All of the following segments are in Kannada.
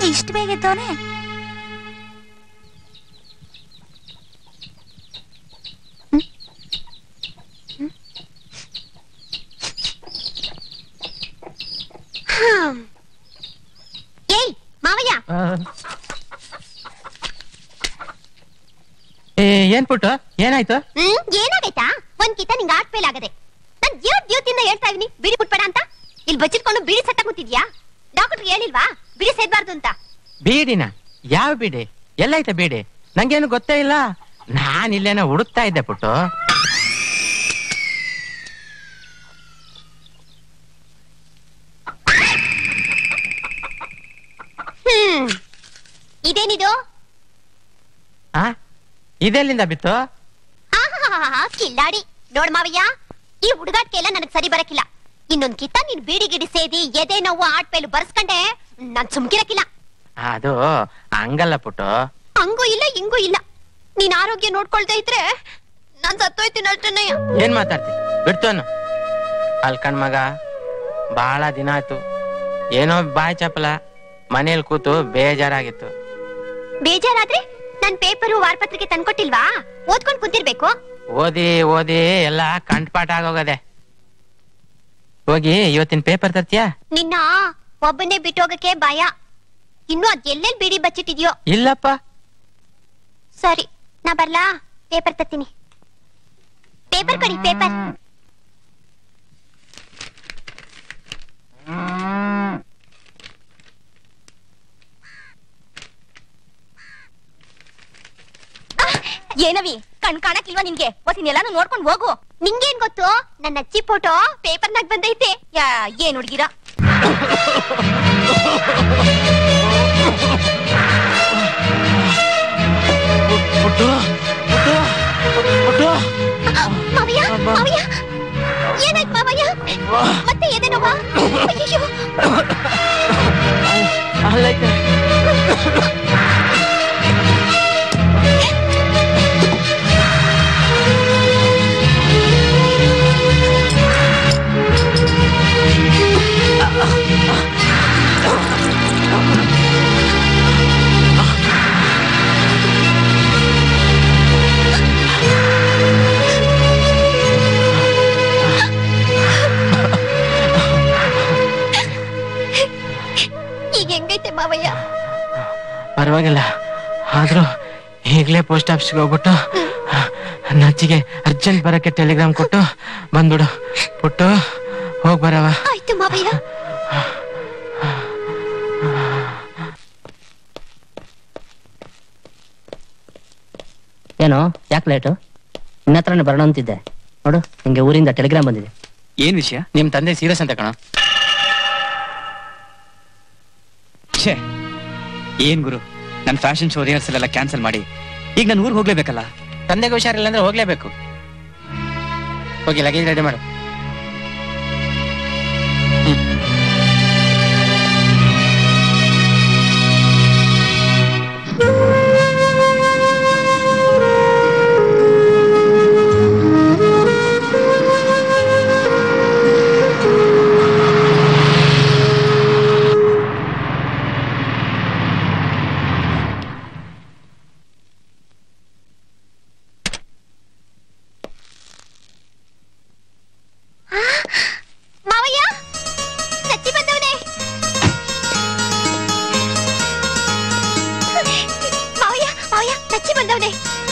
ಏನೇ ಇಷ್ಟ ಬೇಗ ಎದ್ದವನೆ ಏಯ್ ಮಾವಯ್ಯ ಏ ಏನ್ ಪುಟ್ಟು ಏನಾಯ್ತು ಹ್ಮ್ ಏನಾಗೈತಾ ಒಂದ್ ಕಿತ ನಿಂಗ್ ಆಟ್ ಫೇಲ್ ಆಗದೆ ನಾನ್ ಜೀವ ಜೀವದಿಂದ ಹೇಳ್ತಾ ಇದೀನಿ ಬಿಡಿ ಬಿಟ್ಬೇಡ ಅಂತ ಇಲ್ಲಿ ಬಚ್ಚಿಟ್ಕೊಂಡು ಬಿಡಿ ಸಟ್ಟ ಕೂತಿದ್ಯಾ ಡಾಕ್ಟರ್ ಹೇಳಿಲ್ವಾ ಬಿಡಿ ಸೇದ್ಬಾರ್ದು ಅಂತ ಬೀಡಿನ ಯಾವ ಬೀಡಿ ಎಲ್ಲಾಯ್ತ ಬೀಡಿ ನಂಗೇನು ಗೊತ್ತೇ ಇಲ್ಲ ನಾನ್ ಇಲ್ಲೇನೋ ಹುಡುಕ್ತಾ ಇದ್ದೆ ಪುಟ್ಟು ಹ್ಮ್ ಇದೇನಿದು ಆ ಇದೆಲ್ಲಿಂದ ಬಿತ್ತು ಆಹಾಹಾಹಾ, ಕಿಲ್ಲಾಡಿ ನೋಡ್ ಮಾವಯ್ಯ ಈ ಹುಡುಗಾಟ್ಕೆ ಎಲ್ಲ ನನಗ್ ಸರಿ ಬರಕಿಲ್ಲ ಇನ್ನೊಂದ್ ಕಿತ್ತ ನೀನ್ ಬೀಡಿ ಗಿಡಿ ಸೇದಿ ಎದೆ ನೋವು ಆಟ್ ಪೇಲು ಬರ್ಸ್ಕೊಂಡೆ ನಾನ್ ಸುಮ್ಕಿರಕಿಲ್ಲ ಅದು ಹಂಗಲ್ಲ ಪುಟ್ಟು ಹಂಗೂ ಇಲ್ಲ ಹಿಂಗೂ ಇಲ್ಲ ನೀನ್ ಆರೋಗ್ಯ ನೋಡ್ಕೊಳ್ತಾ ಇದ್ರೆ ನಾನ್ ಸತ್ತೋಯ್ತೀನಿ ಅಷ್ಟನ್ನಯ್ಯ ಏನ್ ಮಾತಾಡ್ತಿ ಬಿಡ್ತೋನು ಅಲ್ಕಣ್ ಮಗ ಬಹಳ ದಿನ ಆಯ್ತು ಏನೋ ಬಾಯ್ ಚಪಲ ಮನೇಲಿ ಕೂತು ಬೇಜಾರಾಗಿತ್ತು ಬೇಜಾರಾದ್ರೆ ನನ್ ಪೇಪರು ವಾರಪತ್ರಿಕೆ ತಂದ್ಕೊಟ್ಟಿಲ್ವಾ ಓದ್ಕೊಂಡ್ ಕುಂತಿರ್ಬೇಕು ಓದಿ ಓದಿ ಎಲ್ಲ ಕಂಠಪಾಠ ಆಗೋಗದೆ ಹೋಗಿ ಇವತ್ತಿನ ಪೇಪರ್ ತರ್ತೀಯಾ ನಿನ್ನ ಒಬ್ಬನೇ ಬಿಟ್ಟೋಗಕ್ಕೆ ಭಯ ಇನ್ನು ಅದ್ ಎಲ್ಲೆಲ್ ಬಿಡಿ ಬಚ್ಚಿಟ್ಟಿದ್ಯೋ ಇಲ್ಲಪ್ಪ ಸರಿ ನಾ ಬರ್ಲಾ ಪೇಪರ್ ತತ್ತೀನಿ ಪೇಪರ್ ಕೊಡಿ ಪೇಪರ್ ಏನವಿ ಕಣ್ ಕಾಣಕ್ಕಿಲ್ವಾ ನಿನ್ಗೆ ಹೊಸಿನ ಎಲ್ಲಾನು ನೋಡ್ಕೊಂಡ್ ಹೋಗು ನಿಂಗೇನ್ ಗೊತ್ತು ನನ್ನ ಅಚ್ಚಿ ಫೋಟೋ ಪೇಪರ್ನಾಗ ಬಂದೈತೆ ಯಾ ಏನ್ ಹುಡ್ಗಿರ ಪುಟ್ಟು ಪುಟ್ಟು ಪುಟ್ಟು ಮಾವಯ್ಯ ಮಾವಯ್ಯ ಏನಾಯ್ತು ಮಾವಯ್ಯ ಮತ್ತೆ ಎದೆನೋವಾ ಅಯ್ಯೋ ಅಲ್ಲೈತೆ ಈಗ ಹೆಂಗೈತೆ ಮಾವಯ್ಯ ಪರವಾಗಿಲ್ಲ ಆದ್ರೂ ಈಗ್ಲೇ ಪೋಸ್ಟ್ ಆಫೀಸ್ಗೆ ಹೋಗ್ಬಿಟ್ಟು ನಚ್ಚಿಗೆ ಅರ್ಜೆಂಟ್ ಬರಕ್ಕೆ ಟೆಲಿಗ್ರಾಮ್ ಕೊಟ್ಟು ಬಂದ್ಬಿಡು ಪುಟ್ಟು ಹೋಗ್ ಬರವ ಆಯ್ತು ಮಾವಯ್ಯ ಏನು ಯಾಕೆ ಲೇಟು ನಿನ್ನ ಹತ್ರನೇ ಬರೋಣ ಅಂತಿದ್ದೆ ನೋಡು ನಿಂಗೆ ಊರಿಂದ ಟೆಲಿಗ್ರಾಮ್ ಬಂದಿದೆ ಏನ್ ವಿಷಯ ನಿಮ್ ತಂದೆ ಸೀರಿಯಸ್ ಅಂತ ಕಣ ಛೇ ಏನ್ ಗುರು ನನ್ ಫ್ಯಾಷನ್ ಶೋ ರಿಹರ್ಸಲ್ ಎಲ್ಲ ಕ್ಯಾನ್ಸಲ್ ಮಾಡಿ ಈಗ ನಾನು ಊರಿಗೆ ಹೋಗ್ಲೇಬೇಕಲ್ಲ ತಂದೆಗೆ ಹುಷಾರಿಲ್ಲ ಅಂದ್ರೆ ಹೋಗ್ಲೇಬೇಕು ಹೋಗಿ ಲಗೇಜ್ ರೆಡಿ ಮಾಡು ಮಾವಯ್ಯ ನಚ್ಚಿ ಬಂದವನೇ ಮಾವಯ್ಯ ಮಾವಯ್ಯ ನಚ್ಚಿ ಬಂದವನೇ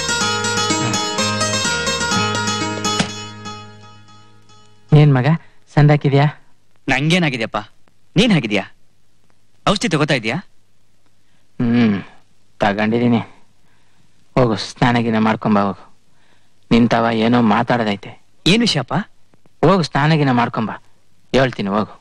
ಏನ್ ಮಗ ಸಂದಾಕಿದ್ಯಾ ನಂಗೇನಾಗಿದ್ಯಪ್ಪ ನೀನ್ ಹಾಗಿದ್ಯಾ ಔಷಧಿ ತಗೋತಾ ಇದೀಯಾ ಹ್ಮ್ ತಗೊಂಡಿದೀನಿ ಹೋಗು ಸ್ನಾನಗಿನ ಮಾಡ್ಕೊಂಬ ಹೋಗು ನಿಂತವ ಏನೋ ಮಾತಾಡೋದೈತೆ ಏನ್ ವಿಷಯಪ್ಪ ಹೋಗು ಸ್ನಾನಗಿನ ಮಾಡ್ಕೊಂಬ ಹೇಳ್ತೀನಿ ಹೋಗು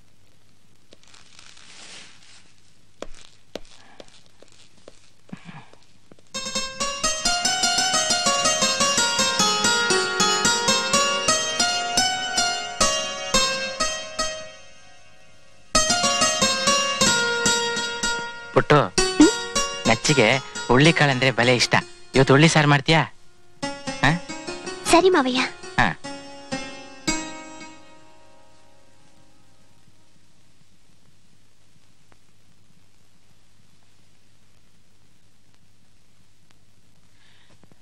ಪುಟ್ಟು ನಚ್ಚಿಗೆ ಹುಳ್ಳಿಕಾಳಂದ್ರೆ ಬಲೆ ಇಷ್ಟ ಇವತ್ತು ಹುಳ್ಳಿ ಸಾರು ಮಾಡ್ತೀಯಾ ಸರಿ ಮಾವಯ್ಯ ಹಾ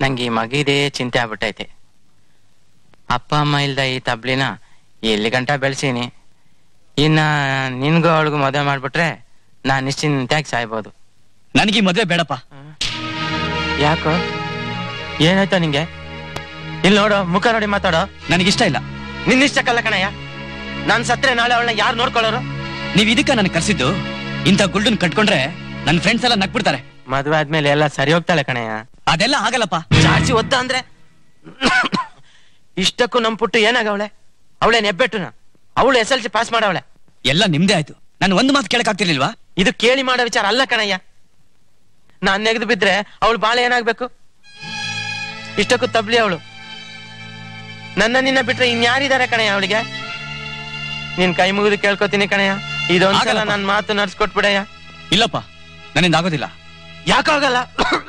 ನಂಗೆ ಈ ಮಗಿದೇ ಚಿಂತೆ ಆಗ್ಬಿಟ್ಟೈತೆ ಅಪ್ಪ ಅಮ್ಮ ಇಲ್ದ ಈ ತಬ್ಲಿನ ಎಲ್ಲಿ ಗಂಟ ಬೆಳೆಸೀನಿ ಇನ್ನ ನಿನ್ಗೂ ಅವಳಿಗೂ ಮದುವೆ ಮಾಡ್ಬಿಟ್ರೆ ನಾನ್ ನಿಶ್ಚಿಂತಾಗಿ ಸಾಯ್ಬೋದು ನನಗೆ ಈ ಮದ್ವೆ ಬೇಡಪ್ಪ ಯಾಕೋ ಏನಾಯ್ತಾ ನಿಂಗೆ ಇಲ್ಲಿ ನೋಡು ಮುಖ ನೋಡಿ ಮಾತಾಡೋ ನನಗಿಷ್ಟ ಇಲ್ಲ ನಿನ್ನಿಷ್ಟಕ್ಕಲ್ಲ ಕಣಯ್ಯ ನಾನ್ ಸತ್ರೆ ನಾಳೆ ಅವಳನ್ನ ಯಾರು ನೋಡ್ಕೊಳ್ಳೋರು ನೀವ್ ಇದಕ್ಕ ನನಗೆ ಕರ್ಸಿದ್ದು ಇಂಥ ಗುಲ್ಡನ್ ಕಟ್ಕೊಂಡ್ರೆ ನನ್ನ ಫ್ರೆಂಡ್ಸ್ ಎಲ್ಲ ನಕ್ಬಿಡ್ತಾರೆ ಮದ್ವೆ ಆದ್ಮೇಲೆ ಎಲ್ಲ ಸರಿ ಹೋಗ್ತಾಳೆ ಕಣಯ್ಯ ಅದೆಲ್ಲ ಆಗಲ್ಲಪ್ಪ ಚಾಚಿ ಒದ್ದ ಅಂದ್ರೆ ಇಷ್ಟಕ್ಕೂ ನಮ್ ಪುಟ್ಟು ಏನಾಗವಳೆ ಅವಳೇನ್ ಎಬ್ಬೆಟ್ಟುನ ಅವಳು ಎಸ್ ಎಲ್ ಸಿ ಪಾಸ್ ಮಾಡವಳೆ ಎಲ್ಲ ನಿಮ್ದೇ ಆಯ್ತು ನಾನು ಒಂದು ಮಾತು ಕೇಳಕ್ ಆಗ್ತಿರ್ಲಿಲ್ವಾ ಇದು ಕೇಳಿ ಮಾಡೋ ವಿಚಾರ ಅಲ್ಲ ಕಣಯ್ಯ ನಾನ್ ನೆಗೆದು ಬಿದ್ರೆ ಅವಳು ಬಾಳೆ ಏನಾಗ್ಬೇಕು ಇಷ್ಟಕ್ಕೂ ತಬ್ಲಿ ಅವಳು ನನ್ನ ನಿನ್ನ ಬಿಟ್ರೆ ಇನ್ಯಾರಿದ್ದಾರೆ ಕಣಯ್ಯ ಅವಳಿಗೆ ನಿನ್ ಕೈ ಮುಗಿದು ಕೇಳ್ಕೊತೀನಿ ಕಣಯ್ಯ ಇದೊಂದ್ಸಲ ಆಗಲ್ಲಪ್ಪ. ನನ್ ಮಾತು ನಡ್ಸ್ಕೊಟ್ಬಿಡಯ್ಯ ಇಲ್ಲಪ್ಪ ನನ್ನಿಂದ ಆಗೋದಿಲ್ಲ ಯಾಕಾಗಲ್ಲ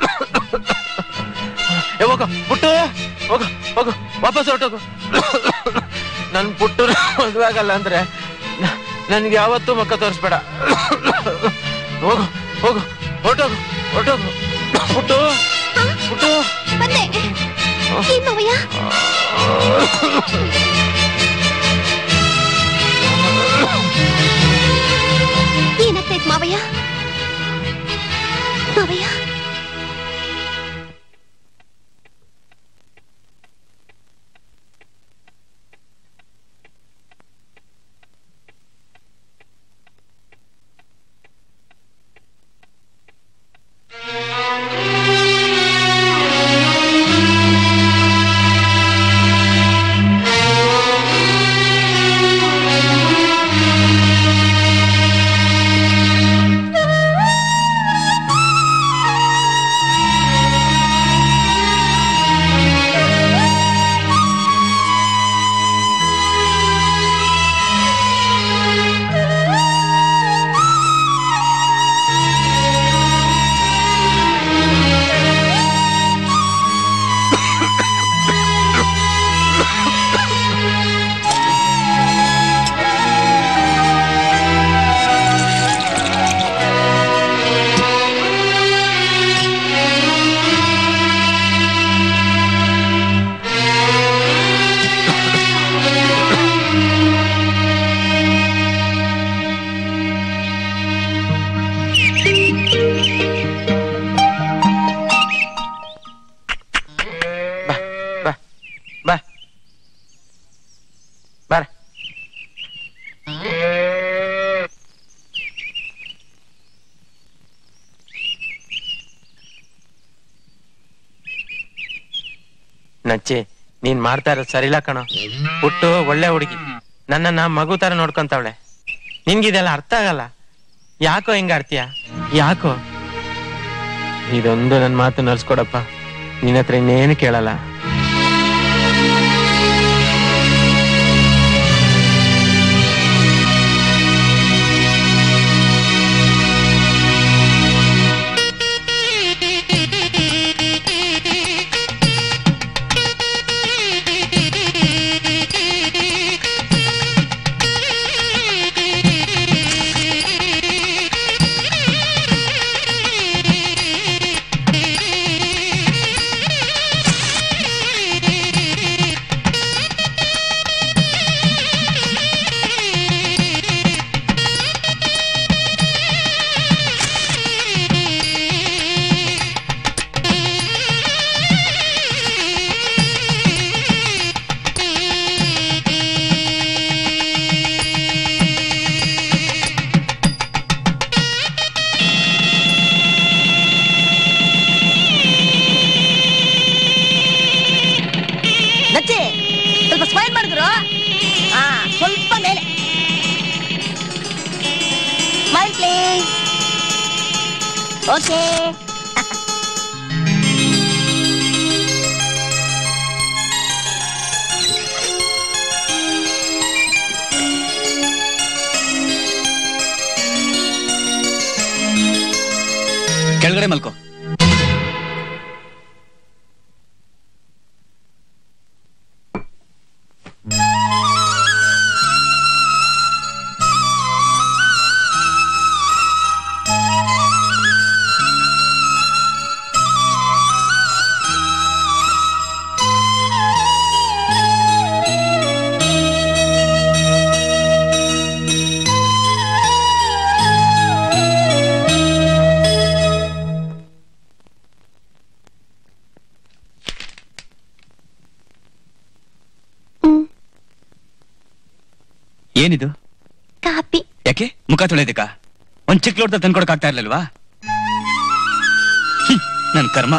ಏ, ಹೋಗು ಪುಟ್ಟು ಹೋಗು ಹೋಗು ವಾಪಸ್ ಹೊರಟೋಗು ನನ್ ಪುಟ್ಟು ಮದುವೆ ಆಗಲ್ಲ ಅಂದ್ರೆ ನ- ನನ್ಗೆ ಯಾವತ್ತೂ ಮುಖ ತೋರಿಸ್ಬೇಡ ಹೋಗು ಹೋಗು ಹೊರಟೋಗು ಹೊರಟೋಗು ಪುಟ್ಟು ಪುಟ್ಟು ಬಂದೆ ಏನ್ ಮಾವಯ್ಯ ಏನಾಗ್ತೈತ್ ಮಾವಯ್ಯ ಮಾವಯ್ಯ ಬಾ ಬಾ ಬಾ ಬಾರ ನಚ್ಚಿ ನೀನ್ ಮಾಡ್ತಾ ಇರೋದು ಸರಿಲ್ಲ ಕಣೋ ಹುಟ್ಟು ಒಳ್ಳೆ ಹುಡುಗಿ ನನ್ನನ್ನ ಮಗು ತರ ನೋಡ್ಕೊಂತಾವಳೆ ನಿನ್ಗಿದೆಲ್ಲ ಅರ್ಥ ಆಗಲ್ಲ ಯಾಕೋ ಹಿಂಗ ಆಡ್ತೀಯ ಯಾಕೋ ಇದೊಂದು ನನ್ ಮಾತು ನಡ್ಸ್ಕೊಡಪ್ಪ ನಿನ್ನ ಹತ್ರ ಇನ್ನೇನು ಕೇಳಲ್ಲ ನಚ್ಚಿ ಸ್ವಲ್ಪ ಸ್ಮೈಲ್ ಮಾಡಿದ್ರು ಹಾ ಸ್ವಲ್ಪ ಮೇಲೆ ಸ್ಮೈಲ್ ಪ್ಲೀಸ್ ಓಕೆ ಕೆಳಗಡೆ ಮಲ್ಕೋ ಏನಿದು ಕಾಪಿ ಯಾಕೆ ಮುಖ ತೊಳೆದಕ್ಕ ಒಂದ್ ಚಿಕ್ಕ ಲೋಟದ ತಂದ್ಕೊಡಕ್ ಆಗ್ತಾ ಇರ್ಲಿಲ್ವಾ ಹ್ಮ್, ನನ್ ಕರ್ಮ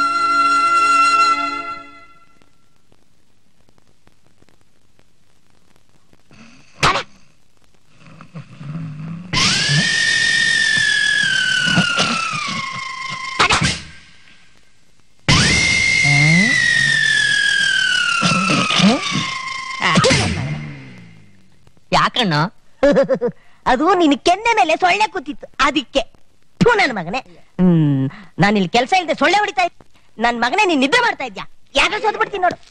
ಯಾಕಣ್ಣ ಅದು ನಿನ್ ಕೆನ್ನೆ ಮೇಲೆ ಸೊಳ್ಳೆ ಕೂತಿತ್ತು ಅದಕ್ಕೆ ಥೂ ನನ್ನ ಮಗನೇ ಹ್ಮ್ ನಾನು ಇಲ್ಲಿ ಕೆಲಸ ಇಲ್ಲದೆ ಸೊಳ್ಳೆ ಹೊಡಿತಾ ಇದ್ದೆ ನನ್ ಮಗನೇ ನೀನ್ ನಿದ್ರೆ ಮಾಡ್ತಾ ಇದ್ಯಾ ಯಾಕೆ ಸೋತ್ ಬಿಡ್ತೀನಿ ನೋಡು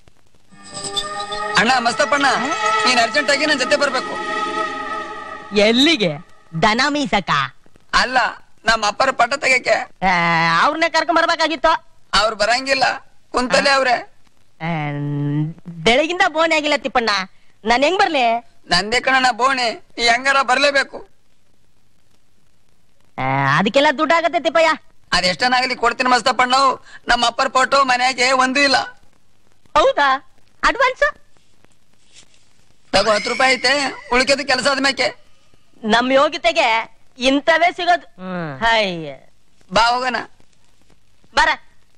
ಅಣ್ಣ ಮಸ್ತಪ್ಪಣ್ಣ ನೀನ್ ಅರ್ಜೆಂಟ್ ಆಗಿ ನನ್ ಜೊತೆ ಬರ್ಬೇಕು ಎಲ್ಲಿಗೆ ದನ ಮೀಸಕ ಅಲ್ಲ ನಮ್ಮ ಅಪ್ಪರ ಪಟ ತೆಗಕ್ಕೆ ಅವ್ರನ್ನ ಕರ್ಕೊಂಡ್ ಬರ್ಬೇಕಾಗಿತ್ತು ಅವ್ರು ಬರಂಗಿಲ್ಲ ಕುಂತಲ್ಲೇ ಅವ್ರೆ ಆ, ಬೆಳಗಿಂದ ಬೋನ್ ಆಗಿಲ್ಲ ತಿಪ್ಪಣ್ಣ ನಾನ್ ಹೆಂಗ್ ಬರ್ಲಿ ನಂದೇ ಕಣಣ್ಣ ಬೋಣಿ ನೀ ಹೆಂಗಾರ ಬರ್ಲೇಬೇಕು ಆ, ಅದಕ್ಕೆಲ್ಲ ದುಡ್ಡು ಆಗತ್ತೆ ತಿಪ್ಪಯ್ಯ ಅದೆಷ್ಟನಾಗ್ಲಿ ಕೊಡ್ತೀನಿ ಮಸ್ತಪ್ಪಣ್ಣ ನಮ್ಮ ಅಪ್ಪರ ಫೋಟೋ ಮನೆಯಾಗೆ ಒಂದೂ ಇಲ್ಲ ಹೌದಾ ಅಡ್ವಾನ್ಸ್ ತಗೋ ಹತ್ತು ರೂಪಾಯಿ ಐತೆ ಉಳಿಕೆದು ಕೆಲಸ ಆದ್ಮೇಕೆ ನಮ್ ಯೋಗ್ಯತೆಗೆ ಇಂಥವೇ ಸಿಗೋದು ಹಾಯ್ ಬಾ ಹೋಗೋಣ ಬರ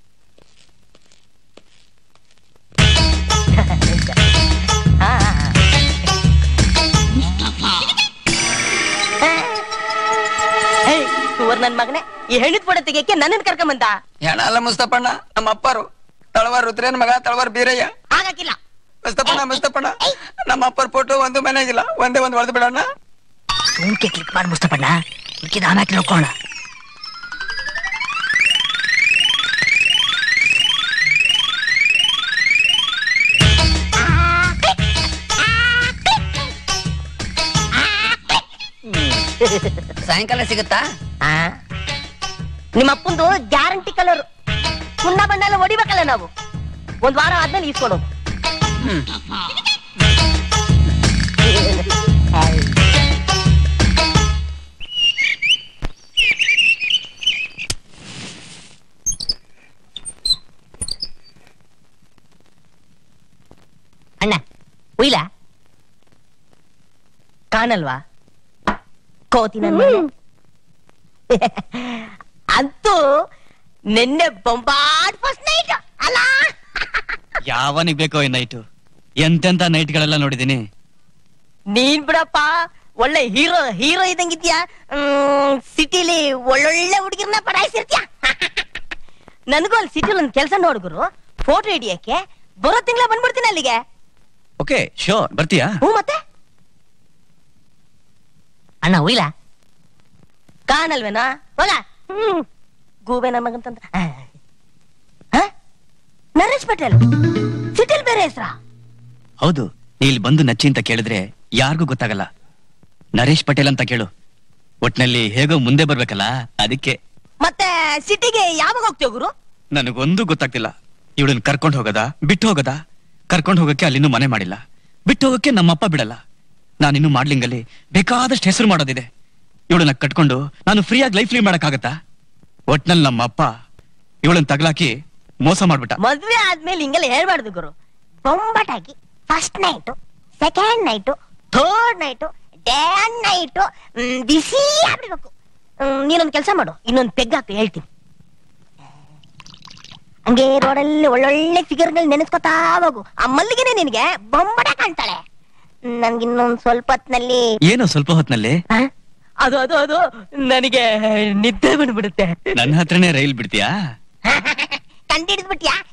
ಹಾ. ಏಯ್, ಸುವರ್ ನನ್ ಮಗನೇ ಈ ಹೆಣ್ಣಿದ್ ಫೋಟೋ ತೆಗಿಯಕ್ಕೆ ನನ್ನನ್ ಕರ್ಕೊಂಬಂದ ಹೆಣ ಅಲ್ಲ ಮುಸ್ತಪ್ಪಣ್ಣ ನಮ್ಮ ಅಪ್ಪರು ತಳವಾರ ರುದ್ರೇನ್ ಮಗ ತಳವಾರ ಬೀರಯ್ಯ ಆಗಕ್ಕಿಲ್ಲ ಮುಸ್ತಪ್ಪಣ್ಣ ಮುಸ್ತಪ್ಪಣ್ಣ ನಮ್ಮ ಅಪ್ಪರ ಫೋಟೋ ಒಂದು ಮನೆಯಾಗಿಲ್ಲ ಒಂದೇ ಒಂದು ಹೊಡೆದು ಬಿಡೋಣ ಸುಮ್ಕೆ ಕ್ಲಿಕ್ ಮಾಡಿ ಮುಸ್ತಪಣ್ಣ ಮಿಕ್ಕಿದ ಆಮ್ಯಾಕೆ ನೋಡ್ಕೋಣ ಸಾಯಂಕಾಲ ಸಿಗುತ್ತಾ ಆ? ನಿಮ್ಮ ಅಪ್ಪಂದು ಗ್ಯಾರಂಟಿ ಕಲರ್ ಸುಣ್ಣ ಬಣ್ಣ ಎಲ್ಲ ಹೊಡಿಬೇಕಲ್ಲ ನಾವು ಒಂದ್ ವಾರ ಆದ್ಮೇಲೆ ಈಸ್ಕೊಡು ಅಣ್ಣ ಉಯ್ಲ ಕಾಣಲ್ವಾ ಕೋತಿ ನನ್ ಮಗನೇ. ಅಂತೂ ನಿನ್ನೆ ಬೊಂಬಾಟ್ ಫಸ್ಟ್ ನೈಟ್ ಅಲ್ಲ ಯಾವನಿಗ್ ಬೇಕೋ ಈ ನೈಟು ಎಂತೆಂತ ನೈಟ್ಗಳೆಲ್ಲ ನೋಡಿದೀನಿ ನೀನ್ ಬಿಡಪ್ಪ ಒಳ್ಳೆ ಹೀರೋ ಹೀರೋ ಇದ್ದಂಗಿದ್ಯಾ ಸಿಟಿಲಿ ಒಳ್ಳೊಳ್ಳೆ ಹುಡುಗಿರ್ನ ಪಡಾಯಿಸಿರ್ತೀಯ ನನಗೂ ಅಲ್ಲಿ ಸಿಟಿಲಿ ಒಂದ್ ಕೆಲಸ ನೋಡ್ಗುರು ಫೋಟೋ ಹಿಡಿಯಕ್ಕೆ ಬರೋ ತಿಂಗಳ ಬಂದ್ಬಿಡ್ತೀನಿ ಅಲ್ಲಿಗೆ ಓಕೆ ಶೋರ್ ಬರ್ತೀಯಾ ಹ್ಞೂ ಮತ್ತೆ ಅಣ್ಣ ಉಯ್ಲ ಕಾಣಲ್ವೇನಾ ಹೋಗ ಹ್ಮ್ ಗೂಬೆ ನನ್ನ ಮಗಂತಂದ ಹ? ನರೇಶ್ ಪಟೇಲ್ ಸಿಟಿಲ್ ಬೇರೆ ಹೆಸ್ರಾ ಹೌದು ನೀ ಇಲ್ಲಿ ಬಂದು ನಚ್ಚಿ ಅಂತ ಕೇಳಿದ್ರೆ ಯಾರಿಗೂ ಗೊತ್ತಾಗಲ್ಲ ನರೇಶ್ ಪಟೇಲ್ ಅಂತ ಕೇಳು ಒಟ್ನಲ್ಲಿ ಹೇಗೋ ಮುಂದೆ ಬರ್ಬೇಕಲ್ಲ ಅದಕ್ಕೆ ಮತ್ತೆ ಸಿಟಿಗೆ ಯಾವಾಗ ಹೋಗ್ತೀವ ಗುರು ನನಗೊಂದು ಗೊತ್ತಾಗ್ತಿಲ್ಲ ಇವಳನ್ನ ಕರ್ಕೊಂಡು ಹೋಗದ ಬಿಟ್ಟು ಹೋಗದ ಕರ್ಕೊಂಡು ಹೋಗಕ್ಕೆ ಅಲ್ಲಿನ್ನೂ ಮನೆ ಮಾಡಿಲ್ಲ ಬಿಟ್ಟು ಹೋಗಕ್ಕೆ ನಮ್ಮಪ್ಪ ಬಿಡಲ್ಲ ನಾನಿನ್ನು ಮಾಡ್ಲಿಂಗಲ್ಲಿ ಬೇಕಾದಷ್ಟು ಹೆಸರು ಮಾಡೋದಿದೆ ಇವಳನ್ನ ಕಟ್ಕೊಂಡು ನಾನು ಫ್ರೀಯಾಗಿ ಲೈಫ್ ಲೀವ್ ಮಾಡಕ್ಕಾಗತ್ತಾ ಒಟ್ನಲ್ಲಿ ನಮ್ಮ ಅಪ್ಪ ಇವಳನ್ನ ತಗಲಾಕಿ ಮೋಸ ಮಾಡ್ಬಿಟ್ಟ ಮದ್ವೆ ಆದ್ಮೇಲೆ ಹಿಂಗೆಲ್ಲ ಹೇಳ್ಬಾರ್ದು ಗುರು ಬೊಂಬಟಾಗಿ first night second night third night day and night busy ಆಗ್ಬಿಡ್ಬೇಕು ಹ್ಮ್, ನೀನೊಂದ್ ಕೆಲಸ ಮಾಡು ಇನ್ನೊಂದ್ ಪೆಗ್ ಹಾಕ್ತು ಹೇಳ್ತೀನಿ ಹಂಗೆ ರೋಡಲ್ಲಿ ಒಳ್ಳೊಳ್ಳೆ ಫಿಗರ್ಗಳು ನೆನೆಸ್ಕೊತಾ ಹೋಗು ಆ ಮಲ್ಲಿಗೆನೆ ನಿನಗೆ ಬೊಂಬಟ ಕಾಣ್ತಾಳೆ ನನ್ಗಿನ್ನೊಂದ್ ಸ್ವಲ್ಪ ಹೊತ್ನಲ್ಲಿ ಏನೋ ಸ್ವಲ್ಪ ಹೊತ್ನಲ್ಲಿ ಆ? ಅದು ಅದು ಅದು ನನಗೆ ನಿದ್ದೆ ಬಂದ್ಬಿಡುತ್ತೆ ನನ್ನ ಹತ್ರನೇ ರೈಲ್ ಬಿಡ್ತೀಯಾ ಕಂಡಿಡಿದ್ಬಿಟ್ಯಾ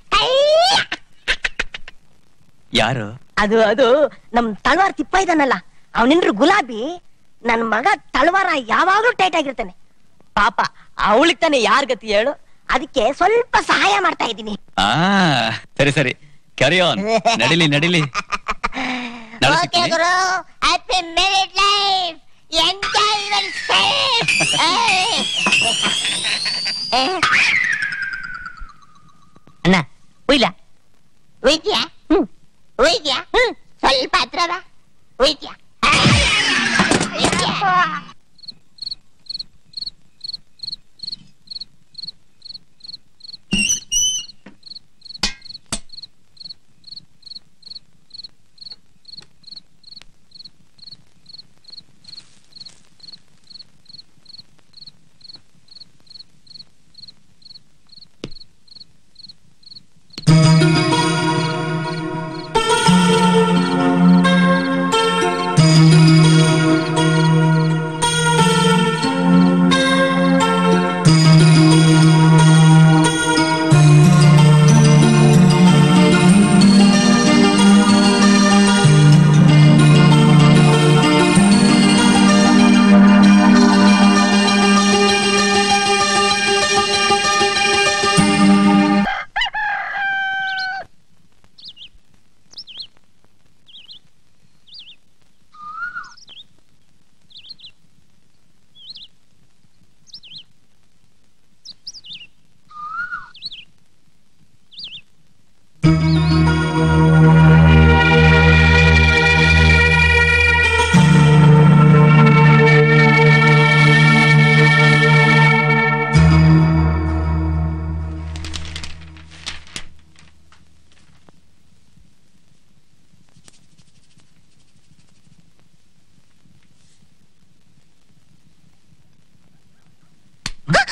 ಯಾರು ಅದು ಅದು ನಮ್ ತಳವಾರ ತಿಪ್ಪ ಇದಾನಲ್ಲ ಅವನಿನ್ರು ಗುಲಾಬಿ ನನ್ ಮಗ ತಳವಾರ ಯಾವಾಗ್ಲೂ ಟೈಟ್ ಆಗಿರ್ತಾನೆ ಪಾಪ ಅವಳಿಗೆ ತಾನೆ ಯಾರ್ ಗತಿ ಹೇಳು ಅದಕ್ಕೆ ಸ್ವಲ್ಪ ಸಹಾಯ ಮಾಡ್ತಾ ಇದ್ದೀನಿ ಆ ಸರಿ ಸರಿ ಕ್ಯಾರಿ ಆನ್ ನಡಿಲಿ ನಡಿಲಿ ನಾಳೆ ಓಕೆ ಸಿಗ್ತೀನಿ. ಗುರು happy married life enjoy your ಅಣ್ಣ ಉಯ್ಲ ಉಯ್ದ್ಯಾ ಹ್ಮ್ ಉಯ್ದ್ಯಾ ಹ್ಮ್ ಸ್ವಲ್ಪ ಹತ್ರ ಬಾ ಉಯ್ದ್ಯಾ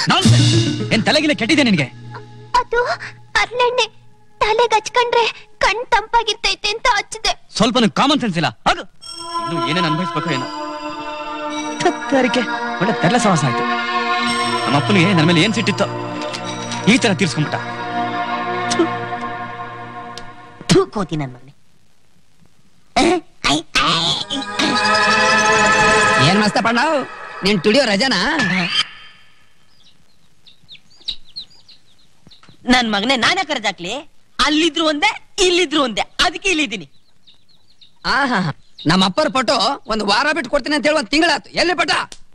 Nonsense. ಏನ್ ತಲೆಗಿಲೆ ಕೆಟ್ಟಿದೆ ನಿನ್ಗೆ ಅದು ಹರಳೆಣ್ಣೆ ತಲೆಗೆ ಹಚ್ಕೊಂಡ್ರೆ ಕಣ್ ತಂಪಾಗಿರ್ತೈತೆ ಅಂತ ಹಚ್ಚಿದೆ ಸ್ವಲ್ಪನೂ ಕಾಮನ್ ಸೆನ್ಸ್ ಇಲ್ಲ ಅದು ಇನ್ನು ಏನೇನ್ ಅನ್ಭವಿಸ್ಬೇಕು ಏನೋ ತತ್ತರಿಕೆ ಒಳ್ಳೆ ತೆರಳೆ ಸವಾಸ ಆಯ್ತು ನಮ್ಮ ಅಪ್ಪನಿಗೆ ನನ್ನ ಮೇಲೆ ಏನ್ ಸಿಟ್ಟಿತ್ತು ಈ ತರ ತೀರ್ಸ್ಕೊಂಡ್ಬಿಟ್ಟ ಥೂ ಕೋತಿ ನನ್ ಮಗನೇ ಏನ್ ಮಸ್ತ ಪಣ್ಣ ನೀನ್ ತುಡಿಯೋ ರಜನಾ ನನ್ ಮಗನೇ ನಾನೇ ಕರೆದಾಕ್ಲಿ ಅಲ್ಲಿದ್ರು ಒಂದೇ ಇಲ್ಲಿದ್ರು ಒಂದೇ ಅದಕ್ಕೆ ಇಲ್ಲಿದ್ದೀನಿ ಆಹಾ ನಮ್ಮ ಅಪ್ಪರ ಫೋಟೋ ಒಂದು ವಾರ ಬಿಟ್ಟು ಕೊಡ್ತೀನಿ ಅಂತ ಹೇಳಿ ಒಂದ್ ತಿಂಗಳಾತು ಎಲ್ಲಿ ಪಟ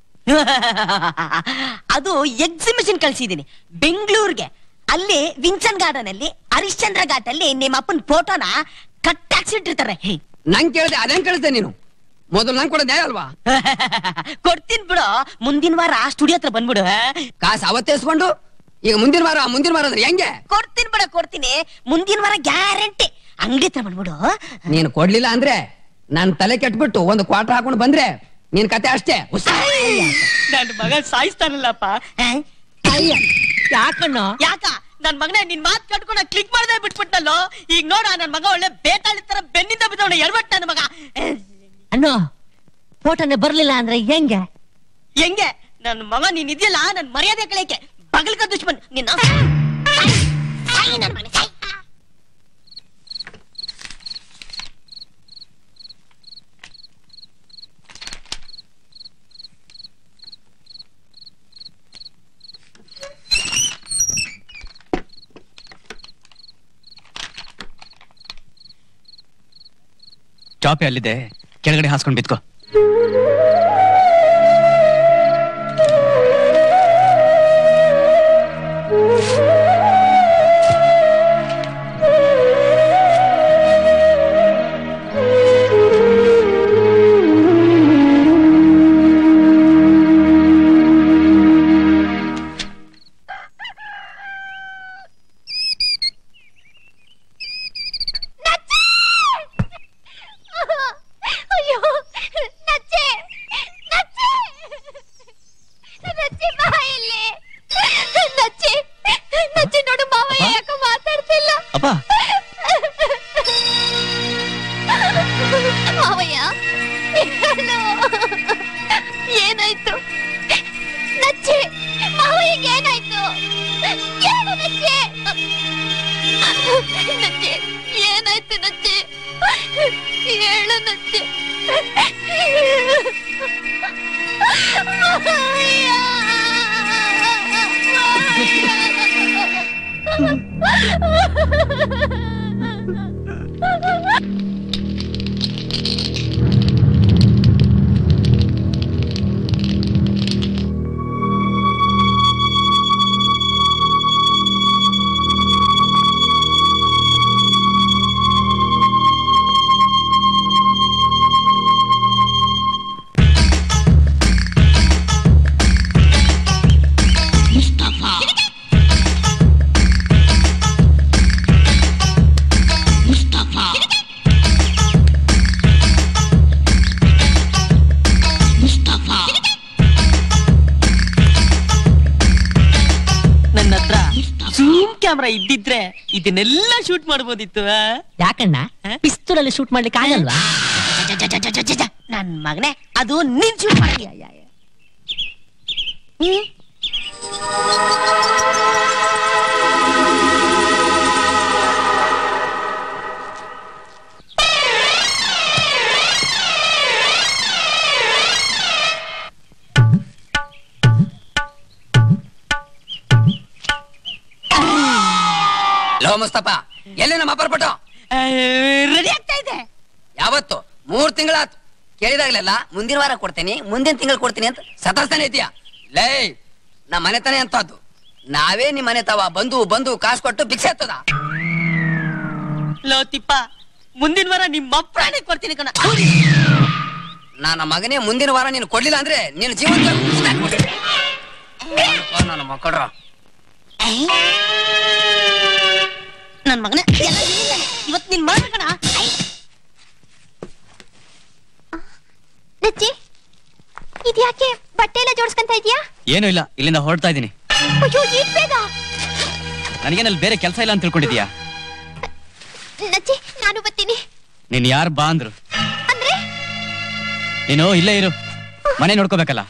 ಅದು ಎಕ್ಸಿಬಿಷನ್ ಕಳ್ಸಿದೀನಿ ಬೆಂಗಳೂರಿಗೆ ಅಲ್ಲಿ ವಿನ್ಸನ್ ಗಾರ್ಡನ್ ಅಲ್ಲಿ ಹರಿಶ್ಚಂದ್ರ ಘಾಟ್ ಅಲ್ಲಿ ನಿಮ್ಮ ಅಪ್ಪನ ಫೋಟೋನ ಕಟ್ಟಾಕ್ಸಿಟ್ಟಿರ್ತಾರೆ ಹೇ. ನಂಗ್ ಕೇಳಿದೆ ಅದೇನ್ ಕೇಳಿದೆ ನೀನು ಮೊದಲು ನಂಗ್ ಕೊಡೋದ್ ನ್ಯಾಯ ಅಲ್ವಾ ಕೊಡ್ತೀನಿ ಬಿಡು ಮುಂದಿನ ವಾರ ಸ್ಟುಡಿಯೋ ಹತ್ರ ಬಂದ್ಬಿಡು ಕಾಸು ಅವತ್ತೇ ಇಸ್ಕೊಂಡು ಈಗ ಮುಂದಿನ ವಾರ ಮುಂದಿನ ವಾರ ಅಂದ್ರೆ ಹೆಂಗೆ ಕೊಡ್ತೀನಿ ಬಿಡ ಕೊಡ್ತೀನಿ ಮುಂದಿನ ವಾರ ಗ್ಯಾರಂಟಿ ಅಂಗಡಿ ಹತ್ರ ಬಂದ್ಬಿಡು ನೀನ್ ಕೊಡ್ಲಿಲ್ಲ ಅಂದ್ರೆ ನನ್ ತಲೆ ಕೆಟ್ಬಿಟ್ಟು ಒಂದು ಕ್ವಾರ್ಟರ್ ಹಾಕೊಂಡು ಬಂದ್ರೆ ನಿನ್ ಕತೆ ಅಷ್ಟೇ ಹುಷಾರ್. ನನ್ ಮಗ ಸಾಯಿಸ್ತಾನಲ್ಲಪ್ಪ ಯಾಕಣ್ಣ ಯಾಕ ನನ್ ಮಗನೇ ನಿನ್ ಮಾತ್ ಕಟ್ಕೊಂಡ ಕ್ಲಿಕ್ ಮಾಡ್ದೆ ಬಿಟ್ಬಿಟ್ನಲ್ಲೋ ಈಗ ನೋಡ ನನ್ ಮಗ ಒಳ್ಳೆ ಬೇತಾಳಿ ತರ ಬೆನ್ನಿಂದ ಬಿದ್ದವನ ಎಳ್ಬಟ್ಟ ನನ್ ಮಗ ಅಣ್ಣ ಫೋಟೋನೆ ಬರ್ಲಿಲ್ಲ ಅಂದ್ರೆ ಹೆಂಗೆ ಹೆಂಗೆ ನನ್ ಮಗ ನೀನ್ ಇದೆಯಲ್ಲ ನನ್ ಮರ್ಯಾದೆ ಕಳಿಕೆ ಬಗಲ್ಕ ದುಶ್ಮನ್ ನಿನ್ನ ಸಾಯಿ ನನ್ ಮಗನೇ, ಸಾಯಿ. ಚಾಪೆ ಅಲ್ಲಿದೆ ಕೆಳಗಡೆ ಹಾಸ್ಕೊಂಡ್ ಬಿತ್ಕೋ ಅಯ್ಯೋ ನಚ್ಚೆ ನಚ್ಚೆ ನಚ್ಚೆ ಬಾ ಇಲ್ಲಿ ನಚ್ಚೆ ನಚ್ಚೆ ನೋಡು ಮಾವಯ್ಯ ಅಪ್ಪ? ಯಾಕೋ ಮಾತಾಡ್ತಿಲ್ಲ ಅಪ್ಪ ಮಾವಯ್ಯ ಹೇಳು. ಏನಾಯ್ತು ನಚ್ಚೆ ಮಾವಯ್ಯಗೆ ಏನಾಯ್ತು ಹೇಳು ನಚ್ಚೆ ನಚ್ಚೆ ಏನಾಯ್ತು ನಚ್ಚೆ ಹೇಳು ನಚ್ಚೆ ಮಾವಯ್ಯ. ನನ್ನ ಹತ್ರ ಜೂಮ್ ಕ್ಯಾಮ್ರಾ ಇದ್ದಿದ್ರೆ ಇದನ್ನೆಲ್ಲ ಶೂಟ್ ಮಾಡ್ಬೋದಿತ್ತು ಆ? ಯಾಕಣ್ಣ ಪಿಸ್ತೂಲ್ ಅಲ್ಲಿ ಶೂಟ್ ಮಾಡ್ಲಿಕ್ಕೆ ಆಗಲ್ವಾ ಜ, ಜ, ಜ, ಜ, ಜ, ಜ. ನನ್ ಮಗನೇ ಅದು ನಿನ್ ಶೂಟ್ ಮಾಡಿ ಹ್ಮ್ ಲೋ ಮುಸ್ತಫ ಎಲ್ಲಿ ನಮ್ಮ ಅಪ್ಪರ ಫೋಟೋ ರೆಡಿ ಆಗ್ತಾ ಇದೆ ಯಾವತ್ತು ಮೂರ್ ತಿಂಗಳಾತು ಕೇಳಿದಾಗ್ಲೆಲ್ಲ ಮುಂದಿನ ವಾರ ಕೊಡ್ತೀನಿ ಮುಂದಿನ ತಿಂಗಳು ಕೊಡ್ತೀನಿ ಅಂತ ಸತಾಸ್ತಾನೆ ಇದೆಯಾ ಲೇ ನಮ್ಮ ಮನೆ ತಾನೇ ಅಂತದ್ದು ನಾವೇ ನಿಮ್ ಮನೆ ತವ ಬಂದು ಬಂದು ಕಾಸು ಕೊಟ್ಟು ಭಿಕ್ಷೆ ಎತ್ತದ ಲೋ ತಿಪ್ಪ ಮುಂದಿನ ವಾರ ನಿಮ್ಮ ಪ್ರಾಣಿ ಕೊಡ್ತೀನಿ ಕಣ ನನ್ನ ಮಗನೇ ಮುಂದಿನ ವಾರ ನೀನು ಕೊಡ್ಲಿಲ್ಲ ಅಂದ್ರೆ ನಿನ್ನ ಜೀವನ ನನ್ನ ಮಕ್ಕಳ್ರ ನನ್ ಮಗನೇ ಎಲ್ಲ ನಿನ್ನಿಂದಾನೆ. ಇವತ್ ನೀನ್ ಮಾಡ್ಬೇಕಣ ನಚ್ಚಿ ಇದ್ಯಾಕೆ ಬಟ್ಟೆ ಎಲ್ಲ ಜೋಡಿಸ್ಕೊಂತ ಇದೀಯಾ ಏನೂ ಇಲ್ಲ ಇಲ್ಲಿಂದ ಹೊರಡ್ತಾ ಇದ್ದೀನಿ ಅಯ್ಯೋ ಈಟ್ ಬೇಗ ನನಗೇನಲ್ಲಿ ಬೇರೆ ಕೆಲಸ ಇಲ್ಲ ಅಂತ ತಿಳ್ಕೊಂಡಿದ್ಯಾ ನಚ್ಚಿ ನಾನು ಬರ್ತೀನಿ ನೀನ್ ಯಾರು ಬಾ ಅಂದ್ರು ಅಂದ್ರೆ ನೀನು ಇಲ್ಲೇ ಇರು ಮನೆ ನೋಡ್ಕೋಬೇಕಲ್ಲ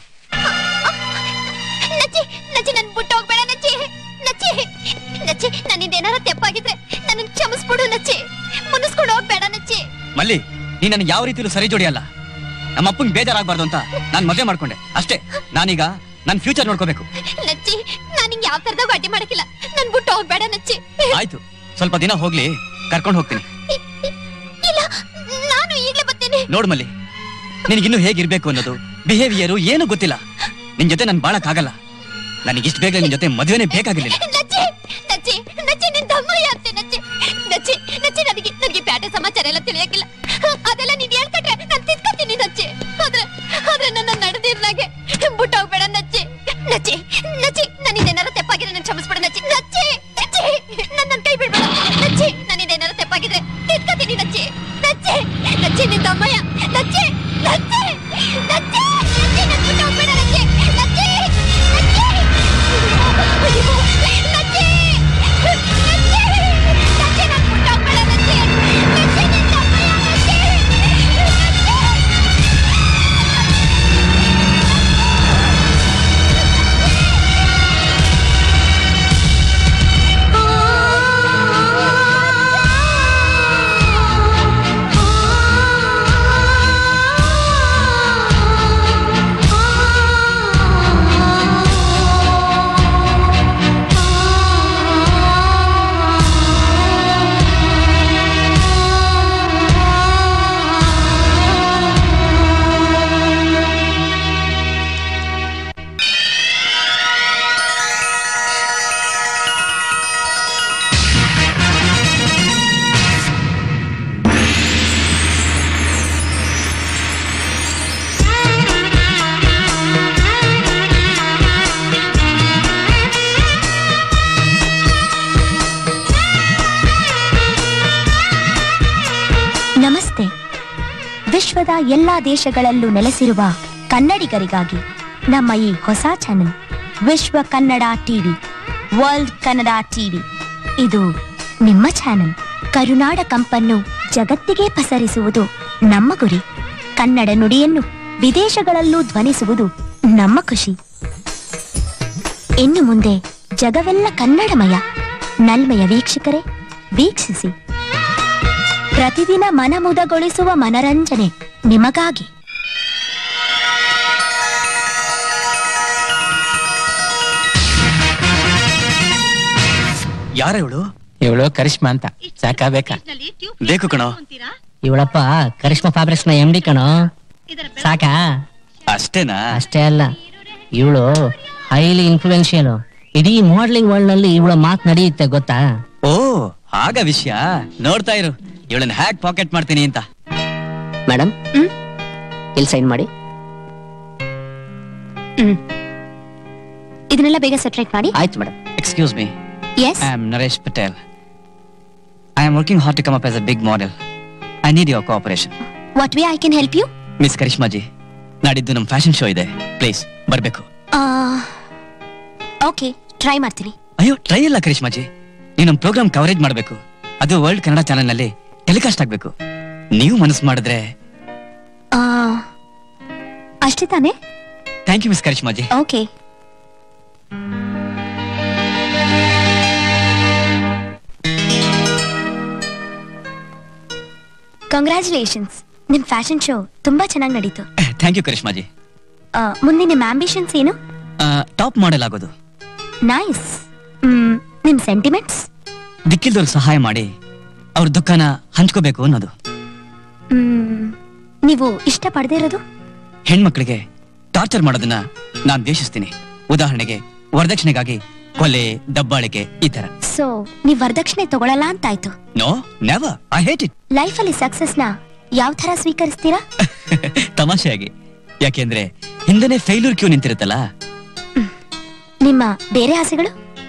ನಚ್ಚಿ ನಚ್ಚಿ ನನ್ ಬಿಟ್ಟು ಹೋಗ್ಬೇಡ ನಚ್ಚಿ ನಚ್ಚಿ ನಚ್ಚಿ ನನ್ನಿಂದ ಏನಾರ ತೆಪ್ಪಾಗಿದ್ರೆ ನನ್ನ ಕ್ಷಮಿಸ್ಬಿಡು ನಚ್ಚಿ ಮುನಿಸ್ಕೊಂಡು ಹೋಗ್ಬೇಡ ನಚ್ಚಿ ಮಲ್ಲಿ ನೀ ನನಗೆ ಯಾವ ರೀತಿಲೂ ಸರಿ ಜೋಡಿಯಲ್ಲ ನಮ್ಮ ಅಪ್ಪಂಗೆ ಬೇಜಾರಾಗಬಾರ್ದು ಅಂತ ನಾನು ಮದುವೆ ಮಾಡ್ಕೊಂಡೆ ಅಷ್ಟೇ ನಾನೀಗ ನನ್ನ ಫ್ಯೂಚರ್ ನೋಡ್ಕೋಬೇಕು ನಚ್ಚಿ ನಾನು ನಿಂಗೆ ಯಾವ ತರದಾಗ ಅಡ್ಡಿ ಮಾಡಕ್ಕಿಲ್ಲ ನನ್ ಬಿಟ್ಟು ಹೋಗ್ಬೇಡ ನಚ್ಚಿ ಆಯ್ತು ಸ್ವಲ್ಪ ದಿನ ಹೋಗ್ಲಿ ಕರ್ಕೊಂಡು ಹೋಗ್ತೀನಿ ಇ- ಇ- ಇಲ್ಲ ನಾನು ಈಗ್ಲೇ ಬರ್ತೀನಿ ನೋಡ್ ಮಲ್ಲಿ ನಿನಗಿನ್ನೂ ಹೇಗಿರ್ಬೇಕು ಅನ್ನೋದು ಬಿಹೇವಿಯರು ಏನು ಗೊತ್ತಿಲ್ಲ ನಿನ್ ಜೊತೆ ನನ್ ಬಾಳಕ್ಕಾಗಲ್ಲ ನನಗಿಷ್ಟು ಬೇಗ ನಿನ್ ಜೊತೆ ಮದುವೆನೇ ಬೇಕಾಗಿರ್ಲಿಲ್ಲ ನಚ್ಚಿ ನಚ್ಚಿ ನಚ್ಚಿ ನಿನ್ ತಮ್ಮಯ್ಯ ಅಂತೆ ನಚ್ಚಿ ನಚ್ಚಿ ನಚ್ಚಿ ನನಗೆ ನನಗೆ ಪ್ಯಾಟೆ ಸಮಾಚಾರ ಎಲ್ಲ ತಿಳಿಯಕ್ಕಿಲ್ಲ ಅದೆಲ್ಲ ನೀನ್ ಹೇಳ್ಕೊಟ್ರೆ ನಾನು ತಿದ್ಕೊತೀನಿ ನಚ್ಚಿ ಆದ್ರೆ ಆದ್ರೆ ನನ್ನ ನಡೆದಿರ್ಲಾಗೆ ಬಿಟ್ಟು ಹೋಗ್ಬೇಡ ನಚ್ಚಿ ನಚ್ಚಿ ನಚ್ಚಿ ನನ್ನಿಂದ ಏನಾರ ತೆಪ್ಪಾಗಿದ್ರೆ ನಾನು ಕ್ಷಮಿಸ್ಬಿಡ ನಚ್ಚಿ ನಚ್ಚಿ ನಚ್ಚಿ ನನ್ನ ಕೈ ಬಿಡ್ಬೇಡ ನಚ್ಚಿ ನನ್ನಿಂದ ಏನಾರ ತೆಪ್ಪಾಗಿದ್ರೆ ತಿದ್ಕೊತೀನಿ ನಚ್ಚಿ ನಚ್ಚಿ ನಚ್ಚಿ ನಿನ್ ತಮ್ಮಯ್ಯ ನಚ್ಚಿ ನಚ್ಚಿ ನಚ್ಚಿ ನಚ್ಚಿ ನನ್ ಬಿಟ್ಟು ಹೋಗ್ಬೇಡ ನಚ್ಚಿ ನಚ್ಚಿ ನಚ್ಚಿ ಅಯ್ಯೋ, ನಚ್ಚಿ! ನಚ್ಚಿ! ನಚ್ಚಿ, ನನ್ ಬಿಟ್ಟು ಹೋಗ್ಬೇಡ ನಚ್ಚಿ! ನಚ್ಚಿ, ನಿನ್ ತಮ್ಮಯ್ಯ ನಚ್ಚಿ! ನಚ್ಚಿ! ನಮಸ್ತೆ ವಿಶ್ವದ ಎಲ್ಲಾ ದೇಶಗಳಲ್ಲೂ ನೆಲೆಸಿರುವ ಕನ್ನಡಿಗರಿಗಾಗಿ ನಮ್ಮ ಈ ಹೊಸ channel Vishwa Kannada TV world Kannada TV ಇದು ನಿಮ್ಮ ಚಾನೆಲ್ ಕರುನಾಡ ಕಂಪನ್ನು ಜಗತ್ತಿಗೆ ಪಸರಿಸುವುದು ನಮ್ಮ ಗುರಿ ಕನ್ನಡ ನುಡಿಯನ್ನು ವಿದೇಶಗಳಲ್ಲೂ ಧ್ವನಿಸುವುದು ನಮ್ಮ ಖುಷಿ ಇನ್ನು ಮುಂದೆ ಜಗವೆಲ್ಲ ಕನ್ನಡಮಯ ನಲ್ಮೆಯ ವೀಕ್ಷಕರೇ ವೀಕ್ಷಿಸಿ ಪ್ರತಿದಿನ ಮನಮುದಗೊಳಿಸುವ ಮನರಂಜನೆ ನಿಮಗಾಗಿ ಯಾರ ಇವಳು ಇವಳು ಕರಿಷ್ಮಾ ಅಂತ ಸಾಕಾ ಬೇಕಾ ಬೇಕು ಕಣೋ ಇವಳಪ್ಪ ಕರಿಷ್ಮಾ ಫ್ಯಾಬ್ರಿಕ್ಸ್ ನ ಎಂ ಡಿ ಕಣೋ ಸಾಕಾ ಅಷ್ಟೇನಾ ಅಷ್ಟೇ ಅಲ್ಲ ಇವಳು ಹೈಲಿ ಇನ್ಫ್ಲೂಯೆನ್ಷಿಯಲ್ ಇಡೀ ಮಾಡ್ಲಿಂಗ್ ವರ್ಲ್ಡ್ ನಲ್ಲಿ ಇವಳ ಮಾತ್ ನಡೆಯುತ್ತೆ ಗೊತ್ತಾ ಓ ಆಗ ವಿಷಯ ನೋಡ್ತಾ ಇರು ಇವಳನ್ನ ಹ್ಯಾಕ್ ಪಾಕೆಟ್ ಮಾಡ್ತೀನಿ ಅಂತ ಮೇಡಮ್ ಹ್ಮ್? ಇಲ್ಲಿ ಸೈನ್ ಮಾಡಿ ಇದನ್ನೆಲ್ಲ ಬೇಗ ಸೆಟ್ರೇಟ್ ಮಾಡಿ ಆಯ್ತು madam excuse me yes I am Naresh Patel I am working hard to come up as a big model I need your cooperation what we I can help you miss Karishmaji ನಾಡಿದ್ದು ನಮ್ ಫ್ಯಾಷನ್ ಶೋ ಇದೆ ಪ್ಲೀಸ್ ಬರ್ಬೇಕು ಓಕೆ ಟ್ರೈ ಮಾಡ್ತೀನಿ ಅಯ್ಯೋ ಟ್ರೈ ಇಲ್ಲ ಕರಿಷ್ಮಾಜಿ ನೀವು ನಮ್ ಪ್ರೋಗ್ರಾಮ್ ಕವರೇಜ್ ಮಾಡಬೇಕು ಅದು ವರ್ಲ್ಡ್ ಕನ್ನಡ ಚಾನೆಲ್ ನಲ್ಲಿ ಟೆಲಿಕಾಸ್ಟ್ ಆಗ್ಬೇಕು ನೀವು ಮನಸ್ಸು ಮಾಡಿದ್ರೆ ಆ, ಅಷ್ಟೇ ತಾನೇ thank you miss Karishmaji okay congratulations ನಿಮ್ ಫ್ಯಾಷನ್ ಶೋ ತುಂಬಾ ಚೆನ್ನಾಗಿ ನಡೀತು ಥ್ಯಾಂಕ್ ಯು ಕರಿಷ್ಮಾಜಿ ಆ, ಮುಂದೆ ನಿಮ್ ಆಂಬಿಷನ್ಸ್ ಏನು ಟಾಪ್ ಮಾಡೆಲ್ ಆಗೋದು ನೈಸ್ ನಿಮ್ ಸೆಂಟಿಮೆಂಟ್ಸ್ ದಿಕ್ಕಿಲ್ದವ್ರಿಗೆ ಸಹಾಯ ಮಾಡಿ ಅವ್ರ ದುಃಖನ ಹಂಚ್ಕೋಬೇಕು ಅನ್ನೋದು ನೀವು ಇಷ್ಟ ಪಡದೇ ಇರೋದು ಹೆಣ್ಮಕ್ಳಿಗೆ ಟಾರ್ಚರ್ ಮಾಡೋದನ್ನ ನಾನ್ ದ್ವೇಷಿಸ್ತೀನಿ ಉದಾಹರಣೆಗೆ ವರದಕ್ಷಿಣೆಗಾಗಿ ಕೊಲೆ ದಬ್ಬಾಳಿಕೆ ಈ ತರ ಸೊ ನೀವ್ ವರದಕ್ಷಿಣೆ ತಗೊಳಲ್ಲ ಅಂತಾಯ್ತು no never I hate it ಲೈಫಲ್ಲಿ ಸಕ್ಸಸ್ ನ ಯಾವ ತರ ಸ್ವೀಕರಿಸ್ತೀರಾ ತಮಾಷೆಯಾಗಿ ಯಾಕೆಂದ್ರೆ ಹಿಂದೆನೆ ಫೇಲ್ಯೂರ್ ಕ್ಯೂ ನಿಂತಿರುತ್ತಲ್ಲ ನಿಮ್ಮ ಬೇರೆ ಆಸೆಗಳು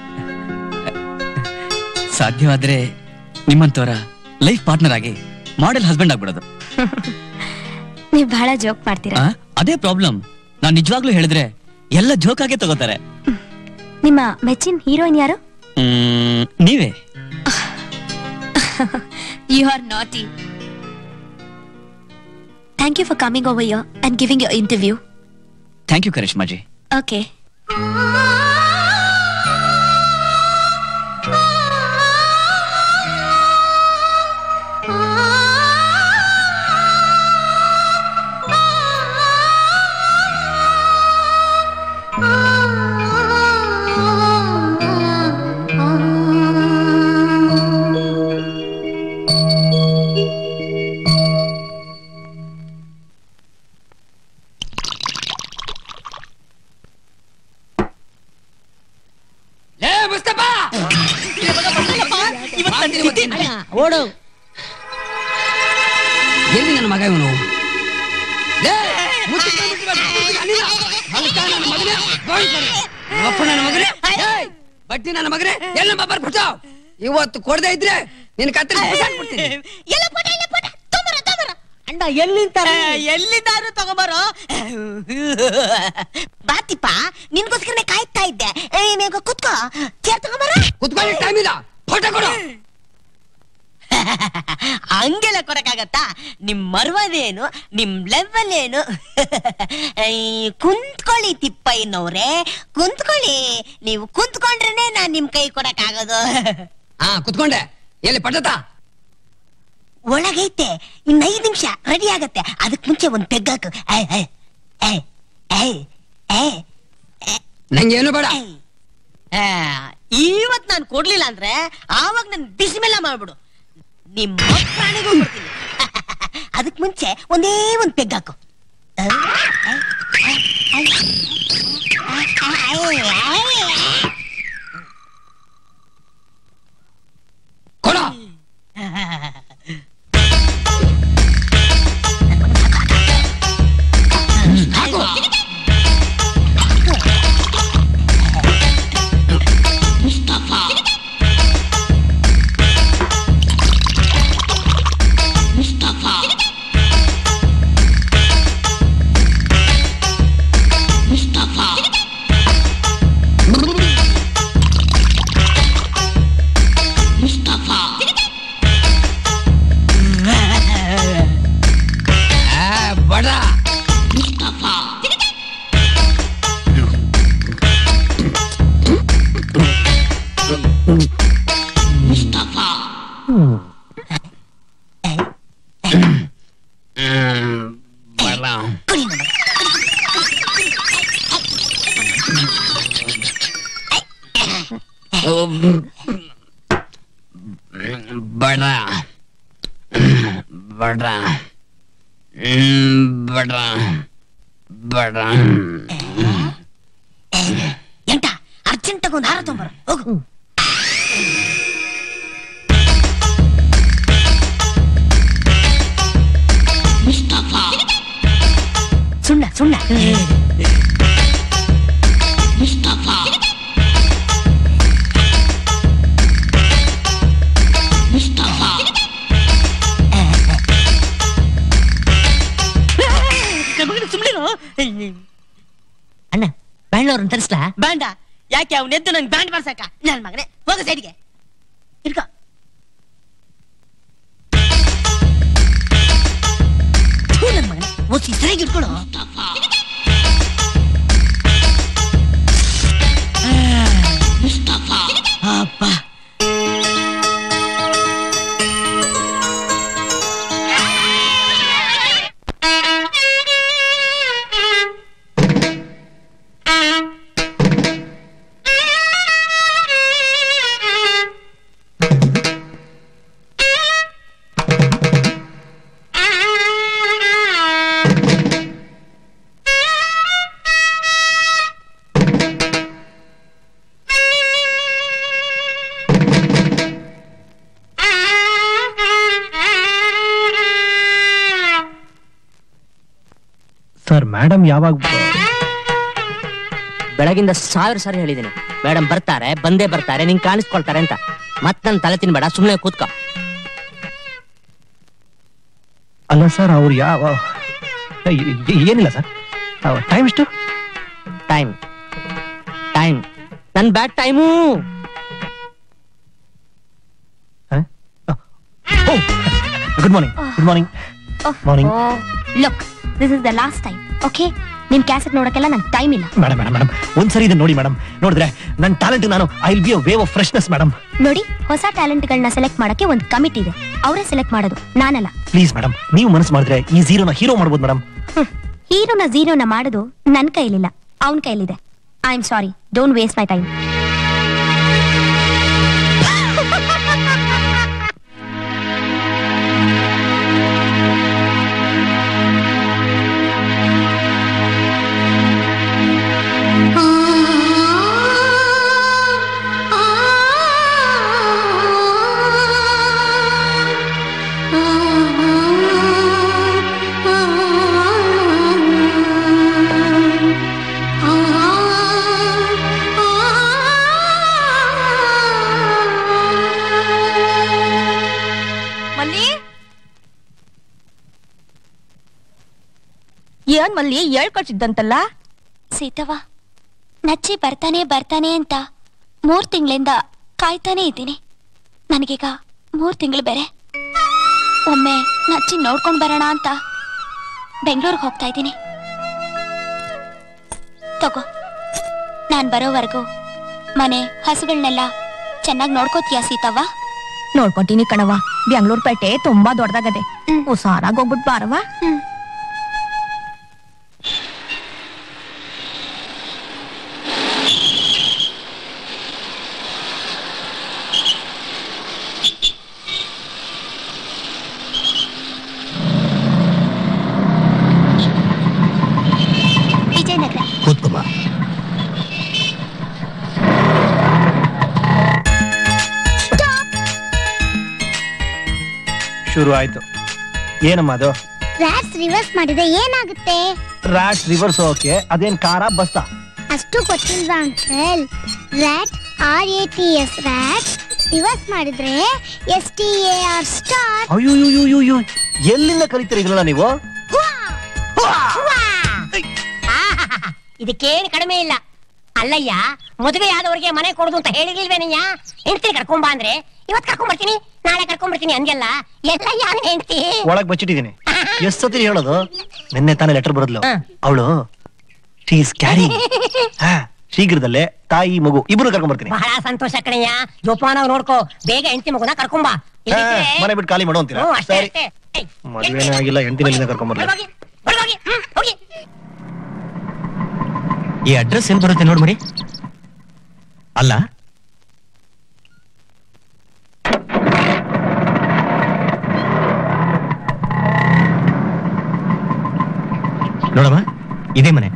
ಸಾಧ್ಯವಾದ್ರೆ ನಿಮ್ಮಂತವರ ಲೈಫ್ ಪಾರ್ಟ್ನರ್ ಆಗಿ ಮಾಡೆಲ್ ಹಸ್ಬೆಂಡ್ ಆಗ್ಬಿಡೋದು ನೀವ್ ಬಹಳ ಜೋಕ್ ಮಾಡ್ತೀರಾ ಆ? ಅದೇ ಪ್ರಾಬ್ಲಮ್ ನಾನ್ ನಿಜವಾಗ್ಲೂ ಹೇಳಿದ್ರೆ ಎಲ್ಲ ಜೋಕಾಗೆ ತಗೋತಾರೆ ನಿಮ್ಮ ಮೆಚ್ಚಿನ ಹೀರೋಯಿನ್ ಯಾರು ಮ್, ನೀವೇ you are naughty thank you for coming over here and giving your interview thank you Karishmaji okay ಲೇ ಮುಸ್ತಫಾ ಮಾಡ್ತೀನಿ, ಮಾಡ್ತೀನಿ. ಓಡು ಎಲ್ಲಿ ನನ್ನ ಮಗ ಇವನು ಲೇ, ಮುತ್ತಿಗೆ ಬಂದ್ಬಿಟ್ಟು ಮುತ್ತಿಗೆ ಅಲ್ಲಿಲ್ಲ. ಹಲ್ಕ ನನ್ನ ಮಗನೇ, ಗೋಳ್ ಕಣೆ. ಅಪ್ಪ ನನ್ನ ಮಗನೇ ಏಯ್, ಬಟ್ಟಿ ನನ್ನ ಮಗನೇ ಎಲ್ಲ ಬರ್ಬಿಟ್ಟು ಇವತ್ತು ಕೊಡದೆ ಇದ್ರೆ ನಿನ್ ಕತ್ತರಿ ಬಿಸಾಕ್ಬಿಡ್ತೀನಿ ಎಲ್ಲ ಪಟ ಎಲ್ಲ ಪಟ ತೊಂಬರ ತೊಂಬರ ಅಣ್ಣ ಎಲ್ಲಿಂತಾರ ಎಲ್ಲಿದ್ದಾರು ತಗೊಂಬರೋ ಬಾತಿಪ್ಪ ನಿನ್ಗೋಸ್ಕರನೇ ಕಾಯ್ತಾ ಇದ್ದೆ ಏ, ನೀನು ಕುತ್ಕೋ ಚೇರ್ ತಗೊಂಬರ ಕುತ್ಕೊಳ್ಳಿ ಟೈಮ್ ಇಲ್ಲ ಫೋಟೋ ಕೊಡು ಹಂಗೆಲ್ಲ ಕೊಡಕ್ಕಾಗತ್ತಾ ನಿಮ್ ಮರ್ವದೇನು ನಿಮ್ ಲೆವೆಲ್ ಏನು ಈ, ಕುಂತ್ಕೊಳ್ಳಿ ತಿಪ್ಪಯ್ಯನವ್ರೆ ಕುಂತ್ಕೊಳ್ಳಿ ನೀವು ಕುಂತ್ಕೊಂಡ್ರೇನೆ ನಾನ್ ನಿಮ್ ಕೈ ಕೊಡಕ್ಕಾಗೋದು ಹಾ ಕುತ್ಕೊಂಡೆ ಎಲ್ಲಿ ಪಟತ ಒಳಗೈತೆ ಇನ್ನ ಐದು ನಿಮಿಷ ರೆಡಿ ಆಗತ್ತೆ ಅದಕ್ ಮುಂಚೆ ಒಂದ್ ತೆಗ್ಗಾಕು ಐ, ಐ, ಐ, ಐ, ಐ, ಐ. ನಂಗೆ ಏನು ಬೇಡ ಆ, ಇವತ್ ನಾನು ಕೊಡ್ಲಿಲ್ಲ ಅಂದ್ರೆ ಆವಾಗ ನನ್ ಬಿಸಿಮೆಲ್ಲ ಮಾಡ್ಬಿಡು ನಿಮ್ಮ ಪ್ರಾಣಿಗೂ ಕೊಡ್ತೀನಿ ಅದಕ್ ಮುಂಚೆ ಒಂದೇ ಒಂದ್ ಪೆಗ್ಗಾಕು ಕೊಡ ಹಾಕು ಆ, ಬಡ ಬಡ ಬಡ ಬಡ ಬಡ ಎಂಟ ಅರ್ಜೆಂಟ್ ಒಂದು ಹಾರ ತೊಂಬರ ಹೋಗು ಸುಣ್ಣ ಸುಣ್ಣ ಸುಮ್ಮನೆ ಅಣ್ಣ ಬ್ಯಾಂಡ್ಲವ್ರನ್ನ ತರಿಸ್ಲಾ ಬ್ಯಾಂಡ ಯಾಕೆ ಅವ್ನ ಎದ್ದು ನಂಗೆ ಬ್ಯಾಂಡ್ ಬರ್ಸಕ್ಕ ನನ್ ಮಗನೇ ಹೋಗ ಸೈಡ್ಗೆ ಇರ್ಕೋ ಥು, ನನ್ ಮಗನೇ ಓಸಿ ಸರಿಯಾಗಿ ಇಟ್ಕೊಳು ಅಪ್ಪ ಸರ್ ಮೇಡಮ್ ಯಾವಾಗ ಬೆಳಗಿಂದ ಸಾವಿರ ಸಾರಿ ಹೇಳಿದ್ದೀನಿ ಮೇಡಮ್ ಬರ್ತಾರೆ ಬಂದೇ ಬರ್ತಾರೆ ನಿಂಗೆ ಕಾಣಿಸ್ಕೊಳ್ತಾರೆ ಅಂತ ಮತ್ ನನ್ ತಲೆ ತಿನ್ಬೇಡ ಸುಮ್ಮನೆ ಕೂತ್ಕೋ ಅಲ್ಲ ಸರ್ ಅವ್ರು ಯಾವ ಏ- ಏ- ಏನಿಲ್ಲ ಸರ್ ಟೈಮ್ ಎಷ್ಟು ಟೈಮ್ ಟೈಮ್ ನನ್ bad time good morning good morning morning look this is the last time okay ನಿನ್ ಕ್ಯಾಸೆಟ್ ನೋಡಕ್ಕೆಲ್ಲ ನಂಗೆ ಟೈಮ್ ಇಲ್ಲ ಮೇಡಮ್ ಮೇಡಮ್ ಮೇಡಮ್ ಒಂದ್ಸರಿ ಇದನ್ನ ನೋಡಿ ಮೇಡಮ್ ನೋಡಿದ್ರೆ ನನ್ನ ಟ್ಯಾಲೆಂಟ್ ನಾನು I will be a wave of freshness madam ನೋಡಿ ಹೊಸ ಟ್ಯಾಲೆಂಟ್ಗಳನ್ನ ಸೆಲೆಕ್ಟ್ ಮಾಡಕ್ಕೆ ಒಂದು ಕಮಿಟಿ ಇದೆ ಅವರೇ ಸೆಲೆಕ್ಟ್ ಮಾಡೋದು ನಾನಲ್ಲ ಪ್ಲೀಸ್ ಮೇಡಮ್ ನೀವು ಮನಸ್ಸು ಮಾಡಿದ್ರೆ ಈ ಜೀರೋನ ಹೀರೋ ಮಾಡ್ಬೋದು ಮೇಡಮ್ ಹೀರೋನ ಝೀರೋನ ಮಾಡೋದು ನನ್ ಕೈಲಿಲ್ಲ ಅವನ್ ಕೈಲಿದೆ I am sorry don't waste my time Malli ಏನ್ ಮಲ್ಲಿ ಹೇಳ್ ಕಳ್ಸಿದ್ದಂತಲ್ಲ ಸೀತವ್ವ ನಚ್ಚಿ ಬರ್ತಾನೆ ಬರ್ತಾನೆ ಅಂತ ಮೂರ್ ತಿಂಗಳಿಂದ ಕಾಯ್ತಾನೆ ಇದ್ದೀನಿ ನನಗೀಗ ಮೂರ್ ತಿಂಗಳು ಬೇರೆ ಒಮ್ಮೆ ನಚ್ಚಿ ನೋಡ್ಕೊಂಡ್ ಬರೋಣ ಅಂತ ಬೆಂಗಳೂರಿಗೆ ಹೋಗ್ತಾ ಇದ್ದೀನಿ ತಗೋ ನಾನ್ ಬರೋವರೆಗೂ ಮನೆ ಹಸುಗಳನ್ನೆಲ್ಲ ಚೆನ್ನಾಗಿ ನೋಡ್ಕೋತೀಯ ಸೀತವ್ವ ನೋಡ್ಕೊತೀನಿ ಕಣವ ಬೆಂಗಳೂರು ಪೇಟೆ ತುಂಬಾ ದೊಡ್ಡದಾಗದೆ ಹುಷಾರಾಗಿ ಹೋಗ್ಬಿಟ್ ಬಾರವ ವಿಜಯನಗರ ಕೂತ್ಕೊಮ್ಮ ಶುರು ಆಯ್ತು ಏನಮ್ಮ ಅದು ರ್ಯಾಟ್ಸ್ ರಿವರ್ಸ್ ಮಾಡಿದ್ರೆ ಏನಾಗುತ್ತೆ ರ್ಯಾಟ್ ರಿವರ್ಸ್ ಓಕೆ ಅದೇನ್ ಕಾರ ಬಸ್ಸ ಅಷ್ಟು ಗೊತ್ತಿಲ್ವಾ uncle rat R A T S rat reverse ಮಾಡಿದ್ರೆ S T A R star ಅಯ್ಯೋ ಎಲ್ಲಿಂದ ಕಲಿತೀರಿ ಇದನ್ನ ನೀವು ಇದಕ್ಕೇನು ಕಡಿಮೆ ಇಲ್ಲ ಅಲ್ಲಯ್ಯ ಮದುವೆ ಆದವ್ರಿಗೆ ಮನೆ ಕೊಡುದು ಅಂತ ಹೇಳಿರ್ಲಿಲ್ವೇನಯ್ಯ ಹೆಂಡ್ತಿ ಕರ್ಕೊಂಬ ಅಂದ್ರೆ ಇವತ್ ಕರ್ಕೊಂಬರ್ತೀನಿ ನಾಳೆ ಕರ್ಕೊಂಬರ್ತೀನಿ ಹಂಗೆಲ್ಲ ಎಲ್ಲಯ್ಯ ಅವ್ನ್ ಹೆಂಡ್ತಿ ಒಳಗ್ ಬಚ್ಚಿಟ್ಟಿದೀನಿ ಎಷ್ಟ್ ಸತಿ ಹೇಳೋದು ನಿನ್ನೆ ತಾನೇ ಲೆಟರ್ ಬರೋದ್ಲು ಅವಳು ಶೀಸ್ ಕ್ಯಾರಿ ಶೀಘ್ರದಲ್ಲೇ ತಾಯಿ ಮಗು ಇಬ್ರು ಕರ್ಕೊಂಡ್ ಬರ್ತೀನಿ ಬಹಳ ಸಂತೋಷ ಕಣಯ್ಯ ಜೋಪಾನ ನೋಡ್ಕೋ ಬೇಗ ಹೆಂಡ್ತಿ ಮಗುನ ಕರ್ಕೊಂಬ ಇಲ್ದಿದ್ರೆ- ಹಾ, ಮನೆ ಬಿಟ್ಟು ಖಾಲಿ ಮಾಡು ಅಂತೀರಾ ಹ್ಞೂ, ಅಷ್ಟೇ ಸರಿ ಅಷ್ಟೇ ಏಯ್, ಮದ್ವೆನೇ ಆಗಿಲ್ಲ ಹೆಂಡತಿನಲ್ಲಿ ಕರ್ಕೊಂಡ್ ಬರ್ಲಿ ಹೊರ್ಗೋಗಿ, ಹೊರ್ಗೋಗಿ, ಹ್ಮ್, ಹೋಗಿ ಈ ಅಡ್ರೆಸ್ ಎಲ್ಲಿ ಬರುತ್ತೆ ನೋಡ್ ಮರಿ ಅಲ್ಲ ನೋಡಮ್ಮ ಇದೇ ಮನೆ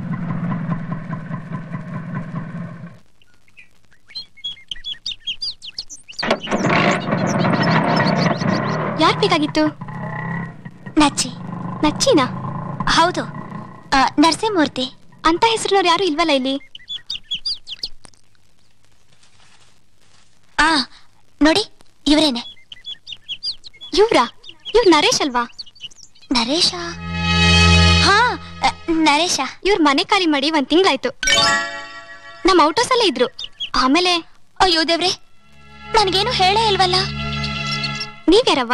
ಯಾರ್ ಬೇಕಾಗಿತ್ತು ನಚ್ಚಿ ನಚ್ಚಿನಾ ಹೌದು ಆ, ನರಸಿಂಹಮೂರ್ತಿ ಅಂತ ಹೆಸರಿನವ್ರು ಯಾರು ಇಲ್ವಲ್ಲ ಇಲ್ಲಿ ಆ ನೋಡಿ ಇವರೇನೆ ಇವ್ರಾ ಇವ್ರು ನರೇಶ್ ಅಲ್ವಾ ನರೇಶ ಹಾ ಅ, ನರೇಶ ಇವ್ರ ಮನೆ ಖಾಲಿ ಮಾಡಿ ಒಂದ್ ತಿಂಗ್ಳಾಯ್ತು ನಮ್ಮ ಔಟೋಸ್ ಅಲ್ಲೇ ಇದ್ರು ಆಮೇಲೆ ಅಯ್ಯೋ ದೇವ್ರೆ ನನಗೇನು ಹೇಳೇ ಇಲ್ವಲ್ಲ ನೀವ್ಯಾರವ್ವ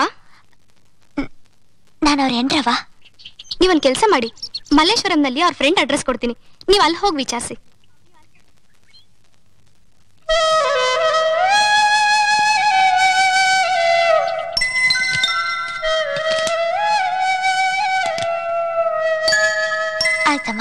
ನಾನು ಅವ್ರ ಏನ್ರವ ನೀವೊಂದ್ ಕೆಲಸ ಮಾಡಿ ಮಲ್ಲೇಶ್ವರಂನಲ್ಲಿ ಅವ್ರ ಫ್ರೆಂಡ್ ಅಡ್ರೆಸ್ ಕೊಡ್ತೀನಿ ನೀವು ಅಲ್ಲಿ ಹೋಗಿ ವಿಚಾರಿಸಿ ಆಯ್ತಮ್ಮ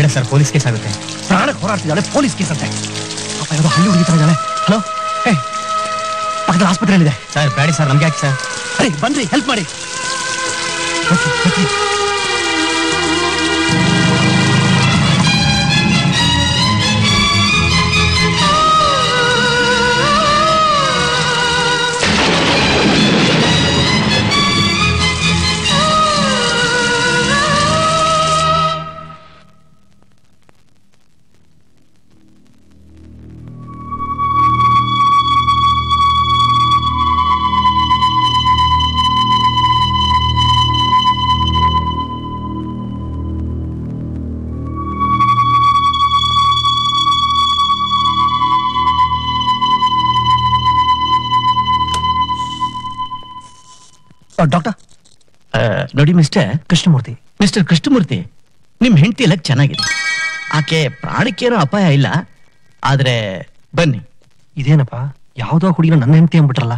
ಸರ್ ಪೊಲೀಸ್ ಕೇಸ್ ಆಗುತ್ತೆ ಪ್ರಾಣಕ್ಕೆ ಹೋರಾಡ್ತಿದ್ದಾಳೆ ಪೊಲೀಸ್ ಕೇಸ್ ಅಂತೆ ಅಪ್ಪ ಯಾವುದೋ ಹಳ್ಳಿ ಹುಡುಗಿ ತರ ಇದ್ದಾಳೆ ಹಲೋ ಹೇ ಪಕ್ಕದ ಆಸ್ಪತ್ರೆಯಲ್ಲಿದೆ ಸರ್ ಬೇಡಿ ಸರ್ ನಮ್ಗೆ ಯಾಕೆ ಸರ್ ಅರೆ ಬನ್ರಿ ಹೆಲ್ಪ್ ಮಾಡಿ ಬರ್ತೀನಿ, ಬರ್ತೀನಿ. ಡಾಕ್ಟರ್ ನೋಡಿ ಮಿಸ್ಟರ್ ಕೃಷ್ಣಮೂರ್ತಿ ಮಿಸ್ಟರ್ ಕೃಷ್ಣಮೂರ್ತಿ ನಿಮ್ ಹೆಂಡತಿ ಎಲ್ಲ ಚೆನ್ನಾಗಿದೆ ಆಕೆ ಪ್ರಾಣಕ್ಕೇನೋ ಅಪಾಯ ಇಲ್ಲ ಆದ್ರೆ ಬನ್ನಿ ಇದೇನಪ್ಪ ಯಾವ್ದೋ ಹುಡುಗಿನ ನನ್ನ ಹೆಂಡತಿ ಅಂದ್ಬಿಟ್ರಲ್ಲ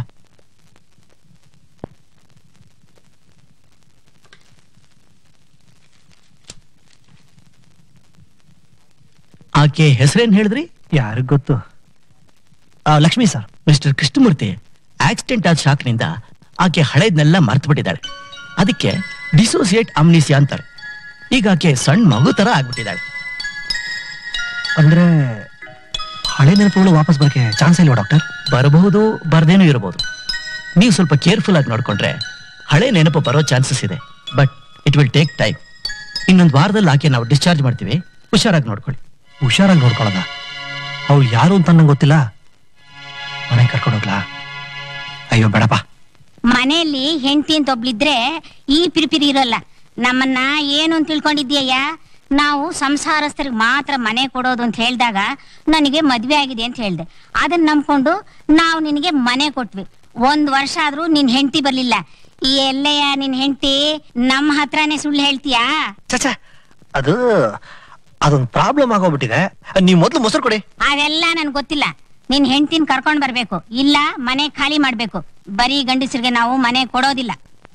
ಆಕೆ ಹೆಸರೇನ್ ಹೇಳಿದ್ರಿ ಯಾರಿಗ್ ಗೊತ್ತು ಆ, Lakshmi sir mister Krishnamurthy accident ಆದ ಶಾಕ್ನಿಂದ ಆಕೆ ಹಳೇದ್ನೆಲ್ಲ ಮರ್ತು ಬಿಟ್ಟಿದ್ದಾಳೆ ಅದಕ್ಕೆ ಡಿಸೋಸಿಯೇಟ್ ಅಮ್ನಿಸಿಯಾ ಅಂತಾರೆ ಈಗ ಆಕೆ ಸಣ್ಣ ಮಗು ತರ ಆಗ್ಬಿಟ್ಟಿದ್ದಾಳೆ ಅಂದ್ರೆ ಹಳೆ ನೆನಪುಗಳು ವಾಪಸ್ ಬರಕ್ಕೆ ಚಾನ್ಸ್ ಇಲ್ವಾ ಡಾಕ್ಟರ್ ಬರಬಹುದು ಬರ್ದೇನೂ ಇರಬಹುದು ನೀವು ಸ್ವಲ್ಪ ಕೇರ್ಫುಲ್ ಆಗಿ ನೋಡ್ಕೊಂಡ್ರೆ ಹಳೆ ನೆನಪು ಬರೋ ಚಾನ್ಸಸ್ ಇದೆ but it will take time ಇನ್ನೊಂದು ವಾರದಲ್ಲಿ ಆಕೆ ನಾವು ಡಿಸ್ಚಾರ್ಜ್ ಮಾಡ್ತೀವಿ ಹುಷಾರಾಗಿ ನೋಡ್ಕೊಳ್ಳಿ ಹುಷಾರಾಗಿ ನೋಡ್ಕೊಳ್ಳೋದ ಅವಳು ಯಾರು ಅಂತ ನಂಗೆ ಗೊತ್ತಿಲ್ಲ ಮನೆ ಕರ್ಕೊಂಡು ಹೋಗ್ಲಾ ಅಯ್ಯೋ ಬೇಡಪ್ಪ ಮನೆಯಲ್ಲಿ ಹೆಂಡತಿ ಅಂತ ಒಬ್ಳಿದ್ರೆ ಈ ಪಿರಿಪಿರಿ ಇರೋಲ್ಲ ನಮ್ಮನ್ನ ಏನು ಅಂತ ತಿಳ್ಕೊಂಡಿದ್ಯಯ್ಯ ನಾವು ಸಂಸಾರಸ್ಥರಿಗೆ ಮಾತ್ರ ಮನೆ ಕೊಡೋದು ಅಂತ ಹೇಳಿದಾಗ ನನಗೆ ಮದ್ವೆ ಆಗಿದೆ ಅಂತ ಹೇಳ್ದೆ ಅದನ್ನ ನಂಬ್ಕೊಂಡು ನಾವು ನಿನಗೆ ಮನೆ ಕೊಟ್ವಿ ಒಂದ್ ವರ್ಷ ಆದ್ರೂ ನಿನ್ ಹೆಂಡತಿ ಬರ್ಲಿಲ್ಲ ಈ ಎಲ್ಲಯ್ಯ ನಿನ್ ಹೆಂಡತಿ ನಮ್ಮ ಹತ್ರನೇ ಸುಳ್ಳು ಹೇಳ್ತೀಯಾ ಚಚ ಅದು ಅದೊಂದು ಪ್ರಾಬ್ಲಮ್ ಆಗೋಗ್ಬಿಟ್ಟಿದೆ ನೀವು ಮೊದಲು ಮೊಸರು ಕೊಡಿ ಅದೆಲ್ಲ ನನ್ಗೆ ಗೊತ್ತಿಲ್ಲ ನಿನ್ ಹೆಂಡತಿನ ಕರ್ಕೊಂಡ್ ಬರ್ಬೇಕು ಇಲ್ಲ ಮನೆ ಖಾಲಿ ಮಾಡ್ಬೇಕು ಬರೀ ಗಂಡಸರಿಗೆ ನಾವು ಮನೆ ಕೊಡೋದಿಲ್ಲ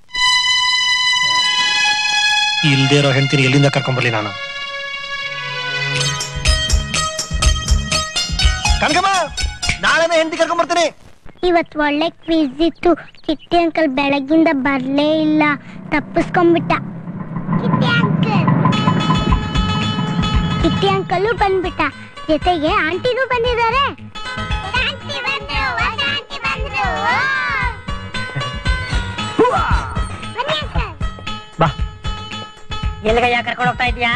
ಇಲ್ದೇ ಇರೋ ಹೆಂಡ್ತೀನಿ ಎಲ್ಲಿಂದ ಕರ್ಕೊಂಡ್ ನಾನು ಕನಕಮ್ಮ ನಾಳೆನೇ ಹೆಂಡತಿ ಕರ್ಕೊಂಡ್ ಬರ್ತೀನಿ ಇವತ್ತು ಒಳ್ಳೆ ಕ್ವಿಜ್ ಇತ್ತು ಕಿಟ್ಟಿ ಅಂಕಲ್ ಬೆಳಗಿಂದ ಬರ್ಲೇ ಇಲ್ಲ ತಪ್ಪಿಸ್ಕೊಂಡ್ಬಿಟ್ಟ ಕಿಟ್ಟಿ ಅಂಕಲ್ ಕಿಟ್ಟಿ ಅಂಕಲು ಬಂದ್ಬಿಟ್ಟ ಜೊತೆಗೆ ಆಂಟಿನೂ ಬಂದಿದ್ದಾರೆ ಬಾ ಎಲ್ಲಿಗಯ್ಯ ಕರ್ಕೊಂಡು ಹೋಗ್ತಾ ಇದೀಯಾ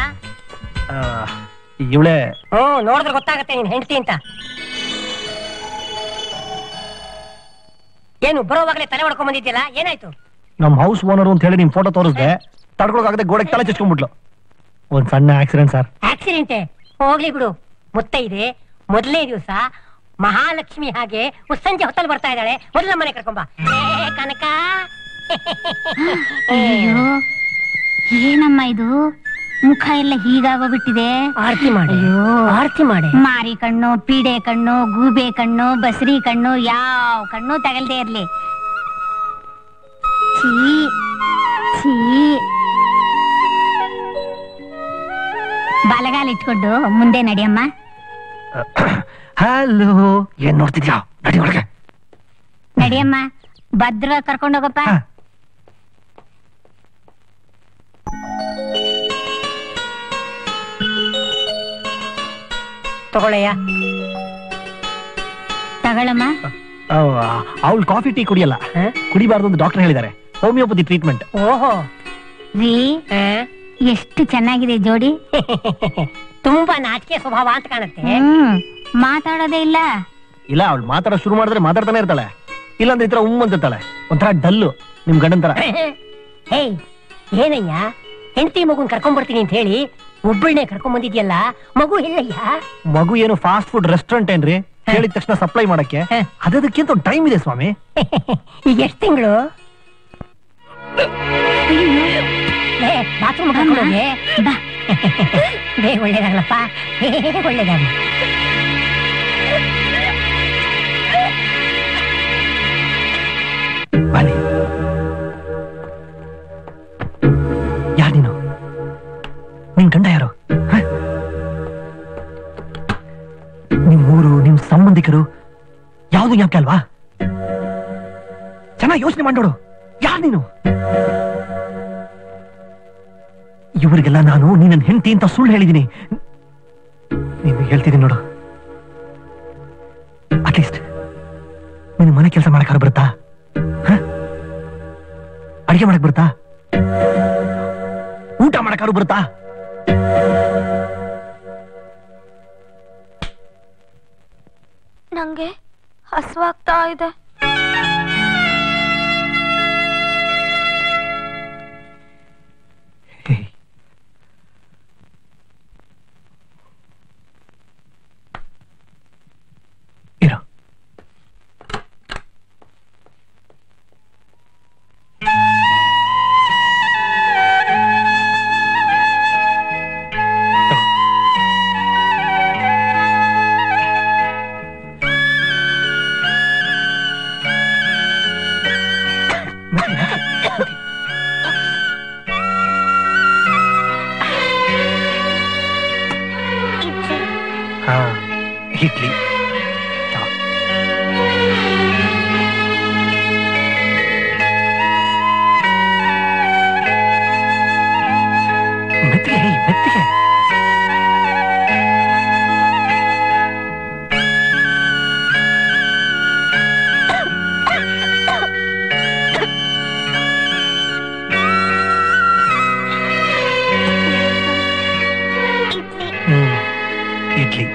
ಇವಳೆ ಹ್ಮ್ ನೋಡಿದ್ರೆ ಗೊತ್ತಾಗತ್ತೆ ನೀನ್ ಹೆಂಡತಿ ಅಂತ ಏನು ಬರೋವಾಗ್ಲೇ ತಲೆ ಹೊಡ್ಕೊಂಡ್ ಬಂದಿದ್ಯಲ್ಲ ಏನಾಯ್ತು ನಮ್ ಹೌಸ್ ಓನರ್ ಅಂತ ಹೇಳಿ ನಿಮ್ ಫೋಟೋ ತೋರಿಸ್ದೆ ತಡ್ಕೊಳಕಾಗದೆ ಗೋಡೆಗೆ ತಲೆ ಚಚ್ಕೊಂಡ್ಬಿಟ್ಲು ಒಂದ್ ಸಣ್ಣ ಆಕ್ಸಿಡೆಂಟ್ ಸರ್ ಆಕ್ಸಿಡೆಂಟೆ ಹೋಗ್ಲಿ ಬಿಡು ಮುತ್ತ ಇದೆ ಮೊದಲನೇ ದಿವಸ ಮಹಾಲಕ್ಷ್ಮಿ ಹಾಗೆ ಉಸ್ಸಂಜೆ ಹೊತ್ತಲ್ಲಿ ಬರ್ತಾ ಇದ್ದಾಳೆ ಮೊದಲ ಮನೆ ಕರ್ಕೊಂಬ ಏ, ಕನಕ ಅಯ್ಯೋ ಏನಮ್ಮ ಇದು ಮುಖ ಎಲ್ಲ ಹೀಗಾಗೋಗ್ಬಿಟ್ಟಿದೆ ಆರತಿ ಮಾಡಿ ಅಯ್ಯೋ ಆರತಿ ಮಾಡಿ ಮಾರಿ ಕಣ್ಣು ಪೀಡೆ ಕಣ್ಣು ಗೂಬೆ ಕಣ್ಣು ಬಸರಿ ಕಣ್ಣು ಯಾವ ಕಣ್ಣು ತಗಲ್ದೇ ಇರ್ಲಿ ಛೀ ಛೀ ಬಲಗಾಲ ಇಟ್ಕೊಂಡು ಮುಂದೆ ನಡಿಯಮ್ಮ ಹಲೋ ಏನ್ ನೋಡ್ತಿದ್ಯಾ ನಡಿ ಒಳಗೆ ನಡಿಯಮ್ಮ ಭದ್ರ ಕರ್ಕೊಂಡೋಗಪ್ಪ ಹಾ. ತಗೊಳ್ಳಯ್ಯ ತಗೊಳಮ್ಮ ಅವಳು ಕಾಫಿ ಟೀ ಕುಡಿಯಲ್ಲ ಹ? ಕುಡಿಬಾರ್ದು ಅಂತ ಡಾಕ್ಟರ್ ಹೇಳಿದ್ದಾರೆ ಹೋಮಿಯೋಪತಿ ಟ್ರೀಟ್ಮೆಂಟ್ ಓಹೋ ರೀ ಆ? ಎಷ್ಟು ಚೆನ್ನಾಗಿದೆ ಜೋಡಿ ತುಂಬಾ ನಾಚಿಕೆ ಸ್ವಭಾವ ಅಂತ ಕಾಣುತ್ತೆ ಹ್ಮ್ ಮಾತಾಡೋದೇ ಇಲ್ಲ ಇಲ್ಲ ಅವಳು ಮಾತಾಡ ಶುರು ಮಾಡಿದ್ರೆ ಮಾತಾಡ್ತಾನೆ ಇರ್ತಾಳೆ ಇಲ್ಲಾಂದ್ರೆ ಈ ತರ ಉಮ್ ಅಂತಿರ್ತಾಳೆ ಒಂಥರ ಡಲ್ಲು ನಿಮ್ ಗಂಡನ್ ತರ ಹೇಯ್ ಏನಯ್ಯ ಹೆಂಡತಿ ಮಗುನ್ ಕರ್ಕೊಂಡ್ ಬರ್ತೀನಿ ಅಂತ ಹೇಳಿ ಒಬ್ಬಳನ್ನೇ ಕರ್ಕೊಂಡ್ ಬಂದಿದ್ಯಲ್ಲ ಮಗು ಎಲ್ಲಯ್ಯ ಮಗು ಏನು ಫಾಸ್ಟ್ ಫುಡ್ ರೆಸ್ಟೋರೆಂಟ್ ಏನ್ರಿ ಹೇಳಿದ ತಕ್ಷಣ ಸಪ್ಲೈ ಮಾಡಕ್ಕೆ ಹ. ಅದಕ್ಕಿಂತ ಒಂದು ಟೈಮ್ ಇದೆ ಸ್ವಾಮಿ ಈಗ ಎಷ್ಟ್ ತಿಂಗಳು ಬಾತ್ರೂಮ್ ಕರ್ಕೊಂಡೋಗಿ ಬಾ ಬೇಗ ಒಳ್ಳೇದಾಗ್ಲಪ್ಪ ಬೇಗ ಒಳ್ಳೇದಾಗ್ಲಿ ಬನ್ನಿ ಯಾರು ನೀನು ನಿನ್ ಗಂಡ ಯಾರು ಹ? ಸಂಬಂಧಿಕರು ಯಾವುದು ಜ್ಞಾಪಕ ಅಲ್ವಾ ಚೆನ್ನಾಗಿ ಯೋಚನೆ ಮಾಡೋಡು ಯಾರು ನೀನು ಇವರಿಗೆಲ್ಲ ನಾನು ನೀನ್ ಹೆಂಡತಿ ಅಂತ ಸುಳ್ಳು ಹೇಳಿದೀನಿ ನೀನು ಹೇಳ್ತಿದ್ದೀನಿ ನೋಡು ಅಟ್ಲೀಸ್ಟ್ ನೀನು ಮನೆ ಕೆಲಸ ಮಾಡಕ್ಕಾರ ಬರುತ್ತಾ ಹ? ಅಡಿಗೆ ಮಾಡಕ್ ಬರುತ್ತಾ ಊಟ ಮಾಡಕ್ಕಾರು ಬರುತ್ತಾ ನಂಗೆ ಹಸುವಾಗ್ತಾ ಇದೆ ಇರೋ ಹಾ ಇಡ್ಲಿ ತಗೋ. ಮೆತ್ತಿಗೆ ಹೇ, ಮೆತ್ತಿಗೆ ಹ್ಮ್ ಇಡ್ಲಿ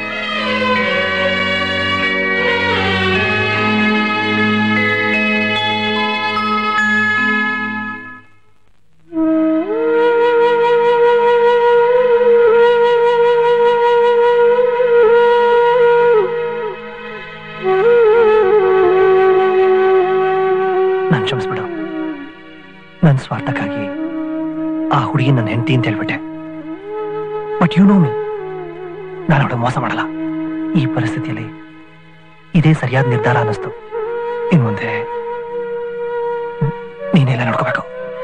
ನಾನು ಕ್ಷಮಿಸ್ಬಿಡು ನನ್ನ ಸ್ವಾರ್ಥಕ್ಕಾಗಿ ಆ ಹುಡುಗಿ ನನ್ನ ಹೆಂಡತಿ ಅಂತ ಹೇಳ್ಬಿಟ್ಟೆ ಬಟ್ ಯು ನೋ ಮೀ ನಾನು ಅವಳು ಮೋಸ ಮಾಡಲ್ಲ ಈ ಪರಿಸ್ಥಿತಿಯಲ್ಲಿ ಇದೇ ಸರಿಯಾದ ನಿರ್ಧಾರ ಅನ್ನಿಸ್ತು ಇನ್ ಮುಂದೆ ನೀನೆಲ್ಲ ನೋಡ್ಕೋಬೇಕು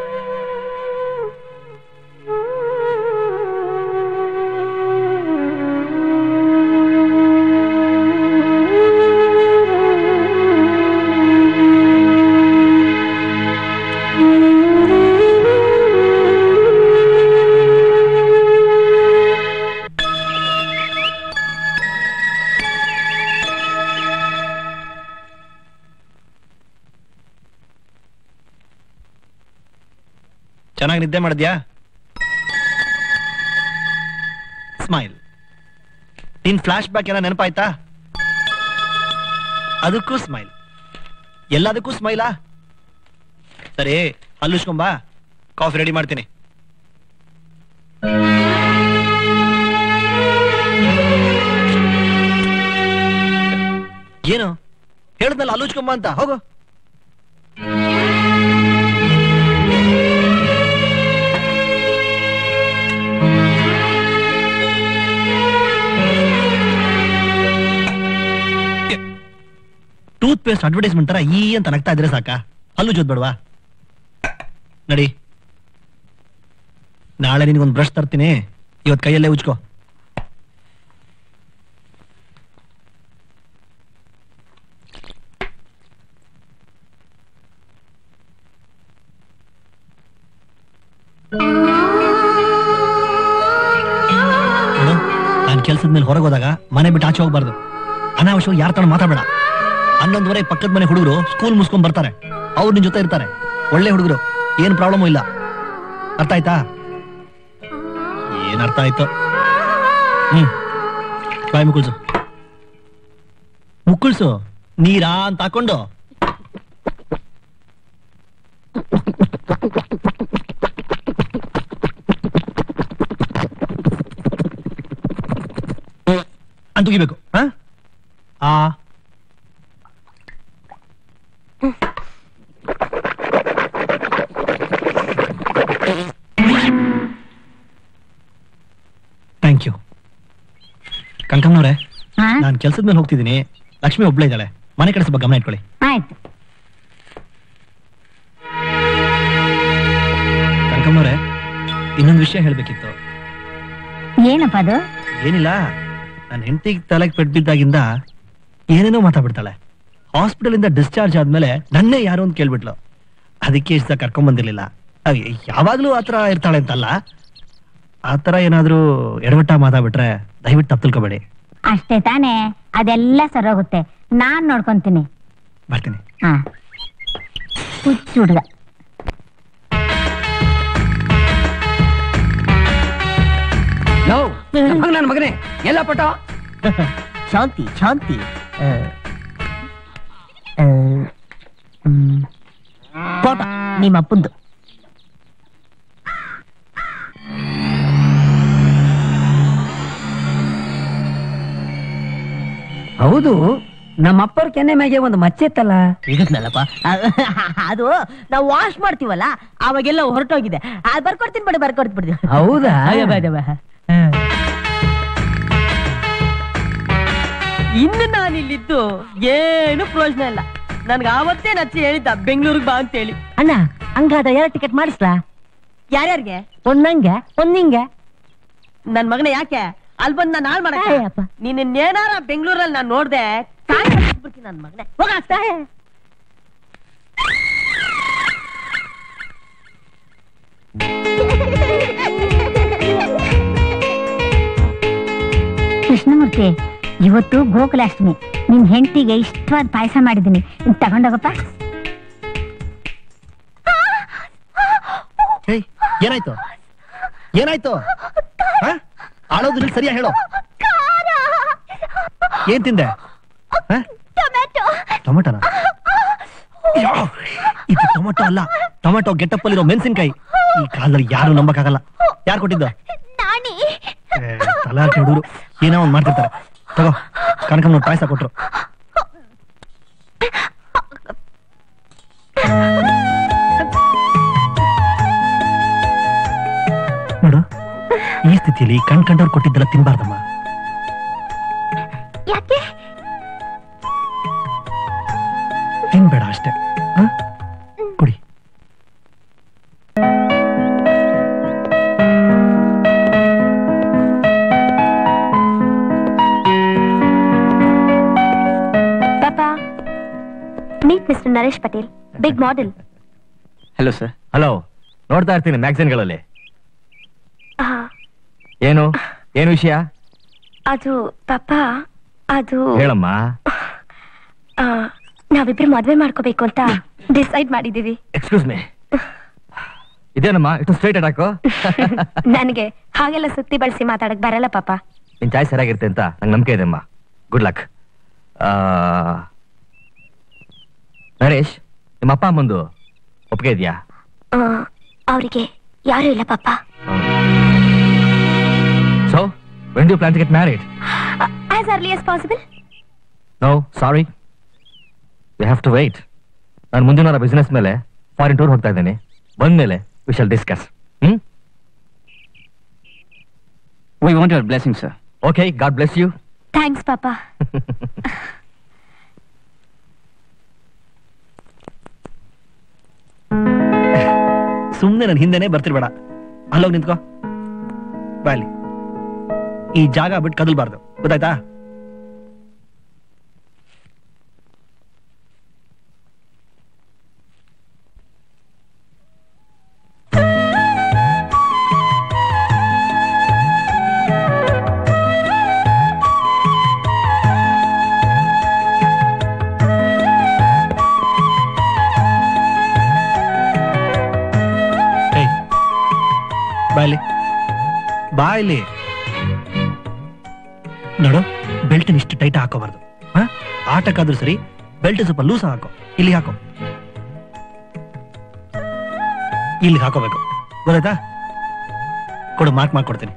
ಚೆನ್ನಾಗಿ ನಿದ್ದೆ ಮಾಡಿದ್ಯಾ ಸ್ಮೈಲ್ ನಿನ್ ಫ್ಲಾಶ್ ಬ್ಯಾಕ್ ಎಲ್ಲ ನೆನಪಾಯ್ತಾ ಅದಕ್ಕೂ ಸ್ಮೈಲ್ ಎಲ್ಲದಕ್ಕೂ ಸ್ಮೈಲಾ ಸರಿ ಹಲ್ಲುಸ್ಕೊಂಬಾ ಕಾಫಿ ರೆಡಿ ಮಾಡ್ತೀನಿ ಏನು ಹೇಳಿದ್ನಲ್ಲ ಹಲ್ಲುಚ್ಕೊಂಬ ಅಂತ ಹೋಗು ಟೂತ್ ಪೇಸ್ಟ್ ಅಡ್ವರ್ಟೈಸ್ಮೆಂಟ್ ತರ ಈ ಅಂತ ನಗ್ತಾ ಇದ್ರೆ ಸಾಕ ಹಲ್ಲು ಜೋದ್ ಬೇಡವಾ ನಡಿ ನಾಳೆ ನಿನಗೊಂದು ಬ್ರಷ್ ತರ್ತೀನಿ ಇವತ್ತು ಕೈಯಲ್ಲೇ ಉಜ್ಕೋ ನಾನು ಕೆಲ್ಸದ ಮೇಲೆ ಹೊರಗೆ ಹೋದಾಗ ಮನೆ ಬಿಟ್ಟು ಆಚೆ ಹೋಗ್ಬಾರ್ದು ಅನಾವಶ್ಯವಾಗಿ ಯಾರ ತರ ಮಾತಾಡಬೇಡ ಹನ್ನೊಂದುವರೆ ಪಕ್ಕದ ಮನೆ ಹುಡುಗರು ಸ್ಕೂಲ್ ಮುಗಿಸ್ಕೊಂಡ್ ಬರ್ತಾರೆ ಅವ್ರು ನಿನ್ ಜೊತೆ ಇರ್ತಾರೆ ಒಳ್ಳೆ ಹುಡುಗರು ಏನ್ ಪ್ರಾಬ್ಲಮ್ ಇಲ್ಲ ಅರ್ಥ ಆಯ್ತಾ ಏನ್ ಅರ್ಥ ಆಯ್ತು ಹ್ಮ್ ಬಾಯ್ ಮುಕ್ಕುಳ್ಸು ಮುಕ್ಕುಳ್ಸು ನೀರಾ ಅಂತ ಹಾಕೊಂಡು ಅಂತ ಉಗಿಬೇಕು ಹಾ ಆ ಥ್ಯಾಂಕ್ ಯು ಕಂಕಮ್ಮನವ್ರೆ ಹಾ ನಾನು ಕೆಲ್ಸದ ಮೇಲೆ ಹೋಗ್ತಿದ್ದೀನಿ ಲಕ್ಷ್ಮಿ ಒಬ್ಳೆ ಇದ್ದಾಳೆ ಮನೆ ಕಡೆ ಸ್ವಲ್ಪ ಗಮನ ಇಟ್ಕೊಳ್ಳಿ ಆಯ್ತು ಕನಕಮ್ಮವ್ರೆ ಇನ್ನೊಂದು ವಿಷಯ ಹೇಳ್ಬೇಕಿತ್ತು ಏನಪ್ಪ ಅದು ಏನಿಲ್ಲ ನನ್ನ ಹೆಂಡತಿಗೆ ತಲೆಗೆ ಪೆಟ್ಟು ಬಿದ್ದಾಗಿಂದ ಏನೇನೋ ಮಾತಾಡ್ಬಿಡ್ತಾಳೆ ಹಾಸ್ಪಿಟಲ್ ಇಂದ ಡಿಸ್ಚಾರ್ಜ್ ಆದ್ಮೇಲೆ ನನ್ನೇ ಯಾರು ಅಂತ ಕೇಳ್ಬಿಟ್ಲು ಅದಕ್ಕೆ ಇಷ್ಟ ಕರ್ಕೊಂಡ್ ಬಂದಿರ್ಲಿಲ್ಲ ಅವ್ ಯಾವಾಗ್ಲೂ ಆತರ ಇರ್ತಾಳೆ ಅಂತಲ್ಲ ಆತರ ಏನಾದ್ರೂ ಎಡವಟ್ಟ ಮಾತಾಡ್ಬಿಟ್ರೆ ದಯವಿಟ್ಟು ತಪ್ಪು ತಿಳ್ಕೊಬೇಡಿ ಅಷ್ಟೇ ತಾನೇ ಅದೆಲ್ಲ ಸರೋಗುತ್ತೆ ನಾನ್ ನೋಡ್ಕೊಂತೀನಿ ಬರ್ತೀನಿ ಹಾ ಹುಚ್ಚು ಹುಡುಗ ಲೋ ನನ್ನ ಮಗನೇ ಎಲ್ಲ ಪಟ ಶಾಂತಿ ಶಾಂತಿ ಆ, ಆ, ಹ್ಮ್. ತೋಟ ನಿಮ್ಮ ಅಪ್ಪಂದು ಹೌದು ನಮ್ಮಪ್ಪರ ಕೆನ್ನೆ ಮ್ಯಾಗೆ ಒಂದು ಮಚ್ಚೆ ಇತ್ತಲ್ಲ ಇದಕ್ನಲ್ಲಪ್ಪ ಅದು ನಾವು ವಾಶ್ ಮಾಡ್ತೀವಲ್ಲ ಅವಾಗೆಲ್ಲ ಹೊರಟೋಗಿದೆ ಅದು ಬರ್ಕೊಡ್ತೀನಿ ಬಿಡಿ ಬರ್ಕೊಡ್ತೀನಿ ಬಿಡಿ ಹೌದಾ? ಅಯ್ಯೋ, ಬೇಡ, ಬೇಡ. ಹ. ಇನ್ನು ನಾನು ಇಲ್ಲಿದ್ದು ಏನು ಪ್ರಯೋಜನ ಇಲ್ಲ ನನ್ಗೆ ಆವತ್ತೇ ನಚ್ಚಿ ಹೇಳಿದ್ದ ಬೆಂಗಳೂರಿಗೆ ಬಾ ಅಂತ ಹೇಳಿ ಅಣ್ಣ ಹಂಗಾದ ಎರಡು ಟಿಕೆಟ್ ಮಾಡಿಸ್ಲಾ ಯಾರ್ಯಾರಿಗೆ ಒಂದಂಗೆ ಒಂದಿಂಗೆ ನನ್ ಮಗನ ಯಾಕೆ ಅಲ್ಲಿ ಬಂದ್ ನಾನು ಹಾಳು ಮಾಡಕ್ಕೆ ಅಯ್ಯಪ್ಪ. ನಿನ್ನೇನಾರ ಬೆಂಗಳೂರಲ್ಲಿ ನಾನು ನೋಡ್ದೆ ಕಾಯಿ ಬಿಡ್ತೀನಿ ನನ್ ಮಗನೇ ಹೋಗ ಕೃಷ್ಣಮೂರ್ತಿ ಇವತ್ತು ಗೋಕುಲಾಷ್ಟಮಿ ನಿನ್ ಹೆಂಡತಿಗೆ ಇಷ್ಟವಾದ ಪಾಯಸ ಮಾಡಿದ್ದೀನಿ ಇದ್ ತಗೊಂಡೋಗಪ್ಪ ಏಯ್ ಏನಾಯ್ತು ಏನಾಯ್ತು ಹ? ಆಳೋದು ನಿಲ್ಸು, ಸರಿಯಾ ಹೇಳು ಏನ್ ತಿಂದೆ ಹ? ಟೊಮೆಟೊನ ಅಯ್ಯೋ, ಇದು ಟೊಮೆಟೊ ಅಲ್ಲ ಟೊಮೆಟೊ ಗೆಟಪ್ ಅಲ್ಲಿರೋ ಮೆಣಸಿನ್ಕಾಯಿ ಈ ಕಾಲದಲ್ಲಿ ಯಾರು ನಂಬಕ್ಕಾಗಲ್ಲ ಯಾರು ಕೊಟ್ಟಿದ್ದು ಏ, ತಲಾಟೆ ಹುಡುಗರು ಏನೋ ಒಂದ್ ಮಾಡ್ತಿರ್ತಾರೆ ತಗೋ ಕನಕಮ್ಮ ಪಾಯಸ ಕೊಟ್ರು ನೋಡು ಈ ಸ್ಥಿತಿಯಲ್ಲಿ ಕಣ್ ಕಂಡವ್ರು ಕೊಟ್ಟಿದ್ದೆಲ್ಲ ತಿನ್ಬಾರ್ದಮ್ಮ ಯಾಕೆ ತಿನ್ಬೇಡ ಅಷ್ಟೇ ಹ? ಕುಡಿ ಪಾಪಾ meet mister Naresh Patel big model hello sir hello ನೋಡ್ತಾ ಇರ್ತೀನಿ ಮ್ಯಾಗಝಿನ್ಗಳಲ್ಲಿ ಏನು ಏನು ವಿಷಯ ಅದು ಪಾಪಾ ಅದು ಹೇಳಮ್ಮ ಆ, ನಾವಿಬ್ರು ಮದ್ವೆ ಮಾಡ್ಕೋಬೇಕು ಅಂತ ಡಿಸೈಡ್ ಮಾಡಿದೀವಿ ಎಕ್ಸ್ಕ್ಯೂಸ್ ಮೀ ಇದೇನಮ್ಮ ಇಷ್ಟು ಸ್ಟ್ರೈಟ್ ಅಟ್ಯಾಕು ನನಗೆ ಹಾಗೆಲ್ಲ ಸುತ್ತಿ ಬಳಸಿ ಮಾತಾಡಕ್ ಬರಲ್ಲ ಪಾಪ ನಿನ್ ಚಾಯ್ಸ್ ಸರಿಯಾಗಿರುತ್ತೆ ಅಂತ ನಂಗೆ ನಂಬಿಕೆ ಇದೆ ಅಮ್ಮ ಗುಡ್ ಲಕ್ ನರೇಶ್ ನಿಮ್ಮ ಅಪ್ಪ ಅಮ್ಮಂದು ಒಪ್ಪಿಗೆ ಇದೆಯಾ ಅವರಿಗೆ ಯಾರು ಇಲ್ಲ ಪಾಪ so when do plan to get married as early as possible no sorry you have to wait ನಾನು ಮುಂದಿನ ವಾರ ಬಿಸ್ನೆಸ್ ಮೇಲೆ ಫಾರಿನ್ ಟೂರ್ ಹೋಗ್ತಾ ಇದ್ದೀನಿ ಬಂದ್ಮೇಲೆ we shall discuss hmm we want your blessing sir okay God bless you thanks ಪಾಪ ಸುಮ್ನೆ ನನ್ನ ಹಿಂದೆನೆ ಬರ್ತಿರ್ಬೇಡ ಅಲ್ಲೋಗಿ ನಿಂತ್ಕೋ ಬಾಲಿ ಈ ಜಾಗ ಬಿಟ್ಟು ಕದಲ್ಬಾರ್ದು ಗೊತ್ತಾಯ್ತಾ ಏಯ್, ಬಾ ಇಲ್ಲಿ ಬಾ ಇಲ್ಲಿ ನೋಡು ಬೆಲ್ಟ್ ಇಷ್ಟು ಟೈಟ್ ಹಾಕೋಬಾರ್ದು ಹಾ ಆಟಕ್ಕಾದ್ರೂ ಸರಿ ಬೆಲ್ಟ್ ಸ್ವಲ್ಪ ಲೂಸ್ ಹಾಕೋ ಇಲ್ಲಿ ಹಾಕೋ ಇಲ್ಲಿ ಹಾಕೋಬೇಕು ಗೊತ್ತಾಯ್ತಾ ಕೊಡು ಮಾರ್ಕ್ ಮಾಡ್ಕೊಡ್ತೀನಿ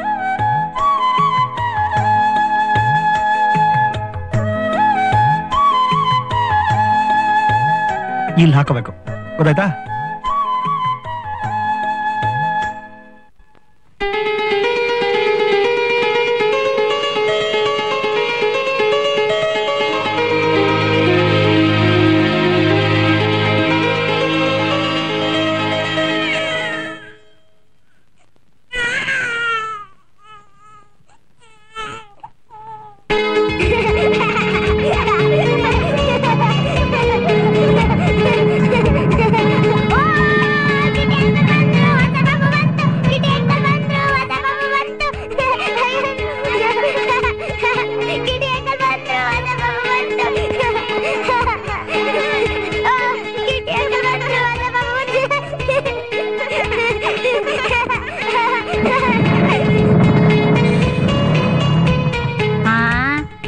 ಇಲ್ಲಿ ಹಾಕೋಬೇಕು ಗೊತ್ತಾಯ್ತಾ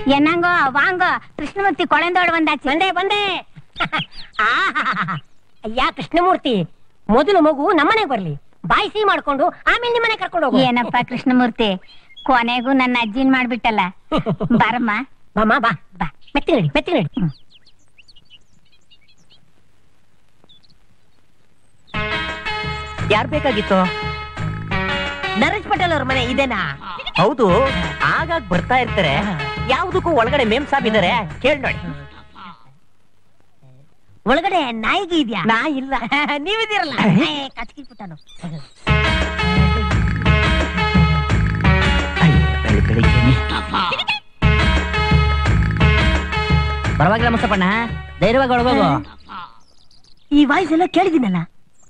என்னங்கோ வாங்க கிருஷ்ணமூர்த்தி குழந்தையோட வந்தாச்சு ಬಂದೆ ಬಂದೆ ಆಹಾಹಾಹಾ. ಅಯ್ಯ ಕೃಷ್ಣಮೂರ್ತಿ ಮೊದಲು ಮಗು ನಮ್ಮನೆಗೆ ಬರ್ಲಿ ಬಾಯಿ ಸಿಹಿ ಮಾಡ್ಕೊಂಡು ಆಮೇಲೆ ನಿಮ್ಮನೆ ಕರ್ಕೊಂಡು ಹೋಗು ಏನಪ್ಪ ಕೃಷ್ಣಮೂರ್ತಿ ಕೊನೆಗೂ ನನ್ನ ಅಜ್ಜಿನ್ ಮಾಡ್ಬಿಟ್ಟಲ್ಲ ಬರಮ್ಮ ಬಾಮ ಬಾ ಬಾ ಮೆತ್ತಿ ನಡಿ ಮೆತ್ತಿ ನಡಿ ಯಾರ್ ಬೇಕಾಗಿತ್ತು ನರೇಶ್ ಪಟೇಲ್ ಅವ್ರ ಮನೆ ಇದೇನಾ ಹೌದು ಆಗಾಗ ಬರ್ತಾ ಇರ್ತಾರೆ ಯಾವ್ದಕ್ಕೂ ಒಳಗಡೆ ಮೇಮ್ ಸಾಬ್ ಇದಾರೆ ಕೇಳ್ ನೋಡಿ ಒಳಗಡೆ ನಾಯಿಗೆ ಇದ್ಯಾ ನಾ ಇಲ್ಲ ನೀವಿದ್ದೀರಲ್ಲ ಕಚ್ಕಿ ಬಿಟ್ಟಾನು ಪರವಾಗಿಲ್ಲ ಮುಸ್ತಪಣ್ಣ ಧೈರ್ಯವಾಗಿ ಒಳಗೋಗು ಈ ವಾಯ್ಸ್ ಎಲ್ಲ ಕೇಳಿದಿನಲ್ಲ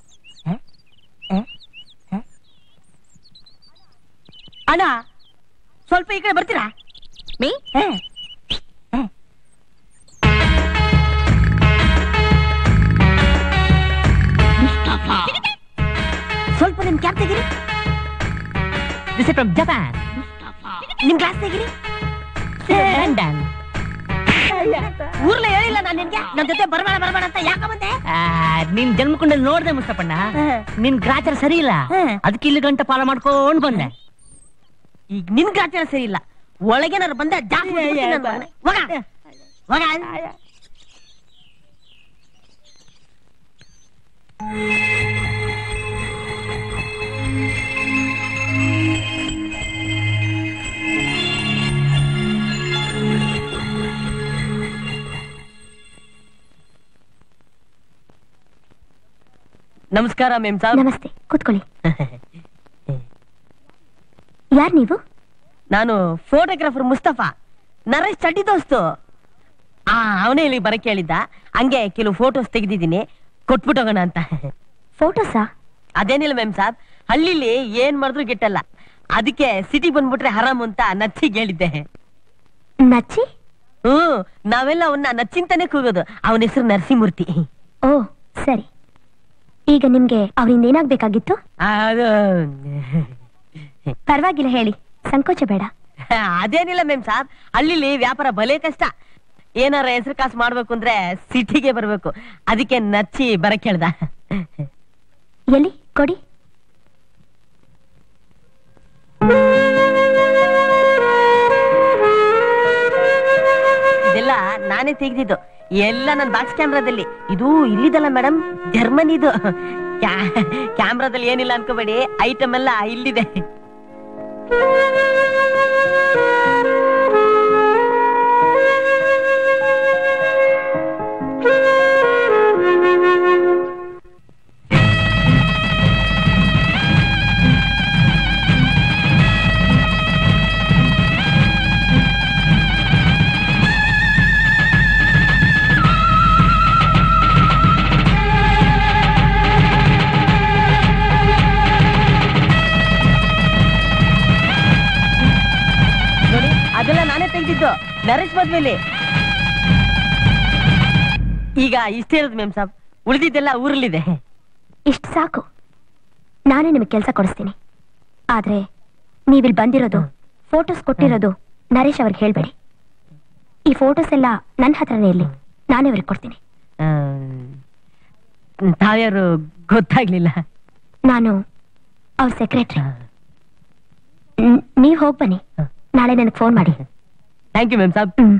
ಅಣ್ಣ ಸ್ವಲ್ಪ ಈ ಕಡೆ ಬರ್ತೀರಾ ಮೀ ಹ. ಸ್ವಲ್ಪ ನಿಮ್ ಕ್ಯಾಪ್ ತೆಗೀರಿ ದಿಸ್ ಫ್ರಮ್ ಜಪಾನ್ ನಿಮ್ ಗ್ಲಾಸ್ ತೆಗೀರಿ ಲಂಡನ್ ಊರ್ಲೆ ಹೇಳಿಲ್ಲ ನಾನು ನಿನ್ಗೆ ನನ್ ಜೊತೆ ಬರ್ಬೇಡ ಬರ್ಬೇಡ ಅಂತ ಯಾಕ ಬಂದೆ ನಿನ್ ಜನ್ಮಕುಂಡಲ್ಲಿ ನೋಡ್ದೆ ಮುಸ್ತಪಣ್ಣ ನಿನ್ ಗ್ರಾಚಾರ ಸರಿ ಇಲ್ಲ ಅದಕ್ಕೆ ಇಲ್ಲಿ ಗಂಟ ಪಾಲ ಮಾಡ್ಕೊಂಡ್ ಬಂದೆ ಈಗ ನಿನ್ ಗ್ರಾಚಾರ ಸರಿ ಇಲ್ಲ ಒಳಗೇನಾರು ಬಂದೆ ಜಾಸ್ತಿ ಬಿಟ್ಬಿಡ್ತೀನಿ ನನ್ ಮಗನೇ. ಹೋಗ. ಹೋಗ. ನಮಸ್ಕಾರ ಮೇಮ್ ಸಾಬ್ ನಮಸ್ತೆ ಕೂತ್ಕೊಳ್ಳಿ ಯಾರ್ ನೀವು ನಾನು ಫೋಟೋಗ್ರಾಫರ್ ಮುಸ್ತಫಾ ನರೇಶ್ ಚಡ್ಡಿ ದೋಸ್ತು ಆ ಅವನೇ ಇಲ್ಲಿ ಬರಕ್ ಹೇಳಿದ್ದ ಹಂಗೆ ಕೆಲವು ಫೋಟೋಸ್ ತೆಗೆದಿದ್ದೀನಿ ಕೊಟ್ಬಿಟ್ಟೋಗೋಣ ಅಂತ ಫೋಟೋಸಾ ಅದೇನಿಲ್ಲ ಮೇಮ್ ಸಾಬ್ ಹಳ್ಳಿಲಿ ಏನ್ ಮಾಡಿದ್ರು ಗಿಟ್ಟಲ್ಲ ಅದಕ್ಕೆ ಸಿಟಿ ಬಂದ್ಬಿಟ್ರೆ ಹರಾಮ್ ಅಂತ ನಚ್ಚಿಗೆ ಹೇಳಿದ್ದೆ ನಚ್ಚಿ ಹ್ಮ್ ನಾವೆಲ್ಲ ಅವನ್ನ ನಚ್ಚಿಂತಾನೆ ಕೂಗೋದು ಅವನ ಹೆಸರು ನರಸಿಂಹಮೂರ್ತಿ ಓ ಸರಿ ಈಗ ನಿಮ್ಗೆ ಅವರಿಂದ ಏನಾಗ್ಬೇಕಾಗಿತ್ತು ಅದು ಪರವಾಗಿಲ್ಲ ಹೇಳಿ ಸಂಕೋಚ ಬೇಡ ಅದೇನಿಲ್ಲ ಮೇಮ್ ಸಾಬ್ ಹಳ್ಳಿಲಿ ವ್ಯಾಪಾರ ಭಲೇ ಕಷ್ಟ ಏನಾರ ಹೆಸರು ಕಾಸು ಮಾಡ್ಬೇಕು ಅಂದ್ರೆ ಸಿಟಿಗೆ ಬರ್ಬೇಕು ಅದಕ್ಕೆ ನಚ್ಚಿ ಬರಕ್ ಹೇಳ್ದ ಎಲ್ಲಿ ಕೊಡಿ ಇದೆಲ್ಲ ನಾನೇ ತೆಗ್ದಿದ್ದು ಎಲ್ಲ ನನ್ನ ಬಾಕ್ಸ್ ಕ್ಯಾಮ್ರಾದಲ್ಲಿ ಇದು ಇಲ್ಲಿದಲ್ಲ ಮೇಡಮ್ ಜರ್ಮನಿದು ಕ್ಯಾಮ್ರಾದಲ್ಲಿ ಏನಿಲ್ಲ ಅನ್ಕೋಬೇಡಿ ಐಟಮ್ ಎಲ್ಲ ಇಲ್ಲಿದೆ ನೋಡಿ ಅದೆಲ್ಲ ನಾನೇ ತೆಗ್ದಿದ್ದು ನರೇಶ್ ಮದ್ಮೇಲೆ ಈಗ ಇಷ್ಟೇ ಇರೋದು ಮೇಮ್ ಸಾಬ್ ಉಳಿದಿದ್ದೆಲ್ಲ ಊರಲ್ಲಿದೆ ಇಷ್ಟು ಸಾಕು ನಾನೇ ನಿಮಗೆ ಕೆಲಸ ಕೊಡಿಸ್ತೀನಿ ಆದ್ರೆ ನೀವಿಲ್ಲಿ ಬಂದಿರೋದು ಫೋಟೋಸ್ ಕೊಟ್ಟಿರೋದು ನರೇಶ್ ಅವ್ರಿಗೆ ಹೇಳ್ಬೇಡಿ ಈ ಫೋಟೋಸ್ ಎಲ್ಲ ನನ್ನ ಹತ್ರನೇ ಇರ್ಲಿ ನಾನೇ ಅವ್ರಿಗೆ ಕೊಡ್ತೀನಿ ತಾವ್ಯಾರು ಗೊತ್ತಾಗ್ಲಿಲ್ಲ ನಾನು ಅವ್ರ ಸೆಕ್ರೆಟರಿ ನೀವ್ ಹೋಗ್ ಬನ್ನಿ ನಾಳೆ ನನಗೆ ಫೋನ್ ಮಾಡಿ ಥ್ಯಾಂಕ್ ಯು ಮ್ಯಾಮ್ ಸಾಬ್ ಹ್ಮ್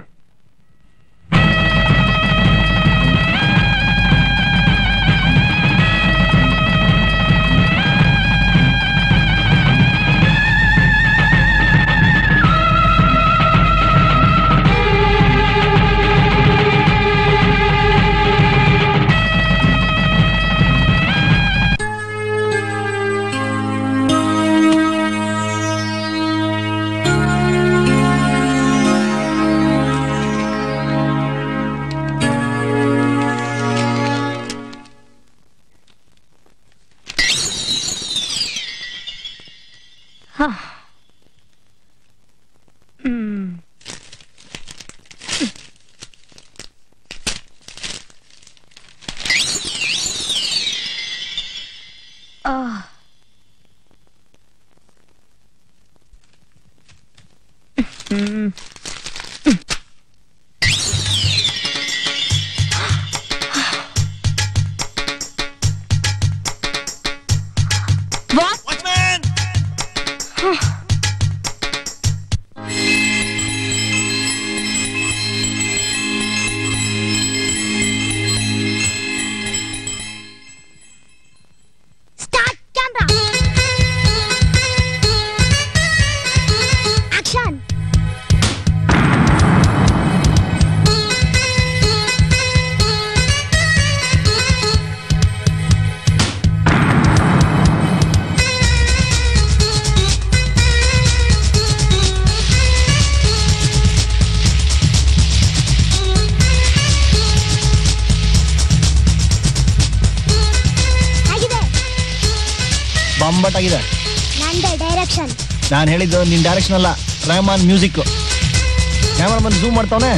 ರಂಬಟಾಗಿದೆ ನಂದೇ ಡೈರೆಕ್ಷನ್ ನಾನು ಹೇಳಿದ್ದು ನಿನ್ ಡೈರೆಕ್ಷನ್ ಅಲ್ಲ ರೆಹಮಾನ್ ಮ್ಯೂಸಿಕ್ ಕ್ಯಾಮರಾಮನ್ ಝೂಮ್ ಮಾಡ್ತಾವನೆ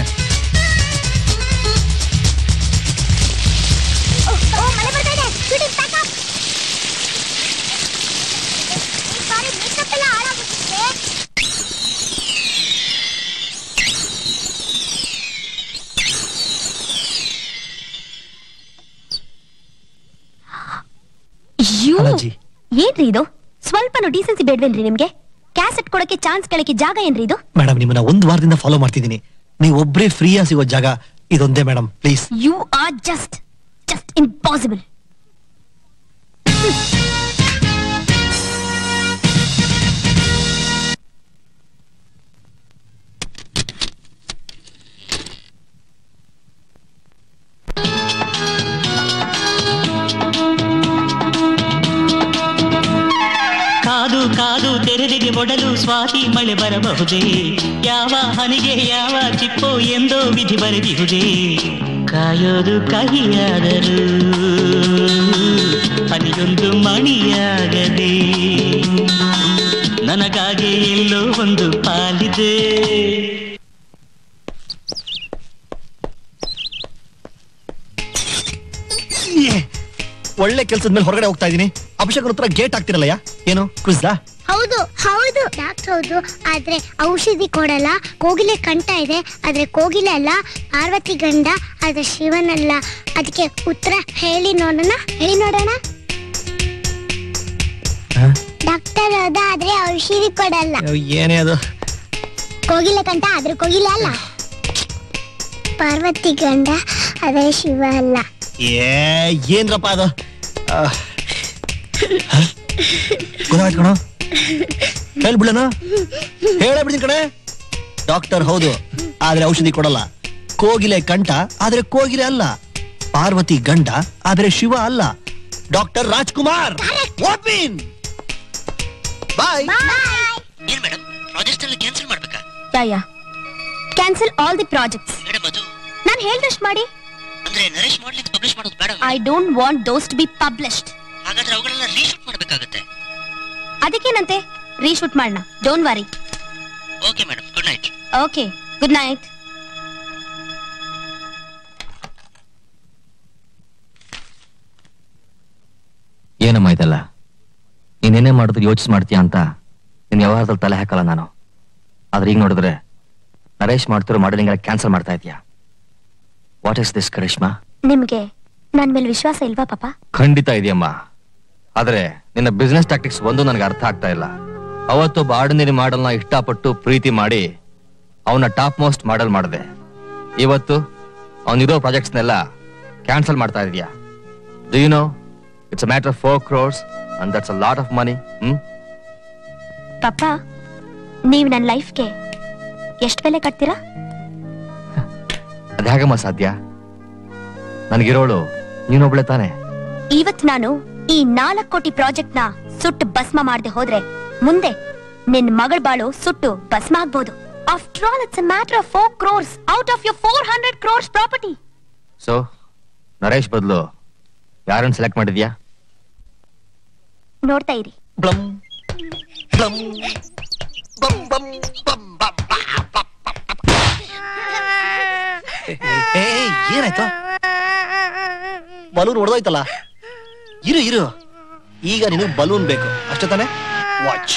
ಓ ಮಳೆ ಬರ್ತಾ ಇದೆ shooting pack up sorry makeup ಎಲ್ಲ ಹಾಳಾಗ್ಬಿಟ್ಟಿದೆ ಅಯ್ಯೋ ಏನ್ರಿ ಇದು ಸ್ವಲ್ಪನೂ ಡೀಸೆನ್ಸಿ ಬೇಡ್ವೇನ್ರಿ ನಿಮ್ಗೆ ಕ್ಯಾಸೆಟ್ ಕೊಡಕ್ಕೆ ಚಾನ್ಸ್ ಕೇಳಕ್ಕೆ ಜಾಗ ಏನ್ರಿ ಇದು ಮೇಡಮ್ ನಿಮ್ಮನ್ನ ಒಂದು ವಾರದಿಂದ ಫಾಲೋ ಮಾಡ್ತಿದ್ದೀನಿ ನೀವು ಒಬ್ಬರೇ ಫ್ರೀಯಾಗಿ ಸಿಗೋ ಜಾಗ ಇದೊಂದೇ madam please you are just just impossible ಕಾದು ಕಾದು ತೆರೆದಿದೆ ಒಡಲು ಸ್ವಾತಿ ಮಳೆ ಬರಬಹುದೇ ಯಾವ ಹನಿಗೆ ಯಾವ ಚಿಪ್ಪೋ ಎಂದೋ ವಿಧಿ ಬರೆದಿಹುದೇ ಕಾಯೋದು ಕಹಿಯಾದರೂ ಹನಿಯೊಂದು ಮಣಿಯಾಗದೆ ನನಗಾಗಿ ಎಲ್ಲೋ ಒಂದು ಪಾಲಿದೆ ಒಳ್ಳೆ ಕೆಲಸದ ಮೇಲೆ ಹೊರಗಡೆ ಹೋಗ್ತಾ ಇದೀನಿ ಅಭಿಷೇಕ್ ಹತ್ರ ಗೇಟ್ ಹಾಕ್ತಿರಲ್ಲಯ್ಯ ಏನು ಕ್ವಿಸ್ದಾ ಹೌದು ಹೌದು ಡಾಕ್ಟರ್ ಹೌದು ಆದ್ರೆ ಔಷಧಿ ಕೊಡಲ್ಲ ಕೋಗಿಲೆ ಕಂಠ ಇದೆ ಆದ್ರೆ ಕೋಗಿಲೆ ಅಲ್ಲ ಪಾರ್ವತಿ ಗಂಡ ಆದ್ರೆ ಶಿವನಲ್ಲ ಅದಕ್ಕೆ ಉತ್ತರ ಹೇಳಿ ನೋಡೋಣ ಹೇಳಿ ನೋಡೋಣ ಡಾಕ್ಟರ್ ಹೌದ ಆದ್ರೆ ಔಷಧಿ ಕೊಡಲ್ಲ ಏನೇ ಅದು ಕೋಗಿಲೆ ಕಂಠ ಆದ್ರೆ ಕೋಗಿಲೆ ಅಲ್ಲ ಪಾರ್ವತಿ ಗಂಡ ಆದ್ರೆ ಶಿವ ಅಲ್ಲ ಏ ಏನ್ರಪ್ಪ ಅದು ಆ, ಹ? ಗೊತ್ತಾಯ್ತು ಕಣ ಹೇಳ್ಬಿಡಣ ಹೇಳೇ ಬಿಡ್ತೀನಿ ಕಣೆ ಡಾಕ್ಟರ್ ಹೌದು ಆದ್ರೆ ಔಷಧಿ ಕೊಡಲ್ಲ ಕೋಗಿಲೆ ಕಂಠ ಆದ್ರೆ ಕೋಗಿಲೆ ಅಲ್ಲ ಪಾರ್ವತಿ ಗಂಡ ಆದ್ರೆ ಶಿವ ಅಲ್ಲ ಡಾಕ್ಟರ್ ರಾಜ್ಕುಮಾರ್ ಓಪಿನ್ ಬಾಯ್ ಏನ್ ಮೇಡಮ್ ಪ್ರಾಜೆಕ್ಟ್ ಎಲ್ಲ ಕ್ಯಾನ್ಸಲ್ ಮಾಡ್ಬೇಕಾ ಯಾಯ cancel all the projects madam ಅದು ನಾನು ಹೇಳ್ದಷ್ಟು ಮಾಡಿ ಅಂದ್ರೆ ನರೇಶ್ ಮಾಡ್ಲಿಂಗ್ ಪಬ್ಲಿಷ್ ಮಾಡೋದು ಬೇಡ I don't want those to be published ಹಾಗಾದ್ರೆ ಅವುಗಳೆಲ್ಲ ರೀಶೂಟ್ ಮಾಡ್ಬೇಕಾಗುತ್ತೆ ಅದಕ್ಕೇನಂತೆ ರೀಶೂಟ್ ಮಾಡೋಣ don't worry okay madam good night okay good night ಏನಮ್ಮ ಇದೆಲ್ಲ ನೀನೇನೇ ಮಾಡಿದ್ರು ಯೋಚಿಸ್ ಮಾಡ್ತೀಯ ಅಂತ ನೀನ್ ವ್ಯವಹಾರದಲ್ಲಿ ತಲೆ ಹಾಕಲ್ಲ ನಾನು ಆದ್ರೆ ಈಗ ನೋಡಿದ್ರೆ ನರೇಶ್ ಮಾಡ್ತಿರೋ ಮಾಡಲಿಂಗ್ ಕ್ಯಾನ್ಸಲ್ ಮಾಡ್ತಾ ಇದೀಯಾ ವಾಟ್ ಇಸ್ ದಿಸ್ ಕರಿಷ್ಮಾ ನಿಮ್ಗೆ ನನ್ ಮೇಲೆ ವಿಶ್ವಾಸ ಇಲ್ವಾ ಪಾಪ ಖಂಡಿತ ಇದೆಯಮ್ಮ ಆದ್ರೆ ನಿನ್ನ ಬಿಸ್ನೆಸ್ ಟ್ಯಾಕ್ಟಿಕ್ಸ್ ಒಂದು ನನಗೆ ಅರ್ಥ ಆಗ್ತಾ ಇಲ್ಲ ಅವತ್ತೊಬ್ಬ ಆರ್ಡಿನರಿ ಮಾಡಲ್ನ ಇಷ್ಟಪಟ್ಟು ಪ್ರೀತಿ ಮಾಡಿ ಅವನ ಟಾಪ್ ಮೋಸ್ಟ್ ಮಾಡಲ್ ಮಾಡಿದೆ ಇವತ್ತು ಅವನಿರೋ ಪ್ರಾಜೆಕ್ಟ್ಸ್ನೆಲ್ಲ ಕ್ಯಾನ್ಸಲ್ ಮಾಡ್ತಾ ಇದೀಯಾ do you know it's a matter four crores and that's a lot of money hmm ಪಾಪ ನೀವ್ ನನ್ ಲೈಫ್ಗೆ ಎಷ್ಟ್ ಬೆಲೆ ಕಟ್ತೀರಾ ಅದ್ಯಾಗಮ್ಮ ಸಾಧ್ಯ ನನಗಿರೋಳು ನೀನೊಬ್ಳೆ ತಾನೆ ಇವತ್ ನಾನು ಈ ನಾಲ್ಕ್ ಕೋಟಿ ಪ್ರಾಜೆಕ್ಟ್ ನ ಸುಟ್ಟು ಭಸ್ಮ ಮಾಡದೆ ಹೋದ್ರೆ ಮುಂದೆ ನಿನ್ ಮಗಳ ಬಾಳು ಸುಟ್ಟು ಭಸ್ಮ ಆಗ್ಬೋದು after all it's a matter of four crores out of your four hundred crores property so Naresh ಬದಲು ಯಾರನ್ನ ಸೆಲೆಕ್ಟ್ ಮಾಡಿದ್ಯಾ ನೋಡ್ತಾ ಇರಿ ಏ ಏನಾಯ್ತು ಬಲೂನ್ ಹೊಡೆದೋಯ್ತಲ್ಲ ಇರು ಇರು ಈಗ ನಿನಗೆ ಬಲೂನ್ ಬೇಕು ಅಷ್ಟೇ ತಾನೆ ವಾಚ್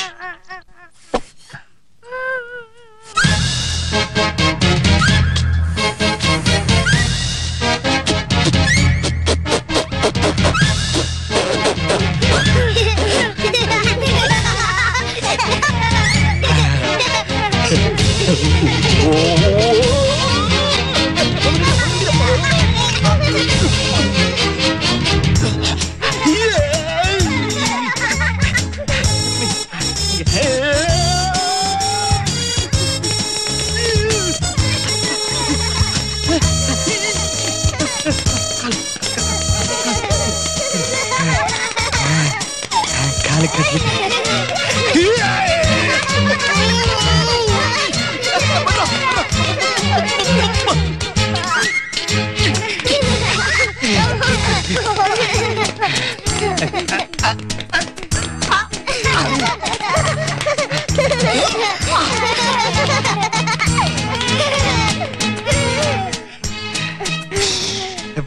ಕಾಲ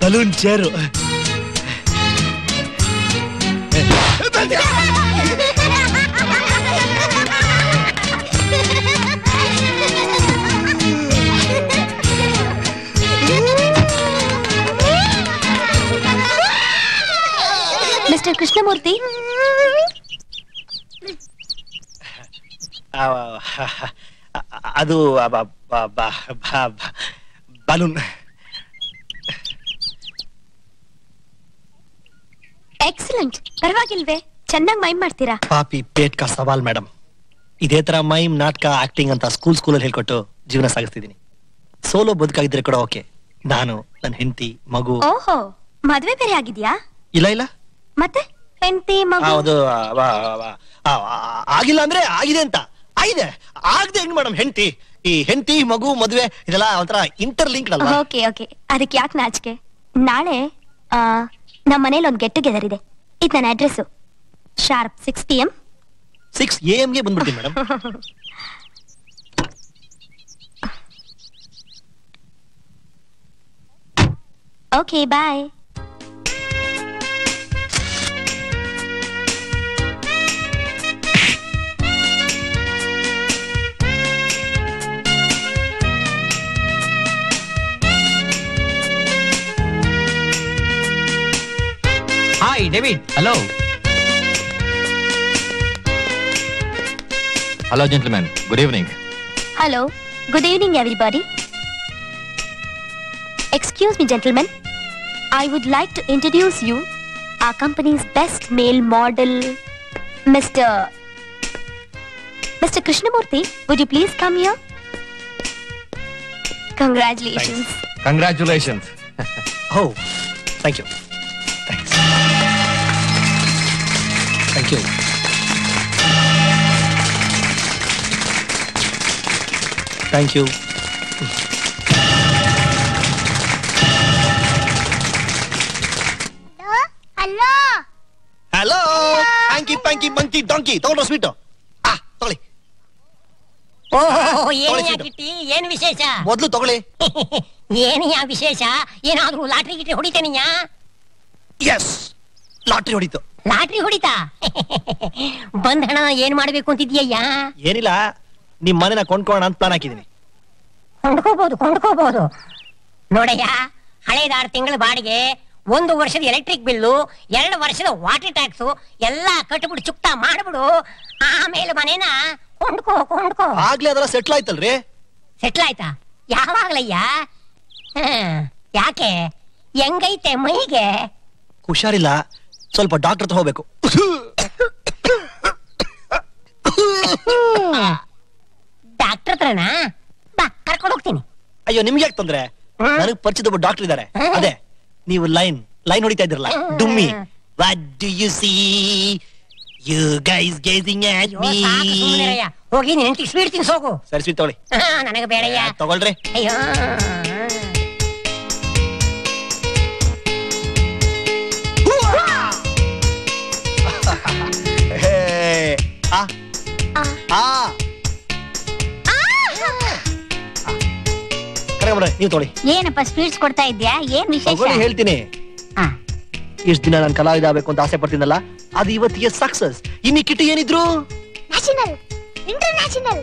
ಬಲೂನ್ ಚೇರು ಮಿಸ್ಟರ್ ಕೃಷ್ಣಮೂರ್ತಿ ಆ, ಅದು ಬ- ಬ- ಬ- ಬ- ಬ- ಬಲೂನ್ ಎಕ್ಸಲೆಂಟ್ ಪರವಾಗಿಲ್ವೇ ಚೆನ್ನಾಗಿ ಮೈಮ್ ಮಾಡ್ತೀರಾ ಪಾಪಿ ಪೇಟ್ ಕಾ ಸವಾಲ್ ಮೇಡಮ್ ಇದೇ ತರ ಮೈಮ್ ನಾಟಕ ಆಕ್ಟಿಂಗ್ ಅಂತ ಸ್ಕೂಲ್ ಸ್ಕೂಲಲ್ಲಿ ಹೇಳ್ಕೊಟ್ಟು ಜೀವನ ಸಾಗಿಸ್ತಿದ್ದೀನಿ ಸೋಲೋ ಬದುಕಾಗಿದ್ರೆ ಕೂಡ ಓಕೆ ನಾನು ನನ್ನ ಹೆಂಡತಿ ಮಗು ಓಹೋ ಮದ್ವೆ ಬೇರೆ ಆಗಿದ್ಯಾ ಇಲ್ಲ ಇಲ್ಲ ಮತ್ತೆ ಹೆಂಡತಿ ಮಗು ಹೌದು ಆ, ವ- ವ- ಆ, ಆ, ಆಗಿಲ್ಲ ಅಂದ್ರೆ ಆಗಿದೆ ಅಂತ ಆಗಿದೆ ಆಗದೆ ಹೆಂಗ್ ಮೇಡಮ್ ಹೆಂಡತಿ ಈ ಹೆಂಡತಿ ಮಗು ಮದುವೆ ಇದೆಲ್ಲ ಒಂಥರ ಇಂಟರ್ ಲಿಂಕ್ಡ್ ಅಲ್ವಾ ಓಕೆ ಓಕೆ ಅದಕ್ಕೆ ಯಾಕೆ ನಾಚಿಕೆ ನಾಳೆ ಆ, ನಮ್ಮ ಮನೇಲಿ ಒಂದು ಗೆಟ್ ಟುಗೆದರ್ ಇದೆ ಇದು ನನ್ನ address sharp six P M six ಎ ಗೆ ಬಂದ್ಬಿಡ್ತೀನಿ madam okay bye hi David hello hello gentleman good evening Hello. Good evening, everybody. Excuse me, gentlemen. I would like to introduce you our company's best male model, Mr. Mr. Krishnamurthy. Would you please come here? Congratulations. Congratulations oh thank you thanks thank you thank you hello hello hanky panky monkey donkey ತಗೊಂಡ್ರ ಸ್ವೀಟು ಆ ತಗೊಳ್ಳಿ ಓಹೋ ಏನು ತೊಳಿಸಿದ್ದು. ಯಾಕಿಟ್ಟಿ ಏನು ವಿಶೇಷ ಮೊದ್ಲು ತಗೊಳ್ಳಿ ಏನು ಯಾ ವಿಶೇಷ ಏನಾದ್ರೂ ಲಾಟ್ರಿ ಗಿಟ್ರಿ ಹೊಡಿತೇನೆಯಾ ಎಸ್ ಲಾಟ್ರಿ ಹೊಡಿತು ಲಾಟ್ರಿ ಹೊಡಿತಾ ಬಂದ್ ಹಣ ಏನ್ ಮಾಡ್ಬೇಕು ಅಂತಿದ್ಯಯ್ಯ ಏನಿಲ್ಲ ನಿಮ್ ಮನೆನ ಕೊಂಡ್ಕೊಳ್ಳೋಣ ಅಂತ ಪ್ಲಾನ್ ಹಾಕಿದೀನಿ ಕೊಂಡ್ಕೋಬಹುದು ಕೊಂಡ್ಕೋಬಹುದು ನೋಡಯ್ಯ ಹಳೇದಾರು ತಿಂಗಳ ಬಾಡಿಗೆ ಒಂದು ವರ್ಷದ ಎಲೆಕ್ಟ್ರಿಕ್ ಬಿಲ್ಲು ಎರಡು ವರ್ಷದ ವಾಟರ್ ಟ್ಯಾಕ್ಸು ಎಲ್ಲ ಕಟ್ಬಿಡು ಚುಕ್ತಾ ಮಾಡ್ಬಿಡು ಆಮೇಲೆ ಮನೇನ ಕೊಂಡ್ಕೋ ಕೊಂಡ್ಕೋ ಆಗ್ಲೇ ಅದೆಲ್ಲ ಸೆಟ್ಲ್ ಆಯ್ತಲ್ರಿ ಸೆಟ್ಲ್ ಆಯ್ತಾ ಯಾವಾಗ್ಲಯ್ಯ ಹ್ಮ್, ಯಾಕೆ ಹೆಂಗೈತೆ ಮೈಗೆ ಹುಷಾರಿಲ್ಲ ಸ್ವಲ್ಪ ಡಾಕ್ಟರ್ ಹತ್ರ ಹೋಗ್ಬೇಕು ಡಾಕ್ಟರ್ ಹತ್ರನಾ ಬಾ ಕರ್ಕೊಂಡು ಹೋಗ್ತೀನಿ ಅಯ್ಯೋ ನಿಮ್ಗೆ ಯಾಕೆ ತೊಂದ್ರೆ ನನಗ್ ಪರಿಚಿತ ಒಬ್ಬ ಡಾಕ್ಟರ್ ಇದಾರೆ ಅದೇ ನೀವು ಲೈನ್ ಲೈನ್ ಹೊಡಿತಾ ಇದ್ರಲ್ಲ ಡುಮ್ಮಿ what do you see you guys guessing at ಅಯ್ಯೋ, ಮೀ ಸಾಕು ಸುಮ್ನಿರಯ್ಯ. ಹೋಗಿ ನಿಂತಿ ಸ್ವೀಟ್ ತಿನ್ಸೋಗು ಸರಿ ಸ್ವೀಟ್ ತಗೊಳ್ಳಿ ಹಾ, ನನಗೆ ಬೇಡಯ್ಯ ತಗೊಳ್ರಿ ಅಯ್ಯೋ ಹೇ, ಆ ಆ ಕರೆಕ್ಟ್ ನೀವು ತಗೊಳ್ಳಿ ಏನಪ್ಪ ಸ್ವೀಟ್ಸ್ ಕೊಡ್ತಾ ಇದ್ಯಾ ಏನ್ ವಿಶೇಷ ತಗೊಳ್ಳಿ ಹೇಳ್ತೀನಿ ಇಷ್ಟ ದಿನ ನಾನು ಕಲಾವಿದ ಆಗ್ಬೇಕು ಅಂತ ಆಸೆ ಪಡ್ತೀನಲ್ಲ ಅದು ಇವತ್ತಿಗೆ ಸಕ್ಸಸ್ ಇನ್ನು ಕಿಟಿ ಏನಿದ್ರು national international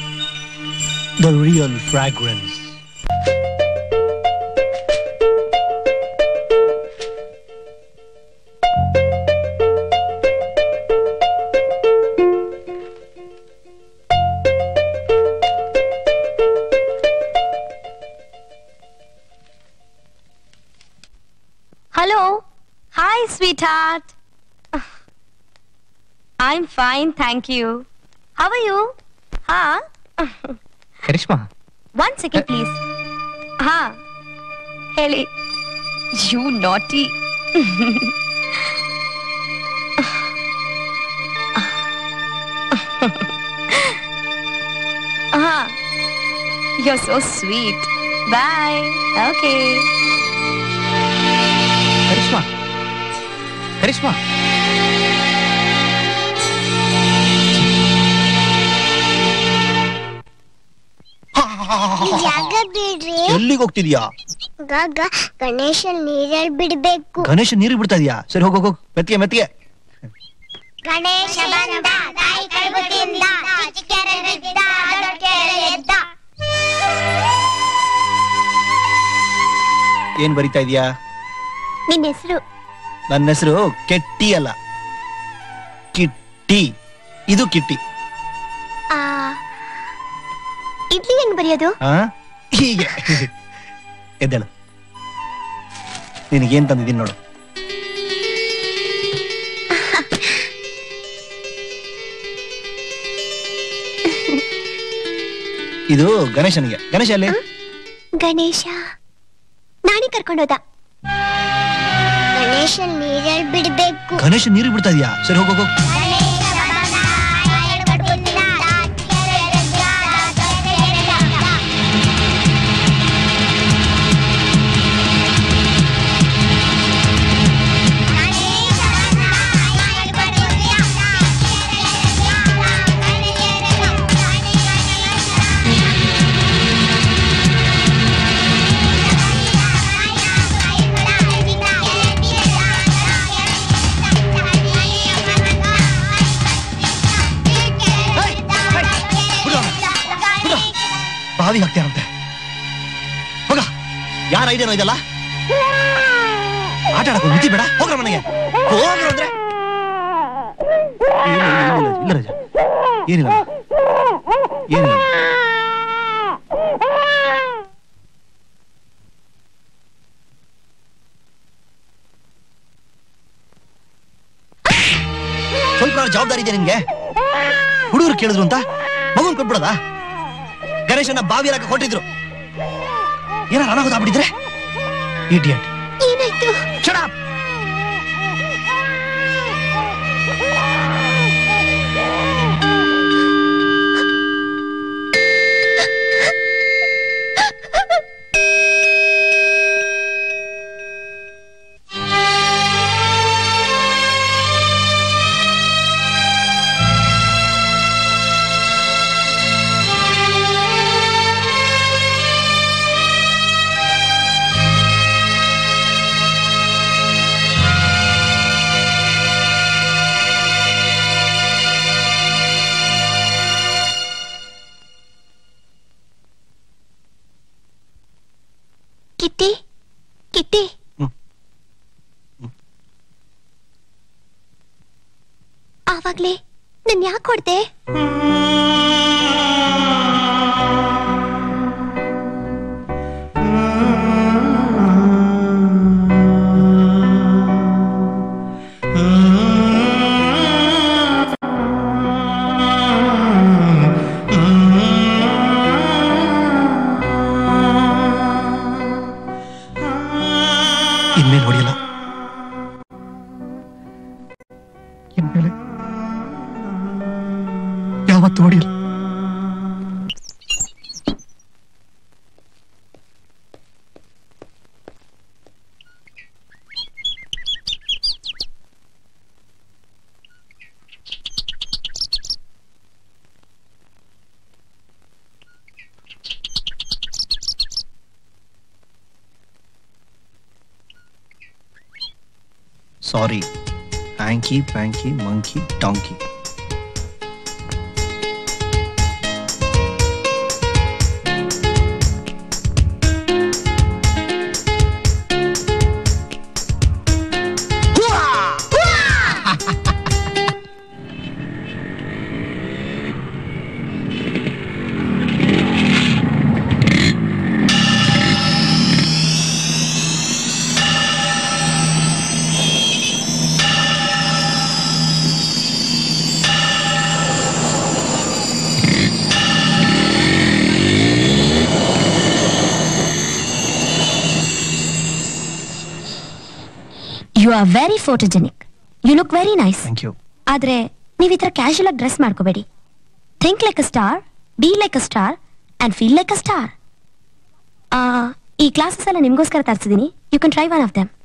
The real fragrance. sweetheart. I'm fine, thank you. How are you? Huh? Karishma One second, please. Huh? Haley. You naughty. uh-huh. You're so sweet. Bye. Okay. Karishma Karishma ಜಾಗ ಬಿಡ್ರಿ ಎಲ್ಲಿಗೆ ಹೋಗ್ತಿದ್ಯಾ ಗಾಗ ಗಣೇಶನ್ ನೀರಲ್ಲಿ ಬಿಡ್ಬೇಕು ಗಣೇಶ ನೀರು ಬಿಡ್ತಾ ಇದೀಯಾ ಸರಿ ಹೋಗ್ ಹೋಗು ಮೆತ್ತಿಗೆ ಮೆತ್ತಿಗೆ ಗಣೇಶ ಬಂದ ತಾಯಿ ಕಡುಬು ತಿಂದ ಚಿಕ್ಕರೆ ಬಿದ್ದ ದೊಡ್ಡಕೆರೆ ಎದ್ದ ಏನ್ ಬರಿತಾ ಇದೀಯಾ ನಿನ್ನ ಹೆಸರು ನನ್ನ ಹೆಸರು ಕೆಟ್ಟಿ ಅಲ್ಲ ಕಿಟ್ಟಿ ಇದು ಕಿಟ್ಟಿ ಆ ಇಡ್ಲಿ ಹೆಂಗ್ ಬರೆಯೋದು ಆ ಹೀಗೆ ಎದ್ದೇಳು ನಿನಗೇನ್ ತಂದಿದ್ದೀನಿ ನೋಡು ಇದು ಗಣೇಶನಿಗೆ ಗಣೇಶ ಅಲ್ಲಿ ಗಣೇಶ ನಾನೇ ಕರ್ಕೊಂಡೋದ ಗಣೇಶನ್ ನೀರಲ್ಲಿ ಬಿಡ್ಬೇಕು ಗಣೇಶ ನೀರು ಬಿಡ್ತಾ ಇದೀಯಾ ಸರಿ ಹೋಗ್ ಹೋಗು ಬಾವಿ ಹಾಕ್ತಾರಂತೆ ಹೋಗ ಯಾರ ಐಡಿಯಾನೋ ಇದೆಲ್ಲ ಆಟ ಆಡಕ್ಕೆ ಬುದ್ಧಿ ಬೇಡ ಹೋಗ್ರ ಮನೆಗೆ ಹೋಗ್ರ ಅಂದ್ರೆ ಇಲ್ಲ, ಇಲ್ಲ, ಇಲ್ಲ, ಇಲ್ಲ ರಾಜ ಏನಿಲ್ಲ ಏನಿಲ್ಲ ಸ್ವಲ್ಪ ಜವಾಬ್ದಾರಿ ಇದೆ ನಿನ್ಗೆ ಹುಡುಗರು ಕೇಳಿದ್ರು ಅಂತ ಮಗುನ್ ಕೊಟ್ಬಿಡದ ಗಣೇಶನ ಬಾವಿ ಹಾಕಕ್ ಹೊಟ್ಟಿದ್ರು ಏನಾರ ಅನಾಹುತ ಆಗ್ಬಿಟ್ಟಿದ್ರೆ ಇಡಿಯಟ್ ಏನಾಯ್ತು ಕಿಟ್ಟಿ ಕಿಟ್ಟಿ ಆವಾಗ್ಲೇ ನನ್ ಯಾಕೆ ಕೊಡ್ದೆ ಇನ್ಮೇಲೆ ಹೊಡಿಯಲ್ಲ ಇನ್ಮೇಲೆ ಯಾವತ್ತು ಹೊಡಿಯಲ್ಲ sorry hanky panky monkey donkey are very photogenic you look very nice thank you ಆದ್ರೆ ನೀವು ಈ ತರ ಕ್ಯಾಶುಯಲ್ ಆಗಿ ಡ್ರೆಸ್ ಮಾಡ್ಕೋಬೇಡಿ think like a star be like a star and feel like a star ಈ ಕ್ಲಾಸಸ್ ಎಲ್ಲ ನಿಮ್ಗೋಸ್ಕರ ತರಿಸಿದೀನಿ you can try one of them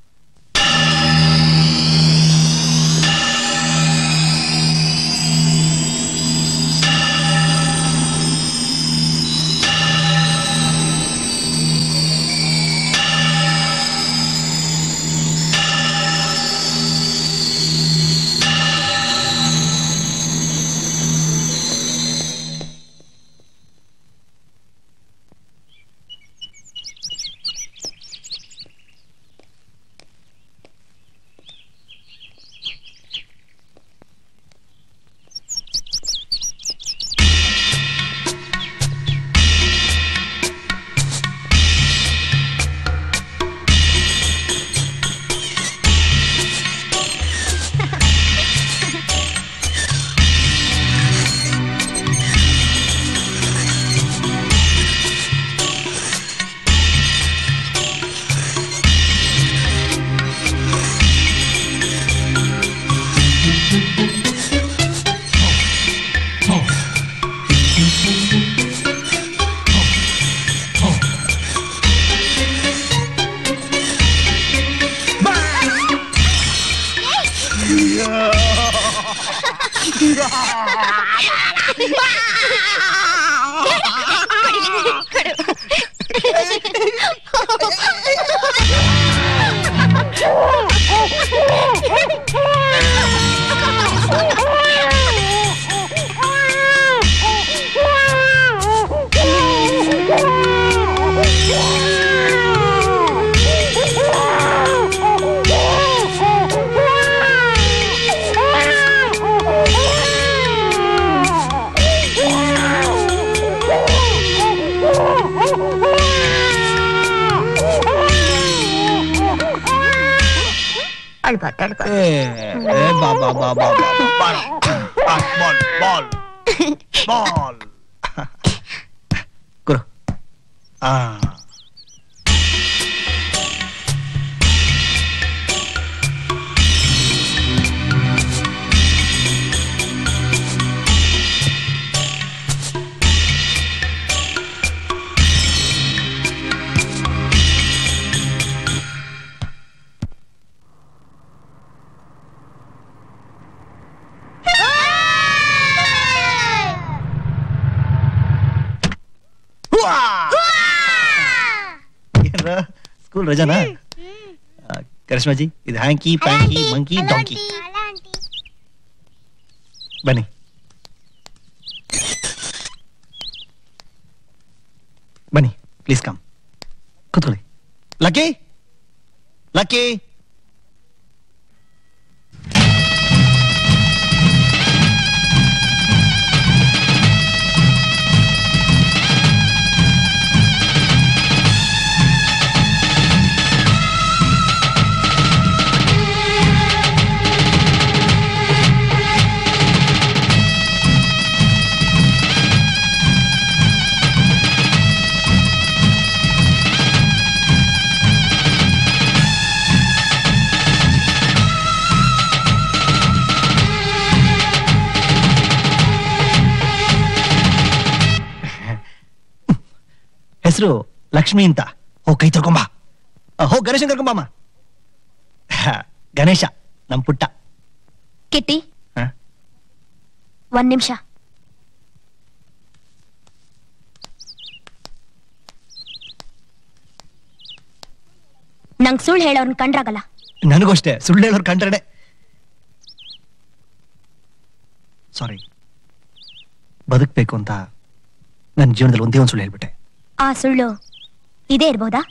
ಬಾ ಬಾ ಬಾ ಬಾ ಬಾಲ್ ಬಾಲ್ ಬಾಲ್ ಗುರು ಆ ಸ್ಕೂಲ್ ರಜಾನಾ ಆ, ಕರಿಷ್ಮಾಜಿ ಇದು ಹ್ಯಾಂಕಿ ಪ್ಯಾಂಕಿ ಮಂಕಿ ಡಾಂಕಿ ಬನ್ನಿ ಬನ್ನಿ ಪ್ಲೀಸ್ ಕಮ್ ಕೂತ್ಕೊಳ್ಳಿ ಲಕ್ಕಿ ಲಕ್ಕಿ ಹೆಸರು ಲಕ್ಷ್ಮಿ ಅಂತ ಹೋಗ್ ಕೈ ತೊಳ್ಕೊಂಬ ಹೋಗ್ ಗಣೇಶನ್ ಕರ್ಕೊಂಬಮ್ಮ ಗಣೇಶ ನಮ್ ಪುಟ್ಟ ಕಿಟ್ಟಿ ಹ? ಒಂದ್ ನಿಮಿಷ ನಂಗ್ ಸುಳ್ಳು ಹೇಳೋರ್ನ ಕಂಡ್ರಾಗಲ್ಲ ನನಗೂ ಅಷ್ಟೇ ಸುಳ್ಳು ಹೇಳೋರು ಕಂಡ್ರೆ ಸಾರಿ ಬದುಕ್ಬೇಕು ಅಂತ ನನ್ನ ಜೀವನದಲ್ಲಿ ಒಂದೇ ಒಂದು ಸುಳ್ಳು ಹೇಳ್ಬಿಟ್ಟೆ ಆ ಸುಳ್ಳು ಇದೇ ಇರ್ಬೋದಾ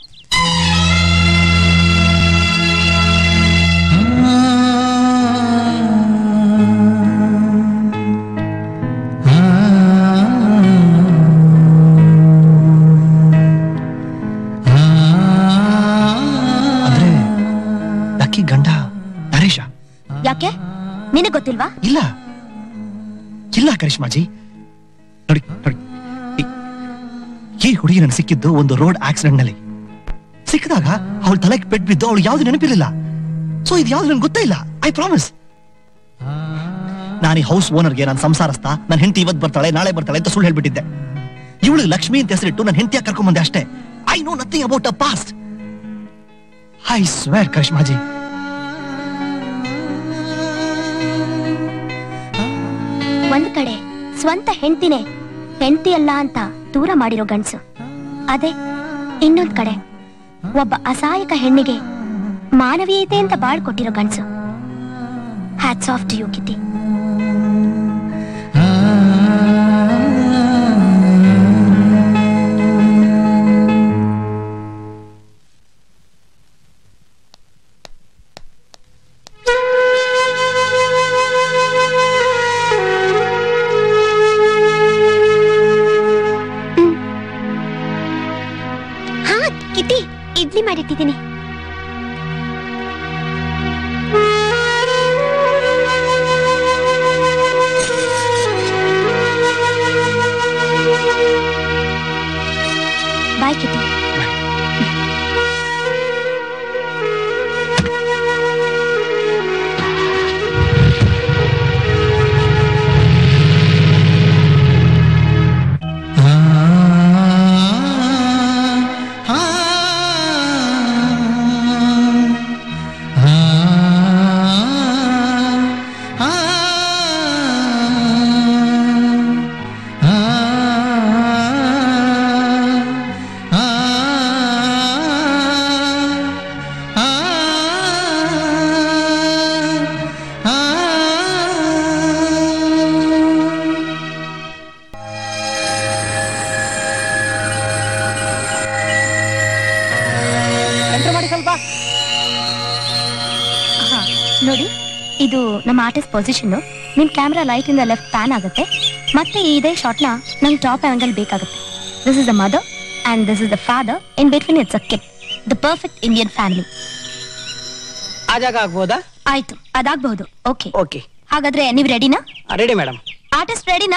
ಅಂದ್ರೆ ಲಕ್ಕಿ ಗಂಡ ನರೇಶ ಯಾಕೆ ನಿನಗ್ ಗೊತ್ತಿಲ್ವಾ ಇಲ್ಲ ಇಲ್ಲ ಕರಿಷ್ಮಾಜಿ ನೋಡಿ ನೋಡಿ ಈ- ಈ ಹುಡುಗಿ ನನ್ ಸಿಕ್ಕಿದ್ದು ಒಂದು ರೋಡ್ ಆಕ್ಸಿಡೆಂಟ್ ನಲ್ಲಿ ಸಿಕ್ಕಿದಾಗ ಅವಳ ತಲೆಗೆ ಪೆಟ್ ಬಿದ್ದು ಅವಳು ಯಾವ್ದು ನೆನಪಿರಲಿಲ್ಲ ಸೊ ಇದು ಯಾವ್ದು ನನ್ಗೆ ಗೊತ್ತೇ ಇಲ್ಲ ಐ ಪ್ರಾಮಿಸ್ ನಾನು ಈ ಹೌಸ್ ಓನರ್ಗೆ ನಾನು ಸಂಸಾರಸ್ಥ ನನ್ನ ಹೆಂಡತಿ ಇವತ್ತು ಬರ್ತಾಳೆ ನಾಳೆ ಬರ್ತಾಳೆ ಅಂತ ಸುಳ್ಳು ಹೇಳ್ಬಿಟ್ಟಿದ್ದೆ ಇವಳು ಲಕ್ಷ್ಮಿ ಅಂತ ಹೆಸರಿಟ್ಟು ನನ್ನ ಹೆಂಡತಿಯಾಗಿ ಕರ್ಕೊಂಬಂದೆ ಅಷ್ಟೇ I know nothing about a past I swear Karishmaji ಒಂದ್ ಕಡೆ ಸ್ವಂತ ಹೆಂಡ್ತಿನೇ ಹೆಂಡ್ತಿ ಅಲ್ಲ ಅಂತ ದೂರ ಮಾಡಿರೋ ಗಂಡ್ಸು ಅದೇ ಇನ್ನೊಂದ್ ಕಡೆ ಒಬ್ಬ ಅಸಹಾಯಕ ಹೆಣ್ಣಿಗೆ ಮಾನವೀಯತೆ ಅಂತ ಬಾಳ್ಕೊಟ್ಟಿರೋ ಗಂಡ್ಸು hats off to you Kitty ಹಾ ಕಿತಿ ಇಡ್ಲಿ ಮಾಡಿಟ್ಟಿದ್ದೀನಿ ಬಾಯ್ ಕಿತಿ ಎಂಟ್ರ್ ಮಾಡಿ ಸ್ವಲ್ಪ ಹಾ, ನೋಡಿ ಇದು ನಮ್ಮ ಆರ್ಟಿಸ್ಟ್ ಪೊಸಿಷನ್ ನಿಮ್ ಕ್ಯಾಮ್ರಾ ಲೈಟ್ ಇಂದ ಲೆಫ್ಟ್ ಪ್ಯಾನ್ ಆಗುತ್ತೆ ಮತ್ತೆ ಇದೇ ಶಾಟ್ನ ನಂಗೆ ಟಾಪ್ ಆಂಗಲ್ ಬೇಕಾಗುತ್ತೆ this is the mother and this is the father in between it's a kid the perfect Indian family ಆ ಜಾಗ ಆಗ್ಬೋದಾ ಆಯ್ತು ಅದಾಗಬಹುದು ಓಕೆ ಓಕೆ ಹಾಗಾದ್ರೆ ನೀವು ರೆಡಿನಾ ರೆಡಿ ಮೇಡಮ್ ಆರ್ಟಿಸ್ಟ್ ರೆಡಿನಾ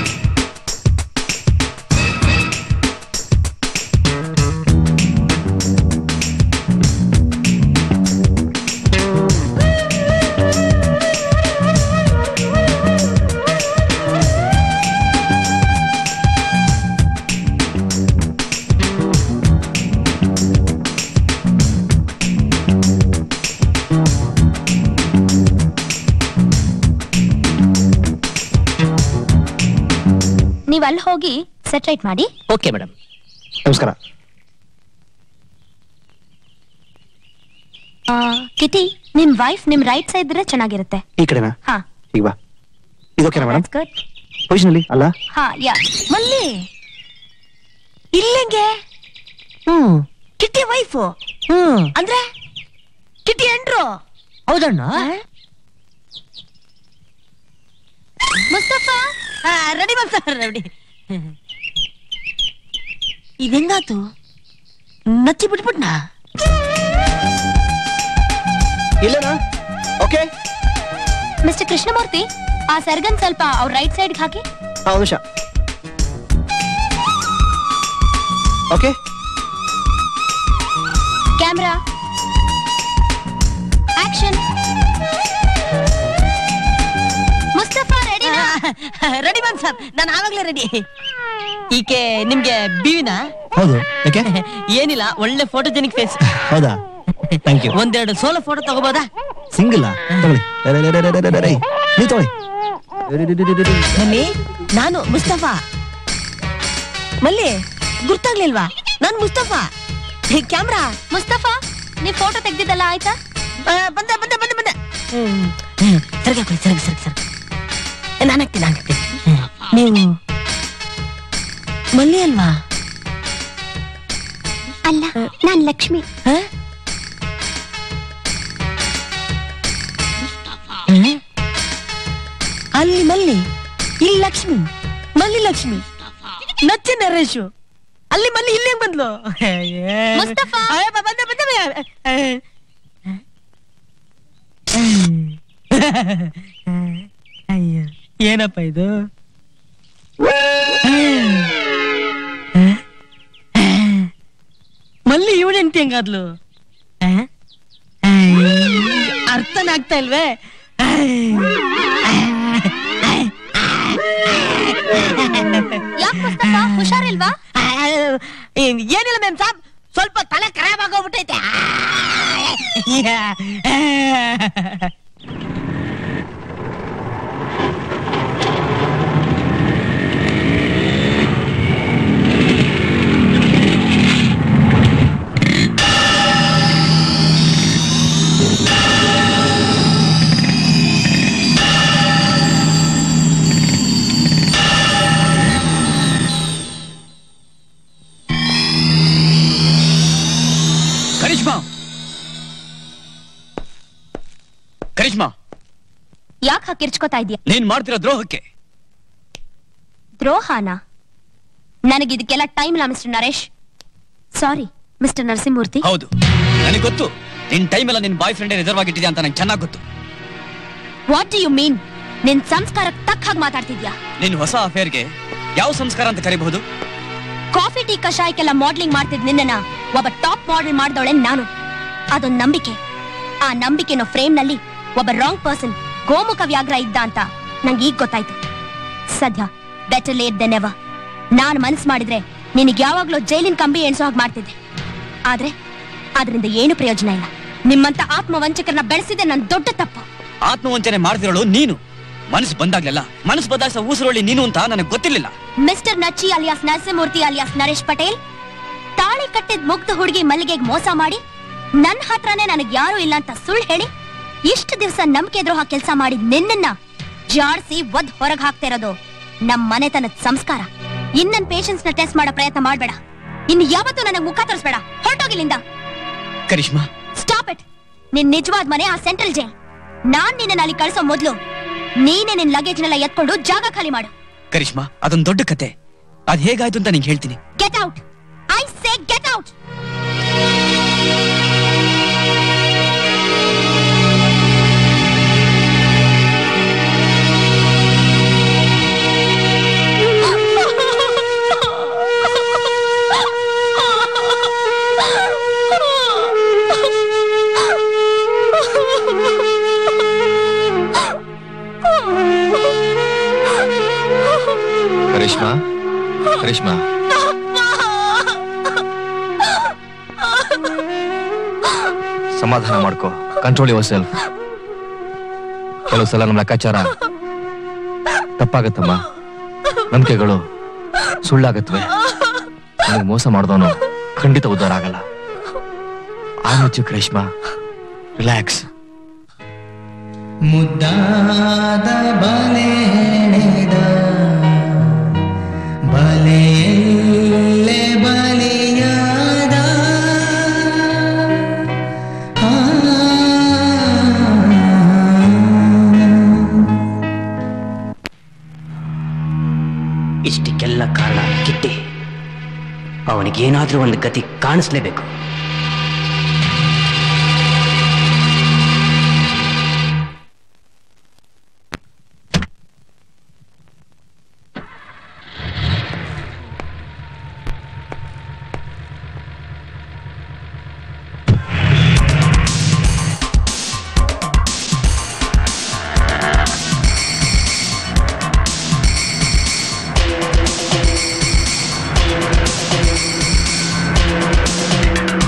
ನೀವು ಅಲ್ಲಿ ಹೋಗಿ ಸೆಟ್ ರೈಟ್ ಮಾಡಿ ಓಕೆ ಮೇಡಮ್ ನಮಸ್ಕಾರ ಆ, ಕಿಟಿ ನಿಮ್ ವೈಫ್ ನಿಮ್ ರೈಟ್ ಸೈಡ್ ಇದ್ರೆ ಚೆನ್ನಾಗಿರುತ್ತೆ ಈ ಕಡೆನಾ ಹಾ ಈಗ ಬಾ ಇದು ಓಕೆನಾ ಮೇಡಮ್ ಗುಡ್ ಪೊಸಿಷನ್ ಅಲ್ಲಿ ಅಲ್ಲ ಹಾ ಯಾ ಮಲ್ಲಿ ಇಲ್ಲಂಗೆ ಹ್ಮ್ ಕಿಟ್ಟಿ ವೈಫು ಹ್ಮ್ ಅಂದ್ರೆ ಕಿಟ್ಟಿ ಎಂಟ್ರು ಹೌದಣ್ಣ ಮುಸ್ತಫಾ ರೆಡಿ ಬಂತ ರೆಡಿ ಇದೆಂಗಾತು ನಚ್ಚಿ ಬಿಟ್ಬಿಟ್ನಾ ಇಲ್ಲೇನಾ ಓಕೆ ಮಿಸ್ಟರ್ ಕೃಷ್ಣಮೂರ್ತಿ ಆ ಸರ್ಗನ್ ಸ್ವಲ್ಪ ಅವ್ರ ರೈಟ್ ಸೈಡ್ ಹಾಕಿ ಹಾ ಒಂದು ನಿಮಿಷ ಓಕೆ ಕ್ಯಾಮ್ರಾ ಆಕ್ಷನ್ ಮುಸ್ತಫಾ ರೆಡಿನಾ ರೆಡಿ ಬಂದ್ ಸರ್ ನಾನು ಆವಾಗ್ಲೇ ರೆಡಿ ಈಕೆ ನಿಮ್ಗೆ ಬಿವಿನ ಹೌದು ಯಾಕೆ ಏನಿಲ್ಲ ಒಳ್ಳೆ ಫೋಟೋಜೆನಿಕ್ ಫೇಸ್ ಹೌದಾ ಥ್ಯಾಂಕ್ ಯು ಒಂದೆರಡು ಸೋಲೋ ಫೋಟೋ ತಗೋಬೋದಾ ಸಿಂಗಲ್ ತಗೊಳ್ಳಿ ರೇ, ರೇ, ರೇ, ರೇ, ರೇ, ರೇ, ರೇ. ನೀವು ತಗೊಳ್ಳಿ ರೇ, ರೇ, ರೇ, ರೇ, ರೇ, ರೇ. ಮಲ್ಲಿ ನಾನು ಮುಸ್ತಫಾ ಮಲ್ಲಿ ಗುರ್ತಾಗ್ಲಿಲ್ವಾ ನಾನ್ ಮುಸ್ತಫಾ ಕ್ಯಾಮ್ರಾ ಮುಸ್ತಫಾ ನೀವ್ ಫೋಟೋ ತೆಗ್ದಿದ್ದಲ್ಲ ಆಯ್ತಾ ಬಂದೆ ಬಂದೆ ಬಂದೆ ಬಂದೆ ಸರಿಗೆ ಹಾಕೊಳ್ಳಿ ಸರಿಗೆ ಸರಿಗೆ ಸರಿಗೆ ನಾನು ಹಾಕ್ತೀನಿ ನಾನು ಹಾಕ್ತೀನಿ ನೀವು ಮಲ್ಲಿ ಅಲ್ವಾ ಅಲ್ಲ ನಾನ್ ಲಕ್ಷ್ಮಿ ಅಲ್ಲಿ ಮಲ್ಲಿ ಇಲ್ಲಿ ಲಕ್ಷ್ಮಿ ಮಲ್ಲಿ ಲಕ್ಷ್ಮಿ ನಚ್ಚೆ ನರೇಶು ಅಲ್ಲಿ ಮಲ್ಲಿ ಇಲ್ಲಿ ಹೆಂಗ್ ಬಂದ್ಲು ಮುಸ್ತಫಾ. ಅಯ್ಯ, ಬ- ಬಂದೆ ಬಂದೆ ಅಯ್ಯೋ ಏನಪ್ಪ ಇದು ಮಲ್ಲಿ ಇವಳು ಹೆಂಡತಿ ಹೆಂಗಾದ್ಲು ಅರ್ಥನಾಗ್ತಾ ಇಲ್ವೇ ಯಾಕೆ ಮುಸ್ತಫ ಹುಷಾರಿಲ್ವಾ ಏನಿಲ್ಲ ಮ್ಯಾಮ್ ಸಾಬ್ ಸ್ವಲ್ಪ ತಲೆ ಖರಾಬ್ ಆಗೋಗ್ಬಿಟ್ಟೈತೆ ಕರಿಷ್ಮಾ ಕರಿಷ್ಮಾ ಯಾಕೆ ಹಾಕಿರ್ಚ್ಕೋತಾ ಇದೀಯ ನೀನ್ ಮಾಡ್ತಿರೋ ದ್ರೋಹಕ್ಕೆ ದ್ರೋಹಾನ ನನಗಿದಕ್ಕೆಲ್ಲ ಟೈಮ್ ಇಲ್ಲ mister Naresh sorry mister Narasimhamurthy ಹೌದು ನನಗೆ ಗೊತ್ತು ನಿನ್ ಟೈಮ್ ಎಲ್ಲ ನಿನ್ ಬಾಯ್ ಫ್ರೆಂಡ್ ರಿಸರ್ವ್ ಆಗಿಟ್ಟಿದ್ಯಾ ಅಂತ ನಂಗೆ ಚೆನ್ನಾಗಿ ಗೊತ್ತು ವಾಟ್ ಡು ಯು ಮೀನ್ ನಿನ್ ಸಂಸ್ಕಾರಕ್ಕೆ ತಕ್ಕ ಹಾಗೆ ಮಾತಾಡ್ತಿದ್ಯಾ ನಿನ್ ಹೊಸ ಅಫೇರ್ಗೆ ಯಾವ ಸಂಸ್ಕಾರ ಅಂತ ಕರಿಬಹುದು ಕಾಫಿ ಟೀ ಕಷಾಯಕ್ಕೆಲ್ಲ ಮಾಡ್ಲಿಂಗ್ ಮಾಡ್ತಿದ್ ನಿನ್ನನ್ನ ಒಬ್ಬ ಟಾಪ್ ಮಾಡೆಲ್ ಮಾಡ್ದವಳೆ ನಾನು ಅದೊಂದ್ ನಂಬಿಕೆ ಆ ನಂಬಿಕೆನ ಫ್ರೇಮ್ ನಲ್ಲಿ ಒಬ್ಬ ರಾಂಗ್ ಪರ್ಸನ್ ಗೋಮುಖ ವ್ಯಾಘ್ರ ಇದ್ದ ಅಂತ ನಂಗೆ ಈಗ ಗೊತ್ತಾಯ್ತು ಸದ್ಯ ಬೆಟರ್ ಲೇಟ್ ದೆನ್ ಎವರ್ ನಾನ್ ಮನ್ಸ್ ಮಾಡಿದ್ರೆ ನಿನಗೆ ಯಾವಾಗ್ಲೂ ಜೈಲಿನ ಕಂಬಿ ಎಣ್ಸೋ ಹಾಗೆ ಮಾಡ್ತಿದ್ದೆ ಆದ್ರೆ ಅದರಿಂದ ಏನು ಪ್ರಯೋಜನ ಇಲ್ಲ ನಿಮ್ಮಂತ ಆತ್ಮವಂಚಕರನ್ನ ಬೆಳೆಸಿದೆ ನನ್ ದೊಡ್ಡ ತಪ್ಪು ಆತ್ಮವಂಚನೆ ಮಾಡ್ತಿರೋಳು ನೀನು ಮನಸ್ಸು ಬಂದಾಗ್ಲೆಲ್ಲ ಮನಸ್ಸು ಬದಲಾಯಿಸೋ ಊಸರೊಳ್ಳಿ ನೀನು ಅಂತ ನನಗೆ ಗೊತ್ತಿರ್ಲಿಲ್ಲ mister Nachchi alias Narasimhamurthy alias Naresh Patel ತಾಳಿ ಕಟ್ಟಿದ್ ಮುಗ್ಧ ಹುಡುಗಿ ಮಲ್ಲಿಗೆಗ್ ಮೋಸ ಮಾಡಿ ನನ್ ಹತ್ರನೇ ನನಗ್ ಯಾರು ಇಲ್ಲ ಅಂತ ಸುಳ್ಳು ಹೇಳಿ ಇಷ್ಟು ದಿವಸ ನಂಬಿಕೆ ದ್ರೋಹ ಕೆಲಸ ಮಾಡಿದ್ ನಿನ್ನನ್ನ ಜಾಡ್ಸಿ ಒದ್ ಹೊರಗ್ ಹಾಕ್ತಾ ಇರೋದು ನಮ್ ಮನೆತನದ ಸಂಸ್ಕಾರ ಇನ್ ನನ್ ಪೇಷನ್ಸ್ ನ ಟೆಸ್ಟ್ ಮಾಡೋ ಪ್ರಯತ್ನ ಮಾಡ್ಬೇಡ ಇನ್ ಯಾವತ್ತೂ ನನಗ್ ಮುಖ ತೋರಿಸ್ಬೇಡ ಹೊರಟೋಗಿಲ್ಲಿಂದ ಕರಿಷ್ಮಾ ಸ್ಟಾಪ್ ಇಟ್ ನಿನ್ ನಿಜವಾದ ಮನೆ ಆ ಸೆಂಟ್ರಲ್ ಜೈಲ್ ನಾನ್ ನಿನ್ನ ಅಲ್ಲಿ ಕಳ್ಸೋ ಮೊದ್ಲು ನೀನೇ ನಿನ್ ಲಗೇಜ್ನೆಲ್ಲ ಎತ್ಕೊಂಡು ಜಾಗ ಖಾಲಿ ಮಾಡು ಕರಿಷ್ಮಾ ಅದೊಂದ್ ದೊಡ್ಡ ಕತೆ ಅದ್ ಹೇಗಾಯ್ತು ಅಂತ ನಿಂಗೆ ಹೇಳ್ತೀನಿ get out I say get out Karishma Karishma ಸಮಾಧಾನ ಮಾಡ್ಕೋ ಕಂಟ್ರೋಲ್ ಯುವರ್ ಸೆಲ್ಫ್ ಕೆಲವು ಸಲ ನಮ್ಮ ಲೆಕ್ಕಾಚಾರ ತಪ್ಪಾಗತ್ತಮ್ಮ ನಂಬಿಕೆಗಳು ಸುಳ್ಳಾಗತ್ವೆ ನನಗೆ ಮೋಸ ಮಾಡಿದವನು ಖಂಡಿತ ಉದ್ಧಾರ ಆಗಲ್ಲ ಆಗೋಚು ಕರಿಷ್ಮಾ ರಿಲ್ಯಾಕ್ಸ್ ಮುದ್ದಾದ ಬಲೆ ಹೆಣೆದ ಬಲೆಯಲ್ಲೇ ಬಲಿಯಾದ ಆ, ಇಷ್ಟಕ್ಕೆಲ್ಲ ಕಾರಣ ಕಿಟ್ಟಿ ಅವನಿಗೇನಾದ್ರೂ ಒಂದು ಗತಿ ಕಾಣಿಸ್ಲೇಬೇಕು ಆ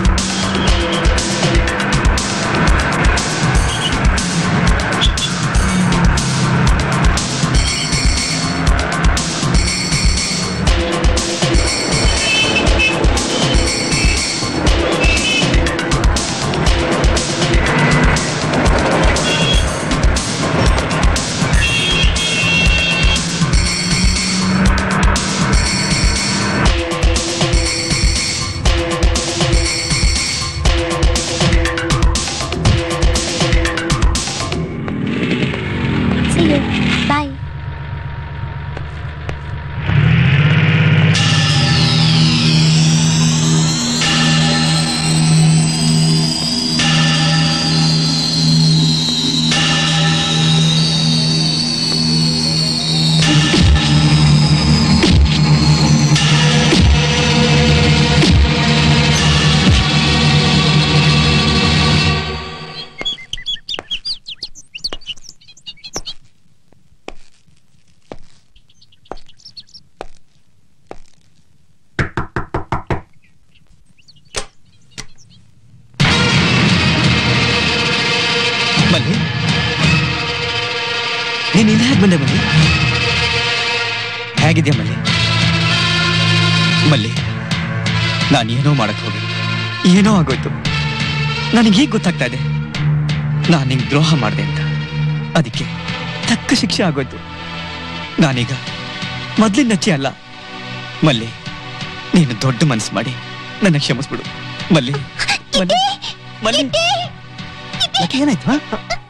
ಹೇಗ್ ಬಂದೆ ಮಲ್ಲಿ ಹೇಗಿದ್ಯಾ ಮಲ್ಲಿ ಮಲ್ಲಿ ನಾನೇನೋ ಮಾಡಕ್ ಹೋಗಿ ಏನೋ ಆಗೋಯ್ತು ನನಗೆ ಈಗ ಗೊತ್ತಾಗ್ತಾ ಇದೆ ನಾನು ನಿಂಗೆ ದ್ರೋಹ ಮಾಡಿದೆ ಅಂತ ಅದಕ್ಕೆ ತಕ್ಕ ಶಿಕ್ಷೆ ಆಗೋಯ್ತು ನಾನೀಗ ಮೊದ್ಲಿನ ನಚ್ಚಿ ಅಲ್ಲ ಮಲ್ಲಿ ನೀನು ದೊಡ್ಡ ಮನಸ್ಸು ಮಾಡಿ ನನ್ನ ಕ್ಷಮಿಸ್ಬಿಡು ಮಲ್ಲಿ ಮಲ್ಲಿ ಮಲ್ಲಿ ಯಾಕೆ ಏನಾಯ್ತು ಹಾ?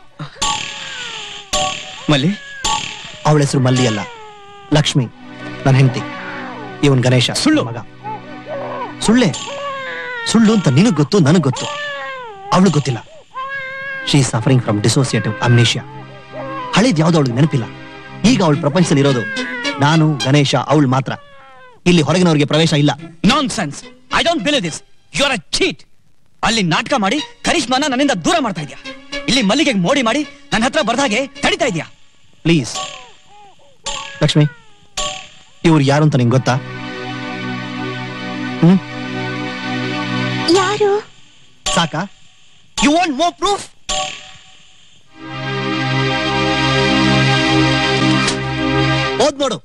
ಮಲ್ಲಿ ಅವಳ ಹೆಸರು ಮಲ್ಲಿ ಅಲ್ಲ ಲಕ್ಷ್ಮಿ ನನ್ನ ಹೆಂಡತಿ ಇವನ್ ಗಣೇಶ ಸುಳ್ಳು ಮಗ ಸುಳ್ಳೆ ಸುಳ್ಳು ಅಂತ ನಿನಗ್ ಗೊತ್ತು ನನಗ್ ಗೊತ್ತು ಅವಳು ಗೊತ್ತಿಲ್ಲ she suffering from dissociative amnesia ಹಳೇದ್ ಯಾವ್ದು ಅವಳಿಗೆ ನೆನಪಿಲ್ಲ ಈಗ ಅವಳ ಪ್ರಪಂಚದಲ್ಲಿ ಇರೋದು ನಾನು ಗಣೇಶ ಅವಳು ಮಾತ್ರ ಇಲ್ಲಿ ಹೊರಗಿನವ್ರಿಗೆ ಪ್ರವೇಶ ಇಲ್ಲ nonsense I don't believe this you are a cheat ಅಲ್ಲಿ ನಾಟಕ ಮಾಡಿ ಕರಿಷ್ಮಾನ ನನ್ನಿಂದ ದೂರ ಮಾಡ್ತಾ ಇದೀಯಾ ಇಲ್ಲಿ ಮಲ್ಲಿಗೆಗೆ ಮೋಡಿ ಮಾಡಿ ನನ್ನ ಹತ್ರ ಬರ್ದಾಗೆ ತಡಿತಾ ಇದೀಯಾ ಪ್ಲೀಸ್ ಲಕ್ಷ್ಮಿ ಇವ್ರು ಯಾರು ಅಂತ ನಿಂಗೆ ಗೊತ್ತಾ ಹ್ಮ್ ಯಾರು ಸಾಕಾ ಯು ವಾಂಟ್ ಮೋರ್ ಪ್ರೂಫ್ ಓದ್ ನೋಡು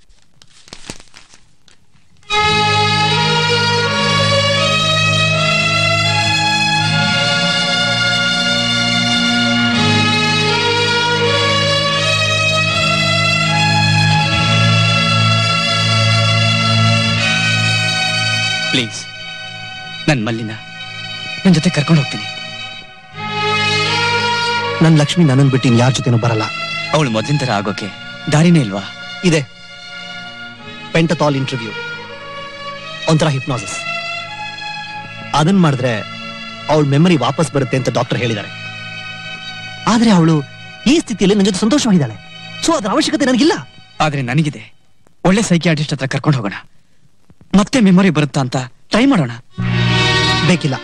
ಪ್ಲೀಸ್ ನನ್ ಮಲ್ಲಿನ ನನ್ ಜೊತೆ ಕರ್ಕೊಂಡು ಹೋಗ್ತೀನಿ ನನ್ ಲಕ್ಷ್ಮಿ ನನ್ನನ್ ಬಿಟ್ಟು ಯಾರ ಜೊತೆನೂ ಬರಲ್ಲ ಅವಳು ಮೊದ್ಲಿನ ತರ ಆಗೋಕೆ ದಾರಿನೇ ಇಲ್ವಾ ಇದೆ ಪೆಂಟತಾಲ್ ಇಂಟರ್ವ್ಯೂ ಒಂಥರ ಹಿಪ್ನಾಸಿಸ್ ಅದನ್ ಮಾಡಿದ್ರೆ ಅವಳ ಮೆಮರಿ ವಾಪಸ್ ಬರುತ್ತೆ ಅಂತ ಡಾಕ್ಟರ್ ಹೇಳಿದ್ದಾರೆ ಆದ್ರೆ ಅವಳು ಈ ಸ್ಥಿತಿಯಲ್ಲಿ ನನ್ನ ಜೊತೆ ಸಂತೋಷವಾಗಿದ್ದಾಳೆ ಸೊ ಅದರ ಅವಶ್ಯಕತೆ ನನಗಿಲ್ಲ ಆದ್ರೆ ನನಗಿದೆ ಒಳ್ಳೆ ಸೈಕಿಯಾಟ್ರಿಸ್ಟ್ ಹತ್ರ ಕರ್ಕೊಂಡು ಹೋಗೋಣ ಮತ್ತೆ ಮೆಮೊರಿ ಬರುತ್ತಾ ಅಂತ ಟ್ರೈ ಮಾಡೋಣ ಬೇಕಿಲ್ಲ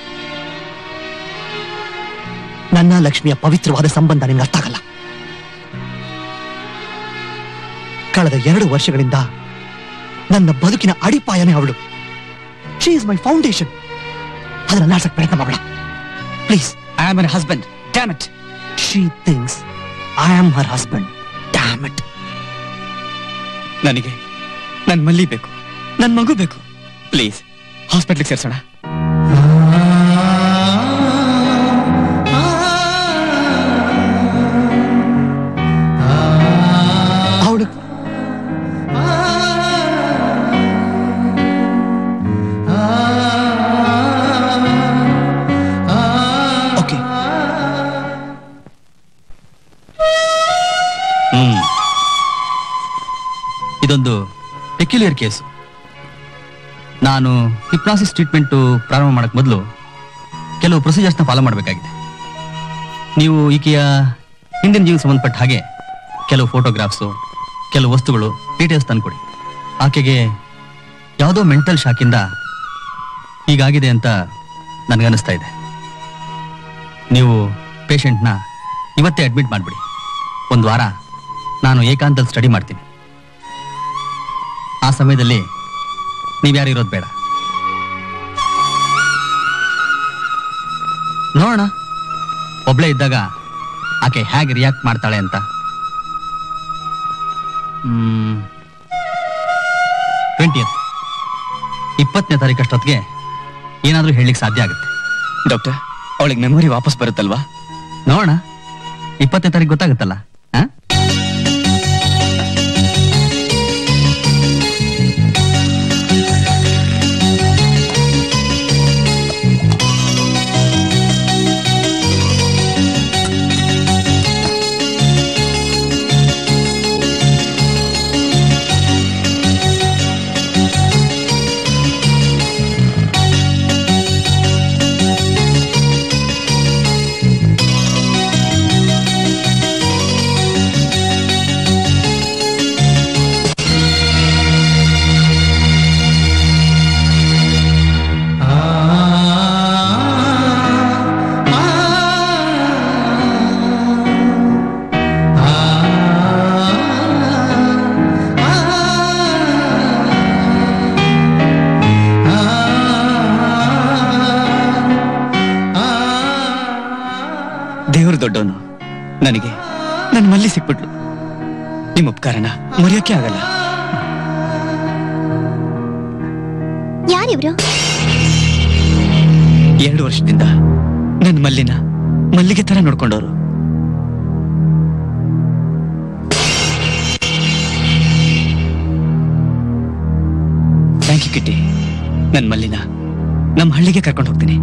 ನನ್ನ ಲಕ್ಷ್ಮಿಯ ಪವಿತ್ರವಾದ ಸಂಬಂಧ ನಿನ್ಗೆ ಅರ್ಥ ಆಗಲ್ಲ ಕಳೆದ ಎರಡು ವರ್ಷಗಳಿಂದ ನನ್ನ ಬದುಕಿನ ಅಡಿಪಾಯನೇ ಅವಳು ಶಿ ಇಸ್ ಮೈ ಫೌಂಡೇಶನ್ ಅದನ್ನ ನಾಡ್ಸಕ್ ಪ್ರಯತ್ನ ಮಾಡೋಣ please I am her husband damn it she thinks I am her husband damn it ನನಗೆ ನನ್ ಮಲ್ಲಿ ಬೇಕು ನನ್ ಮಗು ಬೇಕು ಪ್ಲೀಸ್ ಹಾಸ್ಪಿಟ್ಲಿಗೆ ಸೇರ್ಸೋಣ ಅವಳು ಓಕೆ ಹ್ಮ್ ಇದೊಂದು ಪೆಕ್ಯುಲಿಯರ್ ಕೇಸು ನಾನು ಹಿಪ್ನಾಸಿಸ್ ಟ್ರೀಟ್ಮೆಂಟು ಪ್ರಾರಂಭ ಮಾಡಕ್ ಮೊದಲು ಕೆಲವು ಪ್ರೊಸೀಜರ್ಸ್ನ ಫಾಲೋ ಮಾಡಬೇಕಾಗಿದೆ ನೀವು ಈಕೆಯ ಹಿಂದಿನ ಜೀವನ ಸಂಬಂಧಪಟ್ಟ ಹಾಗೆ ಕೆಲವು ಫೋಟೋಗ್ರಾಫ್ಸು ಕೆಲವು ವಸ್ತುಗಳು ಡೀಟೇಲ್ಸ್ ತಂದ್ಕೊಡಿ ಆಕೆಗೆ ಯಾವುದೋ ಮೆಂಟಲ್ ಶಾಕಿಂದ ಹೀಗಾಗಿದೆ ಅಂತ ನನಗನ್ನಿಸ್ತಾ ಇದೆ ನೀವು ಪೇಷಂಟ್ನ ಇವತ್ತೇ ಅಡ್ಮಿಟ್ ಮಾಡಿಬಿಡಿ ಒಂದು ವಾರ ನಾನು ಏಕಾಂತದಲ್ಲಿ ಸ್ಟಡಿ ಮಾಡ್ತೀನಿ ಆ ಸಮಯದಲ್ಲಿ ನೀವ್ಯಾರು ಇರೋದು ಬೇಡ ನೋಡೋಣ ಒಬ್ಳೇ ಇದ್ದಾಗ ಆಕೆ ಹೇಗೆ ರಿಯಾಕ್ಟ್ ಮಾಡ್ತಾಳೆ ಅಂತ ಟ್ವೆಂಟಿ ಇಪ್ಪತ್ತನೇ ತಾರೀಕು ಅಷ್ಟೊತ್ತಿಗೆ ಏನಾದರೂ ಹೇಳಲಿಕ್ಕೆ ಸಾಧ್ಯ ಆಗುತ್ತೆ ಡಾಕ್ಟರ್ ಅವಳಿಗೆ ಮೆಮೊರಿ ವಾಪಸ್ ಬರುತ್ತಲ್ವಾ ನೋಡೋಣ ಇಪ್ಪತ್ತನೇ ತಾರೀಕು ಗೊತ್ತಾಗುತ್ತಲ್ಲ ಆ? ದೇವರು ದೊಡ್ಡವನು ನನಗೆ ನನ್ನ ಮಲ್ಲಿ ಸಿಕ್ಬಿಟ್ಲು ನಿಮ್ಮ ಉಪಕಾರನ ಮರೆಯೋಕೆ ಆಗಲ್ಲ ಯಾರಿವ್ರು ಎರಡು ವರ್ಷದಿಂದ ನನ್ನ ಮಲ್ಲಿನ ಮಲ್ಲಿಗೆ ತರ ನೋಡ್ಕೊಂಡವ್ರು ಥ್ಯಾಂಕ್ ಯು ಕಿಟ್ಟಿ ನನ್ನ ಮಲ್ಲಿನ ನಮ್ಮ ಹಳ್ಳಿಗೆ ಕರ್ಕೊಂಡು ಹೋಗ್ತೀನಿ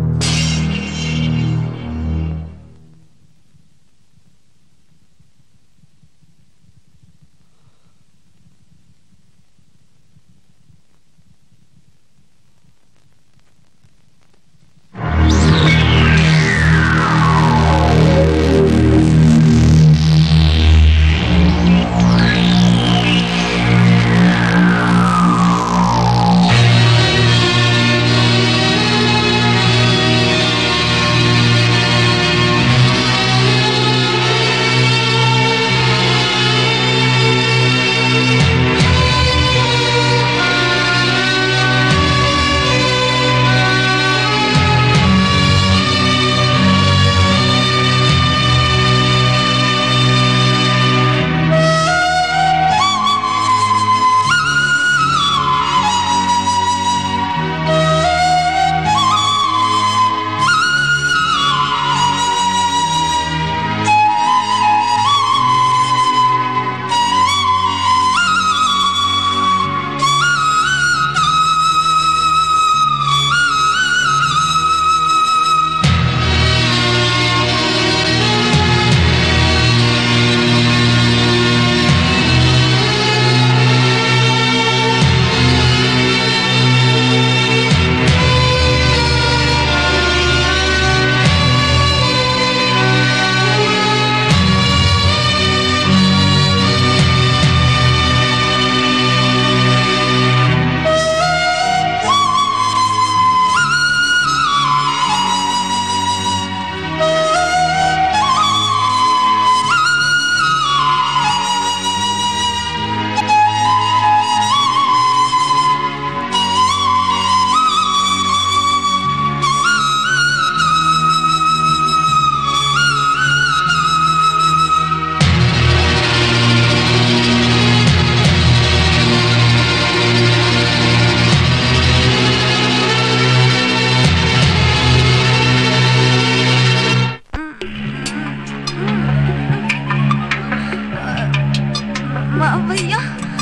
ಮಾವಯ್ಯ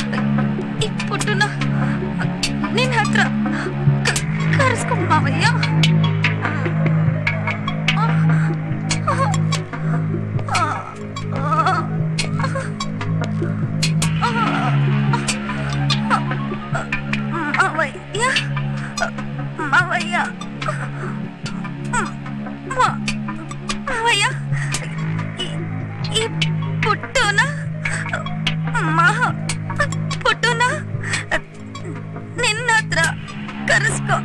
ಈ ಪುಟ್ಟನ ನಿನ್ ಹತ್ರ ಕ- ಕರೆಸ್ಕೊಂಡ್ ಮಾವಯ್ಯ ಮಾವಯ್ಯ ಮಾವಯ್ಯ ಮಾ- ಮಾವಯ್ಯ ಈ- ಈ ಪುಟ್ಟನ ಮಹ ಪುಟ್ಟನ ನಿನ್ನ ಹತ್ರ ಕರೆಸ್ಕೊ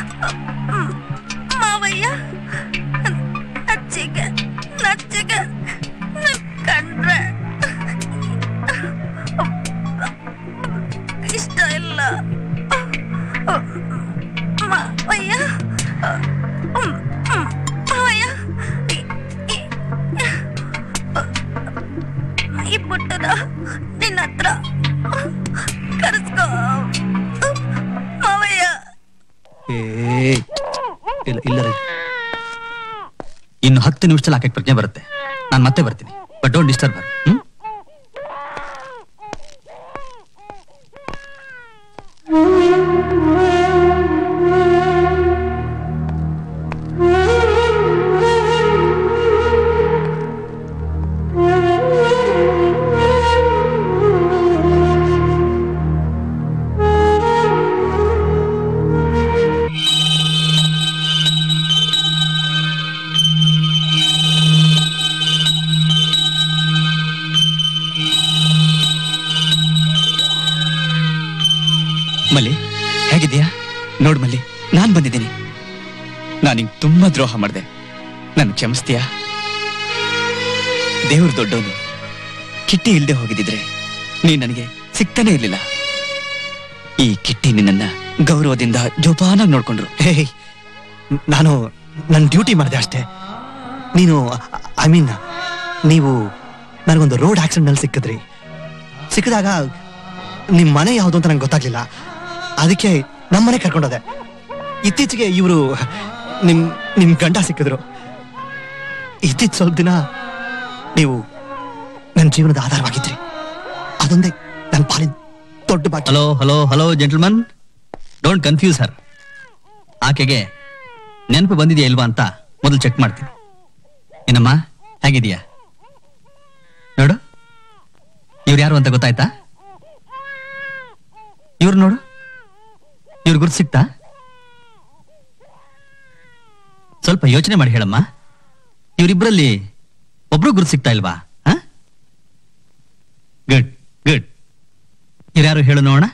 ಮಾವಯ್ಯ ಅಚ್ಚಿಗೆ ನಚ್ಚಿಗೆ ನನ್ ಕಂಡ್ರೆ ಇಷ್ಟ ಇಲ್ಲ ಮಾವಯ್ಯ ಮಾವಯ್ಯ ಈ- ಈ- ಈ ಪುಟ್ಟದ ನಿನ್ನ ಹತ್ರ ಕರೆಸ್ಕೊ ಮಾವಯ್ಯ ಏ ಇಲ್ಲ ಇಲ್ಲ ರೀ ಇನ್ನು ಹತ್ತು ನಿಮಿಷದಲ್ಲಿ ಆಕೆ ಪ್ರಜ್ಞೆ ಬರುತ್ತೆ ನಾನು ಮತ್ತೆ ಬರ್ತೀನಿ but don't disturb her hmm Malli ಹೇಗಿದ್ಯಾ ನೋಡ್ ಮಲ್ಲಿ ನಾನ್ ಬಂದಿದ್ದೀನಿ ನಾನು ನಿಂಗೆ ತುಂಬಾ ದ್ರೋಹ ಮಾಡಿದೆ ನನ್ ಕ್ಷಮಿಸ್ತೀಯಾ ದೇವ್ರ ದೊಡ್ಡವನು ಕಿಟ್ಟಿ ಇಲ್ದೆ ಹೋಗಿದ್ದಿದ್ರೆ ನೀನ್ ನನಗೆ ಸಿಗ್ತಾನೆ ಇರ್ಲಿಲ್ಲ ಈ ಕಿಟ್ಟಿ ನಿನ್ನನ್ನ ಗೌರವದಿಂದ ಜೋಪಾನಾಗಿ ನೋಡ್ಕೊಂಡ್ರು ಹೇ ನಾನು ನನ್ನ ಡ್ಯೂಟಿ ಮಾಡಿದೆ ಅಷ್ಟೇ ನೀನು ಐ ಮೀನ್ ನೀವು ನನಗೊಂದು ರೋಡ್ ಆಕ್ಸಿಡೆಂಟ್ ನಲ್ಲಿ ಸಿಕ್ಕಿದ್ರಿ ಸಿಕ್ಕಿದಾಗ ನಿಮ್ ಮನೆ ಯಾವುದು ಅಂತ ನಂಗೆ ಗೊತ್ತಾಗ್ಲಿಲ್ಲ ಅದಕ್ಕೆ ನಮ್ಮ ಮನೆ ಕರ್ಕೊಂಡೋದೆ ಇತ್ತೀಚೆಗೆ ಇವರು ನಿಮ್ ನಿಮ್ ಗಂಡ ಸಿಕ್ಕಿದ್ರು ಇತ್ತೀಚ್ ಸ್ವಲ್ಪ ದಿನ ನೀವು ನನ್ನ ಜೀವನದ ಆಧಾರವಾಗಿದ್ರಿ ಅದೊಂದೇ ನನ್ನ ಪಾಲಿನ ದೊಡ್ಡ ಬಾಕಿ hello hello hello gentleman don't confuse her ಆಕೆಗೆ ನೆನಪು ಬಂದಿದೆಯಾ ಇಲ್ವಾ ಅಂತ ಮೊದಲು ಚೆಕ್ ಮಾಡ್ತೀನಿ ಏನಮ್ಮ ಹೇಗಿದೆಯಾ ನೋಡು ಇವ್ರು ಯಾರು ಅಂತ ಗೊತ್ತಾಯ್ತಾ ಇವ್ರು ನೋಡು ಇವ್ರ ಗುರ್ತು ಸಿಕ್ತಾ ಸ್ವಲ್ಪ ಯೋಚನೆ ಮಾಡಿ ಹೇಳಮ್ಮ ಇವರಿಬ್ಬರಲ್ಲಿ ಒಬ್ರು ಗುರ್ತು ಸಿಗ್ತಾ ಇಲ್ವಾ ಗುಡ್ ಗುಡ್ ಇವ್ರ್ಯಾರು ಹೇಳು ನೋಡೋಣ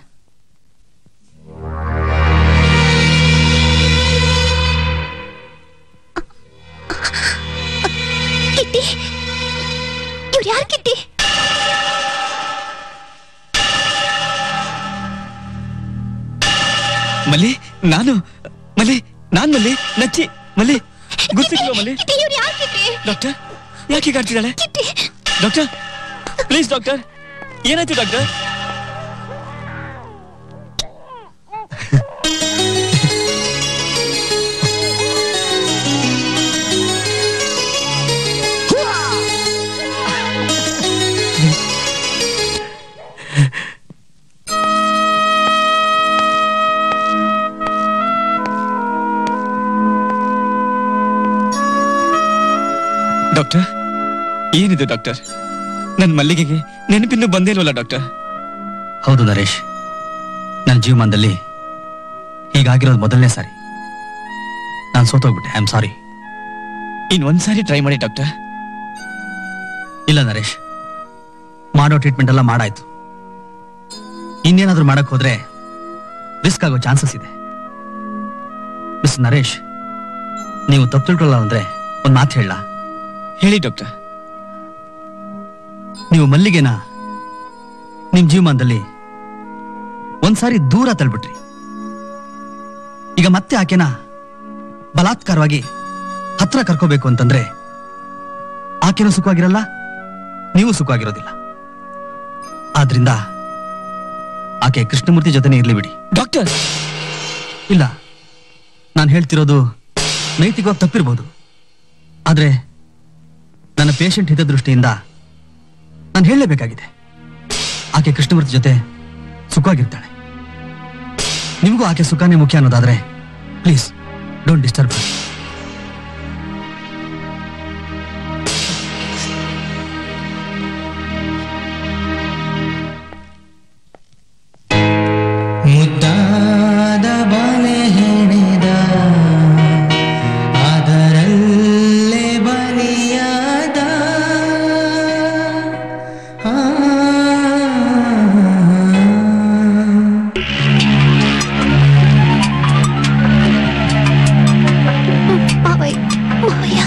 ಕಿಟ್ಟಿ ಇವ್ರು ಯಾರು ಕಿಟ್ಟಿ ಮಲ್ಲಿ ನಾನು ಮಲ್ಲಿ ನಾನ್ ಮಲ್ಲಿ ನಚ್ಚಿ ಮಲ್ಲಿ ಗುರ್ತಿಕ್ಲೋ ಮಲ್ಲಿ ಇವ್ರು ಯಾರು ಕಿಟ್ಟಿ ಡಾಕ್ಟರ್ ಯಾಕೆ ಹೀಗಾಡ್ತಿದ್ದಾಳೆ ಡಾಕ್ಟರ್ ಪ್ಲೀಸ್ ಡಾಕ್ಟರ್ ಏನಾಯ್ತು ಡಾಕ್ಟರ್ ಡಾಕ್ಟರ್ ಏನಿದೆ ಡಾಕ್ಟರ್ ನನ್ನ ಮಲ್ಲಿಗೆಗೆ ನೆನಪಿನ್ನು ಬಂದೇ ಇಲ್ವಲ್ಲ ಡಾಕ್ಟರ್ ಹೌದು ನರೇಶ್ ನನ್ನ ಜೀವಮಾನದಲ್ಲಿ ಹೀಗಾಗಿರೋದು ಮೊದಲನೇ ಸಾರಿ ನಾನು ಸೋತೋಗ್ಬಿಟ್ಟೆ ಐ ಆಮ್ ಸಾರಿ ಇನ್ನೊಂದ್ಸಾರಿ ಟ್ರೈ ಮಾಡಿ ಡಾಕ್ಟರ್ ಇಲ್ಲ ನರೇಶ್ ಮಾಡೋ ಟ್ರೀಟ್ಮೆಂಟ್ ಎಲ್ಲ ಮಾಡಾಯ್ತು ಇನ್ನೇನಾದ್ರೂ ಮಾಡಕ್ ಹೋದ್ರೆ ರಿಸ್ಕ್ ಆಗೋ ಚಾನ್ಸಸ್ ಇದೆ ಮಿಸ್ ನರೇಶ್ ನೀವು ತಪ್ಪು ತಿಳ್ಕೊಳ್ಳಲ್ಲ ಅಂದ್ರೆ ಒಂದ್ ಮಾತು ಹೇಳ ಹೇಳಿ ಡಾಕ್ಟರ್ ನೀವು ಮಲ್ಲಿಗೆನ ನಿಮ್ ಜೀವಮಾನದಲ್ಲಿ ಒಂದ್ಸಾರಿ ದೂರ ತಳ್ಬಿಟ್ರಿ ಈಗ ಮತ್ತೆ ಆಕೆನ ಬಲಾತ್ಕಾರವಾಗಿ ಹತ್ರ ಕರ್ಕೋಬೇಕು ಅಂತಂದ್ರೆ ಆಕೆನೂ ಸುಖವಾಗಿರಲ್ಲ ನೀವು ಸುಖವಾಗಿರೋದಿಲ್ಲ ಆದ್ರಿಂದ ಆಕೆ ಕೃಷ್ಣಮೂರ್ತಿ ಜೊತೆನೇ ಇರ್ಲಿ ಬಿಡಿ ಡಾಕ್ಟರ್ ಇಲ್ಲ ನಾನು ಹೇಳ್ತಿರೋದು ನೈತಿಕವಾಗಿ ತಪ್ಪಿರ್ಬೋದು ಆದ್ರೆ ನನ್ನ ಪೇಷಂಟ್ ಹಿತದೃಷ್ಟಿಯಿಂದ ನಾನು ಹೇಳಲೇಬೇಕಾಗಿದೆ ಆಕೆ ಕೃಷ್ಣಮೂರ್ತಿ ಜೊತೆ ಸುಖವಾಗಿರ್ತಾಳೆ ನಿಮಗೂ ಆಕೆ ಸುಖನೇ ಮುಖ್ಯ ಅನ್ನೋದಾದ್ರೆ ಪ್ಲೀಸ್ ಡೋಂಟ್ ಡಿಸ್ಟರ್ಬ್ ಮುದ್ದಾದ ಬಲೆ ಹೆಣೆದ ಅದರಲ್ಲೇ ಬಲಿಯಾದ ಆ ಮಾವಯ್ಯ ಮಾವಯ್ಯ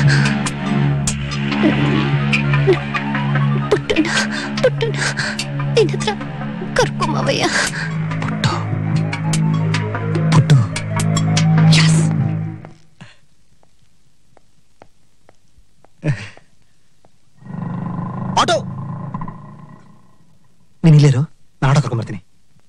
ಪುಟ್ಟಣ ಪುಟ್ಟಣ ನಿನ್ನ ಹತ್ರ ಕರ್ಕೊ ಮಾವಯ್ಯ ಆಟೋ ನೀನ್ ಇಲ್ಲೇರು ನಾನು ಆಟೋ ಕರ್ಕೊಂಡ್ ಬರ್ತೀನಿ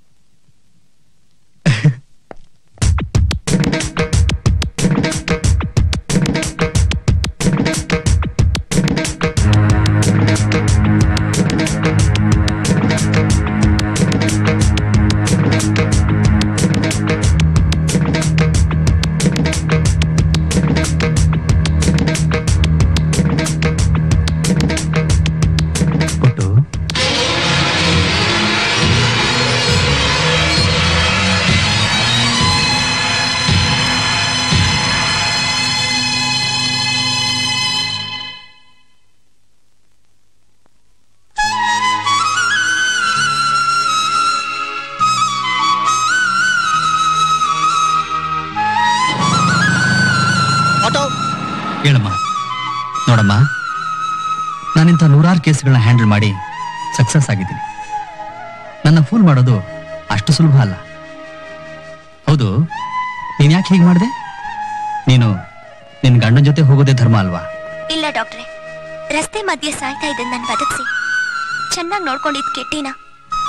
ಆಟೋ ಹೇಳಮ್ಮ ನೋಡಮ್ಮ ನಾನಿಂಥ ನೂರಾರು ಕೇಸ್ಗಳನ್ನ ಹ್ಯಾಂಡಲ್ ಮಾಡಿ ಸಕ್ಸಸ್ ಆಗಿದ್ದೀನಿ ನನ್ನ ಫೂಲ್ ಮಾಡೋದು ಅಷ್ಟು ಸುಲಭ ಅಲ್ಲ ಹೌದು ನೀನ್ ಯಾಕೆ ಹೀಗೆ ಮಾಡಿದೆ ನೀನು ನಿನ್ ಗಂಡನ ಜೊತೆ ಹೋಗೋದೇ ಧರ್ಮ ಅಲ್ವಾ ಇಲ್ಲ ಡಾಕ್ಟ್ರೆ ರಸ್ತೆ ಮಧ್ಯೆ ಸಾಯ್ತಾ ಇದ್ದ ನನ್ ಬದುಕ್ಸಿ ಚೆನ್ನಾಗಿ ನೋಡ್ಕೊಂಡಿದ್ ಕೆಟ್ಟಿನ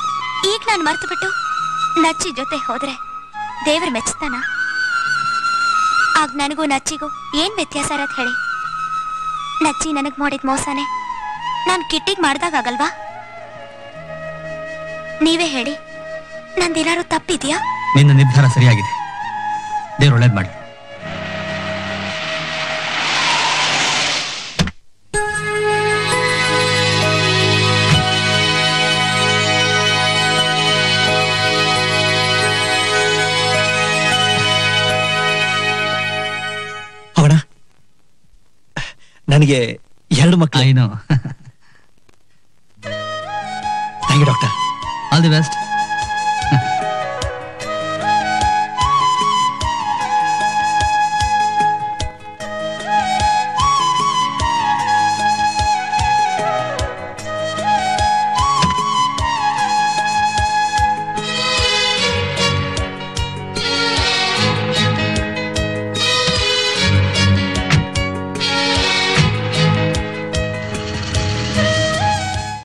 ಈಗ ನಾನು ಮರ್ತು ಬಿಟ್ಟು ನಚ್ಚಿ ಜೊತೆ ಹೋದ್ರೆ ದೇವ್ರ ಮೆಚ್ತಾನ ಆಗ ನನಗೂ ನಚ್ಚಿಗೂ ಏನ್ ವ್ಯತ್ಯಾಸ ಇರತ್ ಹೇಳಿ ನಚ್ಚಿ ನನಗ್ ಮಾಡಿದ ಮೋಸನೇ ನಾನ್ ಕಿಟ್ಟಿಗ್ ಮಾಡ್ದಾಗಲ್ವಾ ನೀವೇ ಹೇಳಿ ನಂದೇನಾದ್ರು ತಪ್ಪಿದ್ಯಾ ನಿನ್ನ ನಿರ್ಧಾರ ಸರಿಯಾಗಿದೆ ದೇವ್ರು ಒಳ್ಳೇದ್ ಮಾಡಿ ಅವಣ ನನಗೆ ಎರಡು ಮಕ್ಕಳು ಏನೋ thank you doctor all the best